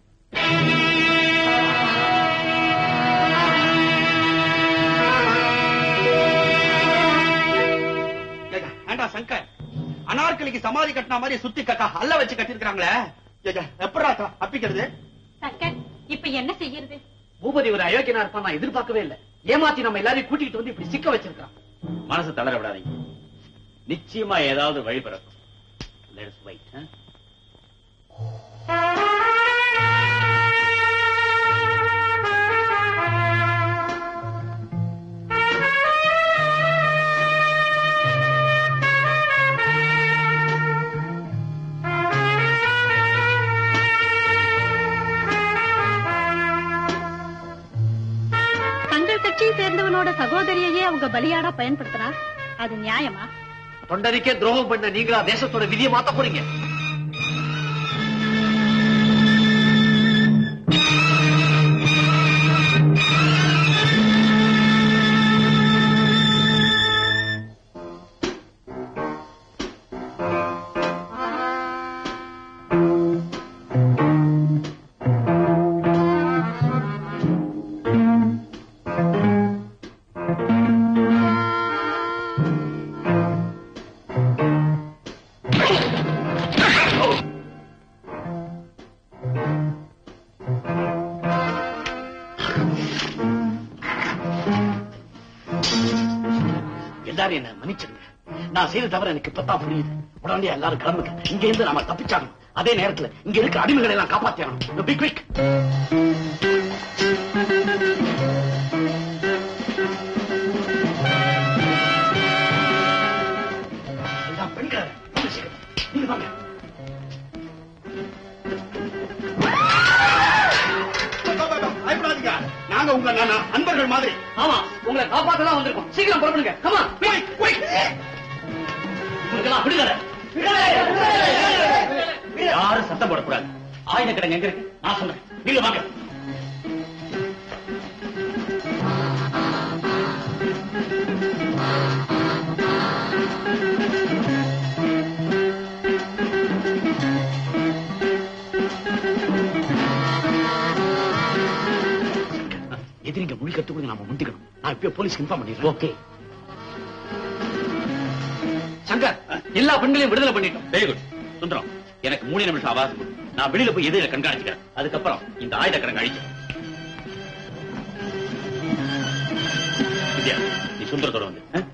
ஏய்யா, ஏண்டா சங்கர் அனார்கலிக்கு சமாதி கட்டின மாதிரி சுத்தி கக்கா அல்ல வச்சு கட்டிருக்காங்களே எப்படா த- தப்பிக்கிறது சங்கர் இப்ப என்ன செய்யறது பூபதி ஒரு அயோக்கியனா இருப்பான் நான் எதிர்பார்க்கவே இல்ல ஏமாத்தி நம்ம எல்லாரையும் கூட்டிட்டு வந்து இப்படி சிக்க வச்சிருக்கான் மனசு தளர விடாதீங்க நிச்சயமா ஏதாவது வழி பிறக்கும் Let's wait, huh? தங்கள் கட்சியை சேர்ந்தவனோட சகோதரியையே அவங்க பலியாடா பயன்படுத்தினா அது நியாயமா தொண்டனுக்கே துரோகம் பண்ண நீங்களா தேசத்தோட விதியை மாத்த போறீங்க எல்லாரும் என்ன மன்னிச்சிருங்க நான் செய்த தவிர எனக்கு இப்பதான் புரியுது உடனே எல்லாரும் கிளம்புங்க இங்க இருந்து நாம தப்பிச்சாகணும் அதே நேரத்துல இங்க இருக்க அடிமைகளை எல்லாம் காப்பாத்தியாகணும் பி குவிக் எல்லாம் பெண்கள் வாங்க சீக்கிரம். நீங்க வாங்க பயப்படாதீங்க நாங்க உங்க ந- நண்பர்கள் மாதிரி ஆமா உங்களை காப்பாத்த தான் வந்திருக்கோம் சீக்கிரம் புறப்படுங்க கமா உங்களுக்கெல்லாம் விடுதலை யாரும் சத்தம் போடக்கூடாது ஆயுத கிடங்கு எங்க இருக்கு நான் சொல்றேன் நீங்க வாங்க எதிரிங்க மொழி கத்துக்கூட நாம முந்திக்கணும் நான் இப்பயே போலீஸ்க்கு இன்ஃபார்ம் பண்ணிடுறேன் ஓகே சங்கர் எல்லா பெண்களையும் விடுதலை பண்ணிட்டோம் வெரி குட் சுந்தரம் எனக்கு மூணு நிமிஷம் ஆவாசம் கொடு. நான் வெளியில போய் எதிரில கண்காணிச்சுக்கிறேன் அதுக்கப்புறம் இந்த ஆயுத கடங்க அழிச்சு வித்யா நீ சுந்தரத்தோட வந்து ஆ?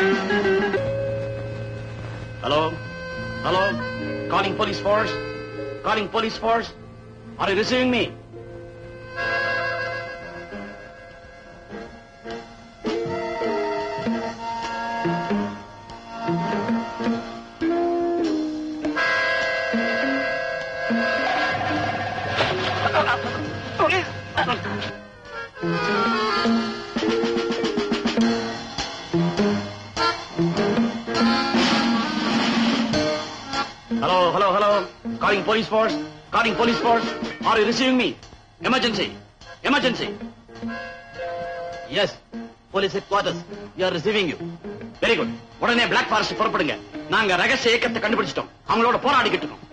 Hello? Hello? Calling police force? Calling police force? Are you receiving me? Hello, hello, hello. Calling police force. Calling police force. Are you receiving me? Emergency. Emergency. Yes. Police headquarters. We are receiving you. Very good. உடனே black forest புறப்படுங்க நாங்க ரகசிய இயக்கத்தை கண்டுபிடிச்சிட்டோம் அவங்களோட போராடிக்கிட்டு இருக்கோம்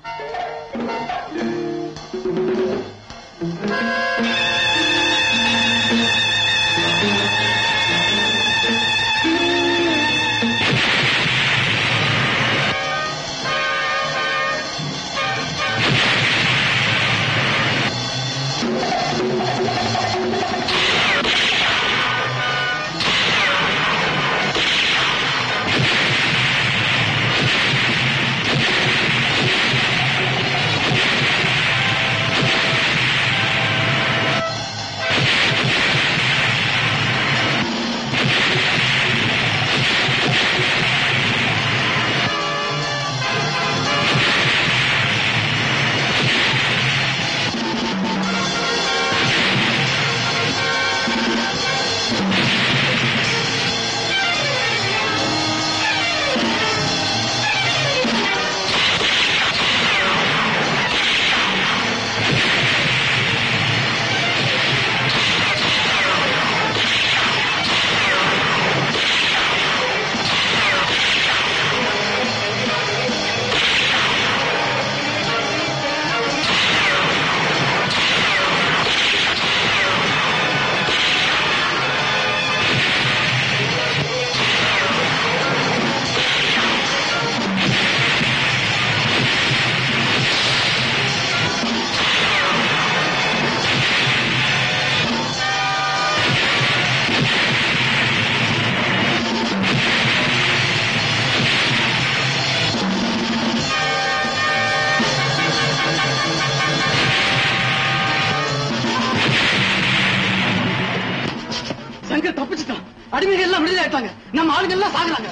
சங்கர் தப்பிச்சுட்டான் அடிமைகள் எல்லாம் விடுதலை ஆயிட்டாங்க நம்ம ஆளுங்க எல்லாம் சாகுறாங்க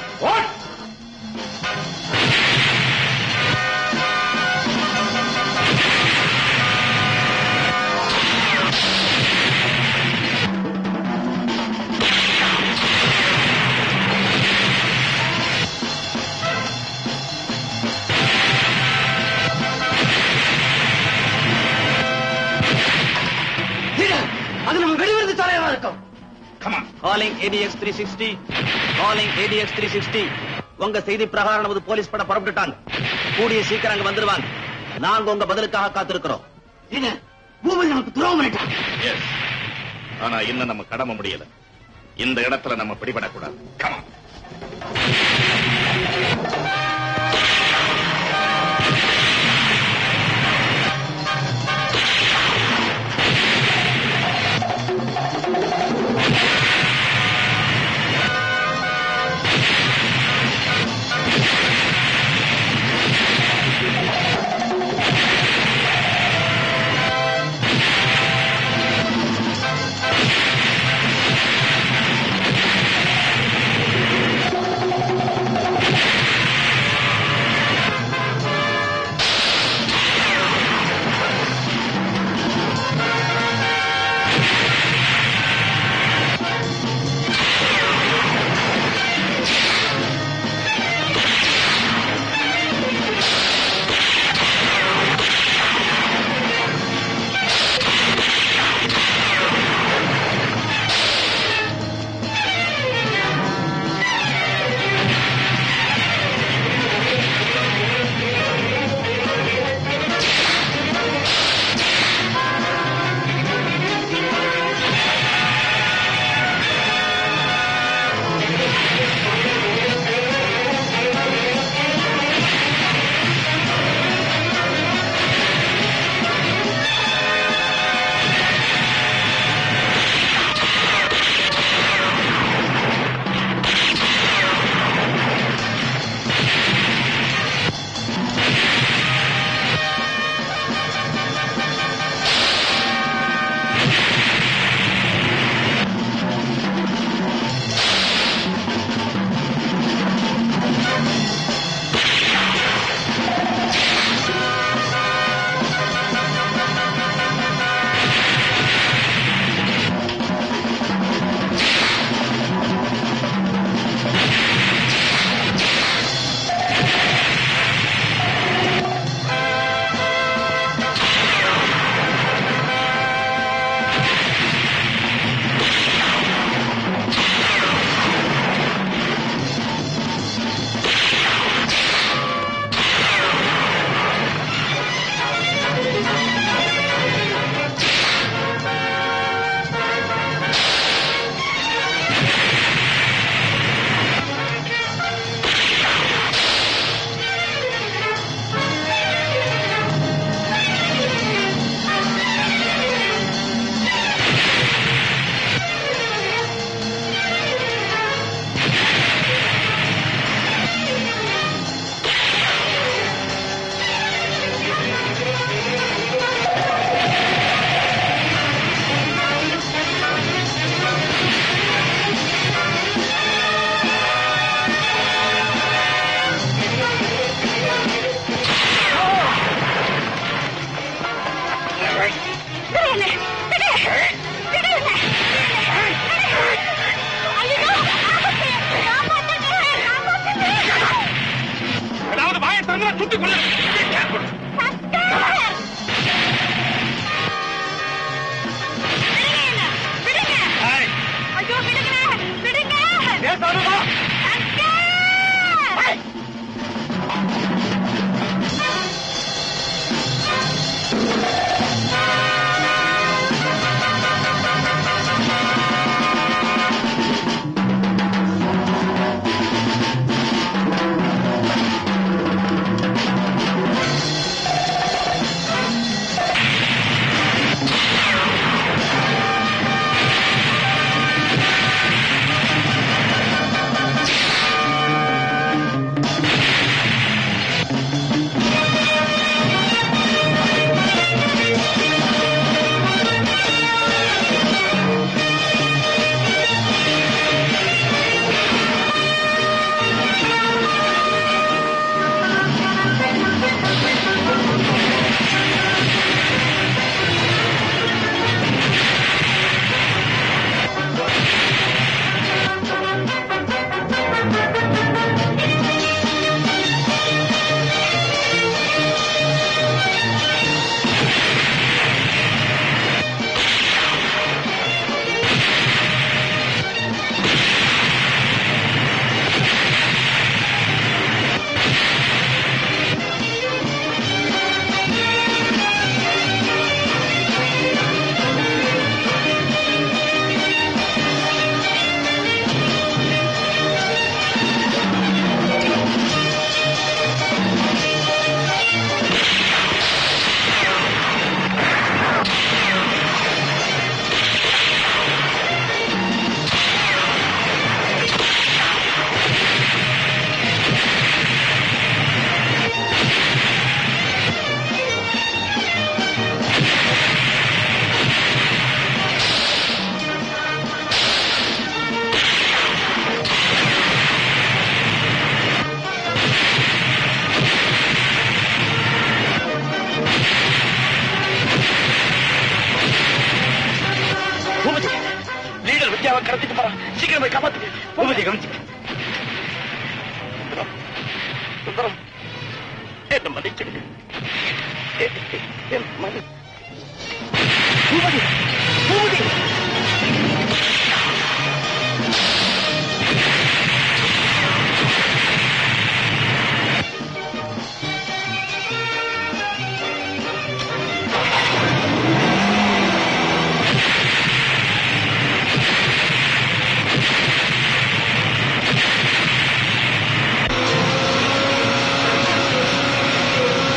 அது நம்ம வெளிவிருந்து தலைவரா இருக்கும் calling ATX three sixty calling ATX three sixty உங்க செய்தி பிரகாரம் நமது போலீஸ் படம் புறப்பட்டுட்டாங்க கூடிய சீக்கிரம் அங்க வந்துருவாங்க நாங்க உங்க பதிலுக்காக காத்திருக்கிறோம் பூமி நமக்கு துரோகம் பண்ணிட்டான் Yes. ஆனா இன்னும் நம்ம கடமை முடியல இந்த இடத்துல நம்ம பிடிபடக்கூடாது கமா Thank சுட்டுக் கொள்ள ஐயோ விடுங்க விடுங்க பேசாதமா பூபதி லீடர் வித்யாவை கடத்திட்டு போறான் சீக்கிரம் போய் காப்பாத்துங்க பூபதி கவனிச்சுக்க சுந்தரம், சுந்தரம் என்ன மன்னிச்சிடுங்க எ- எ- என் மனு பூபதி பூபதி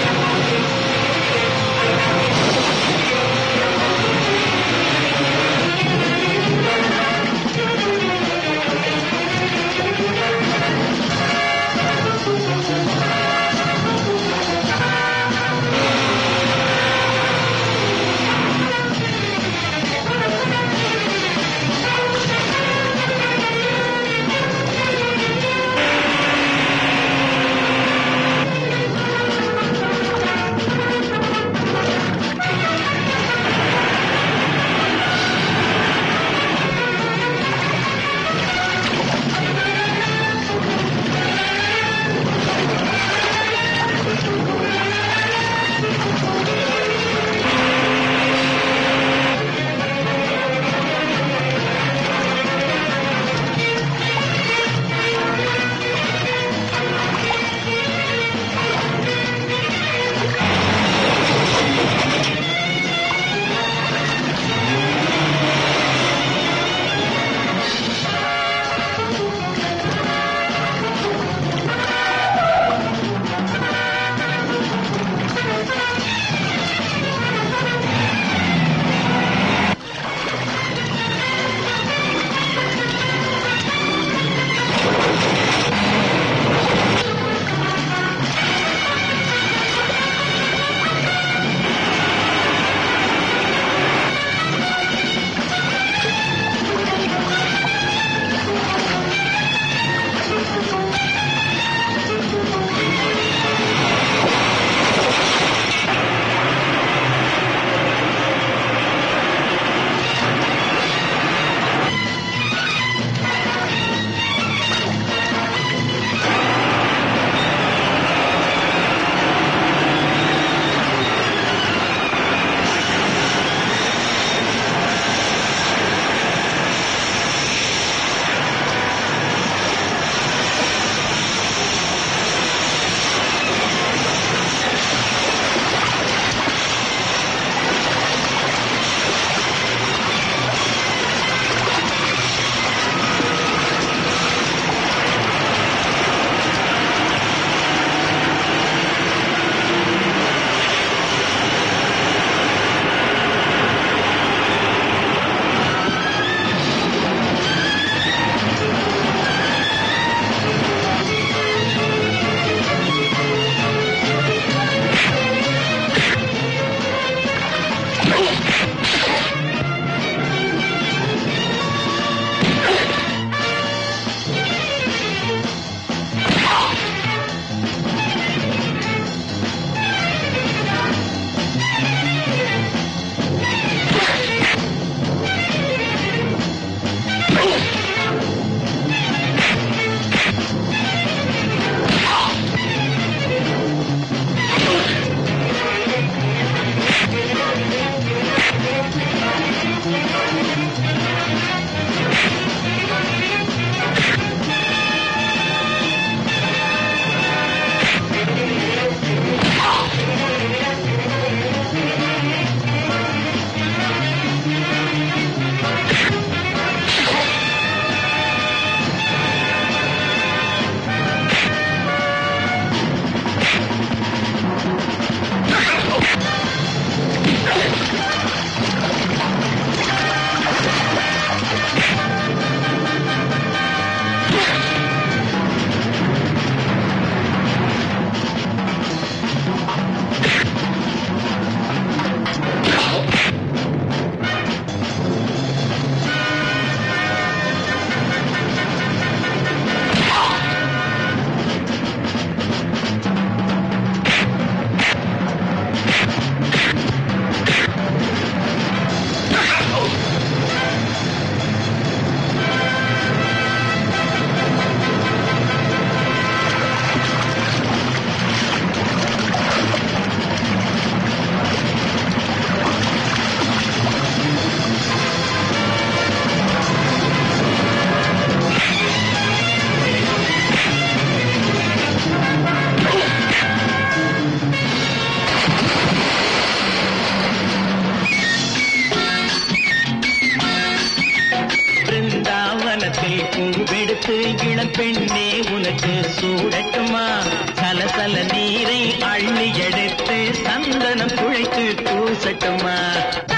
ஆ வானத்தில் பூவெடுத்து இளம்பெண்ணே உனக்கு சூடட்டுமா சலசல நீரை அள்ளி எடுத்து சந்தனம் குழைத்து பூசட்டுமா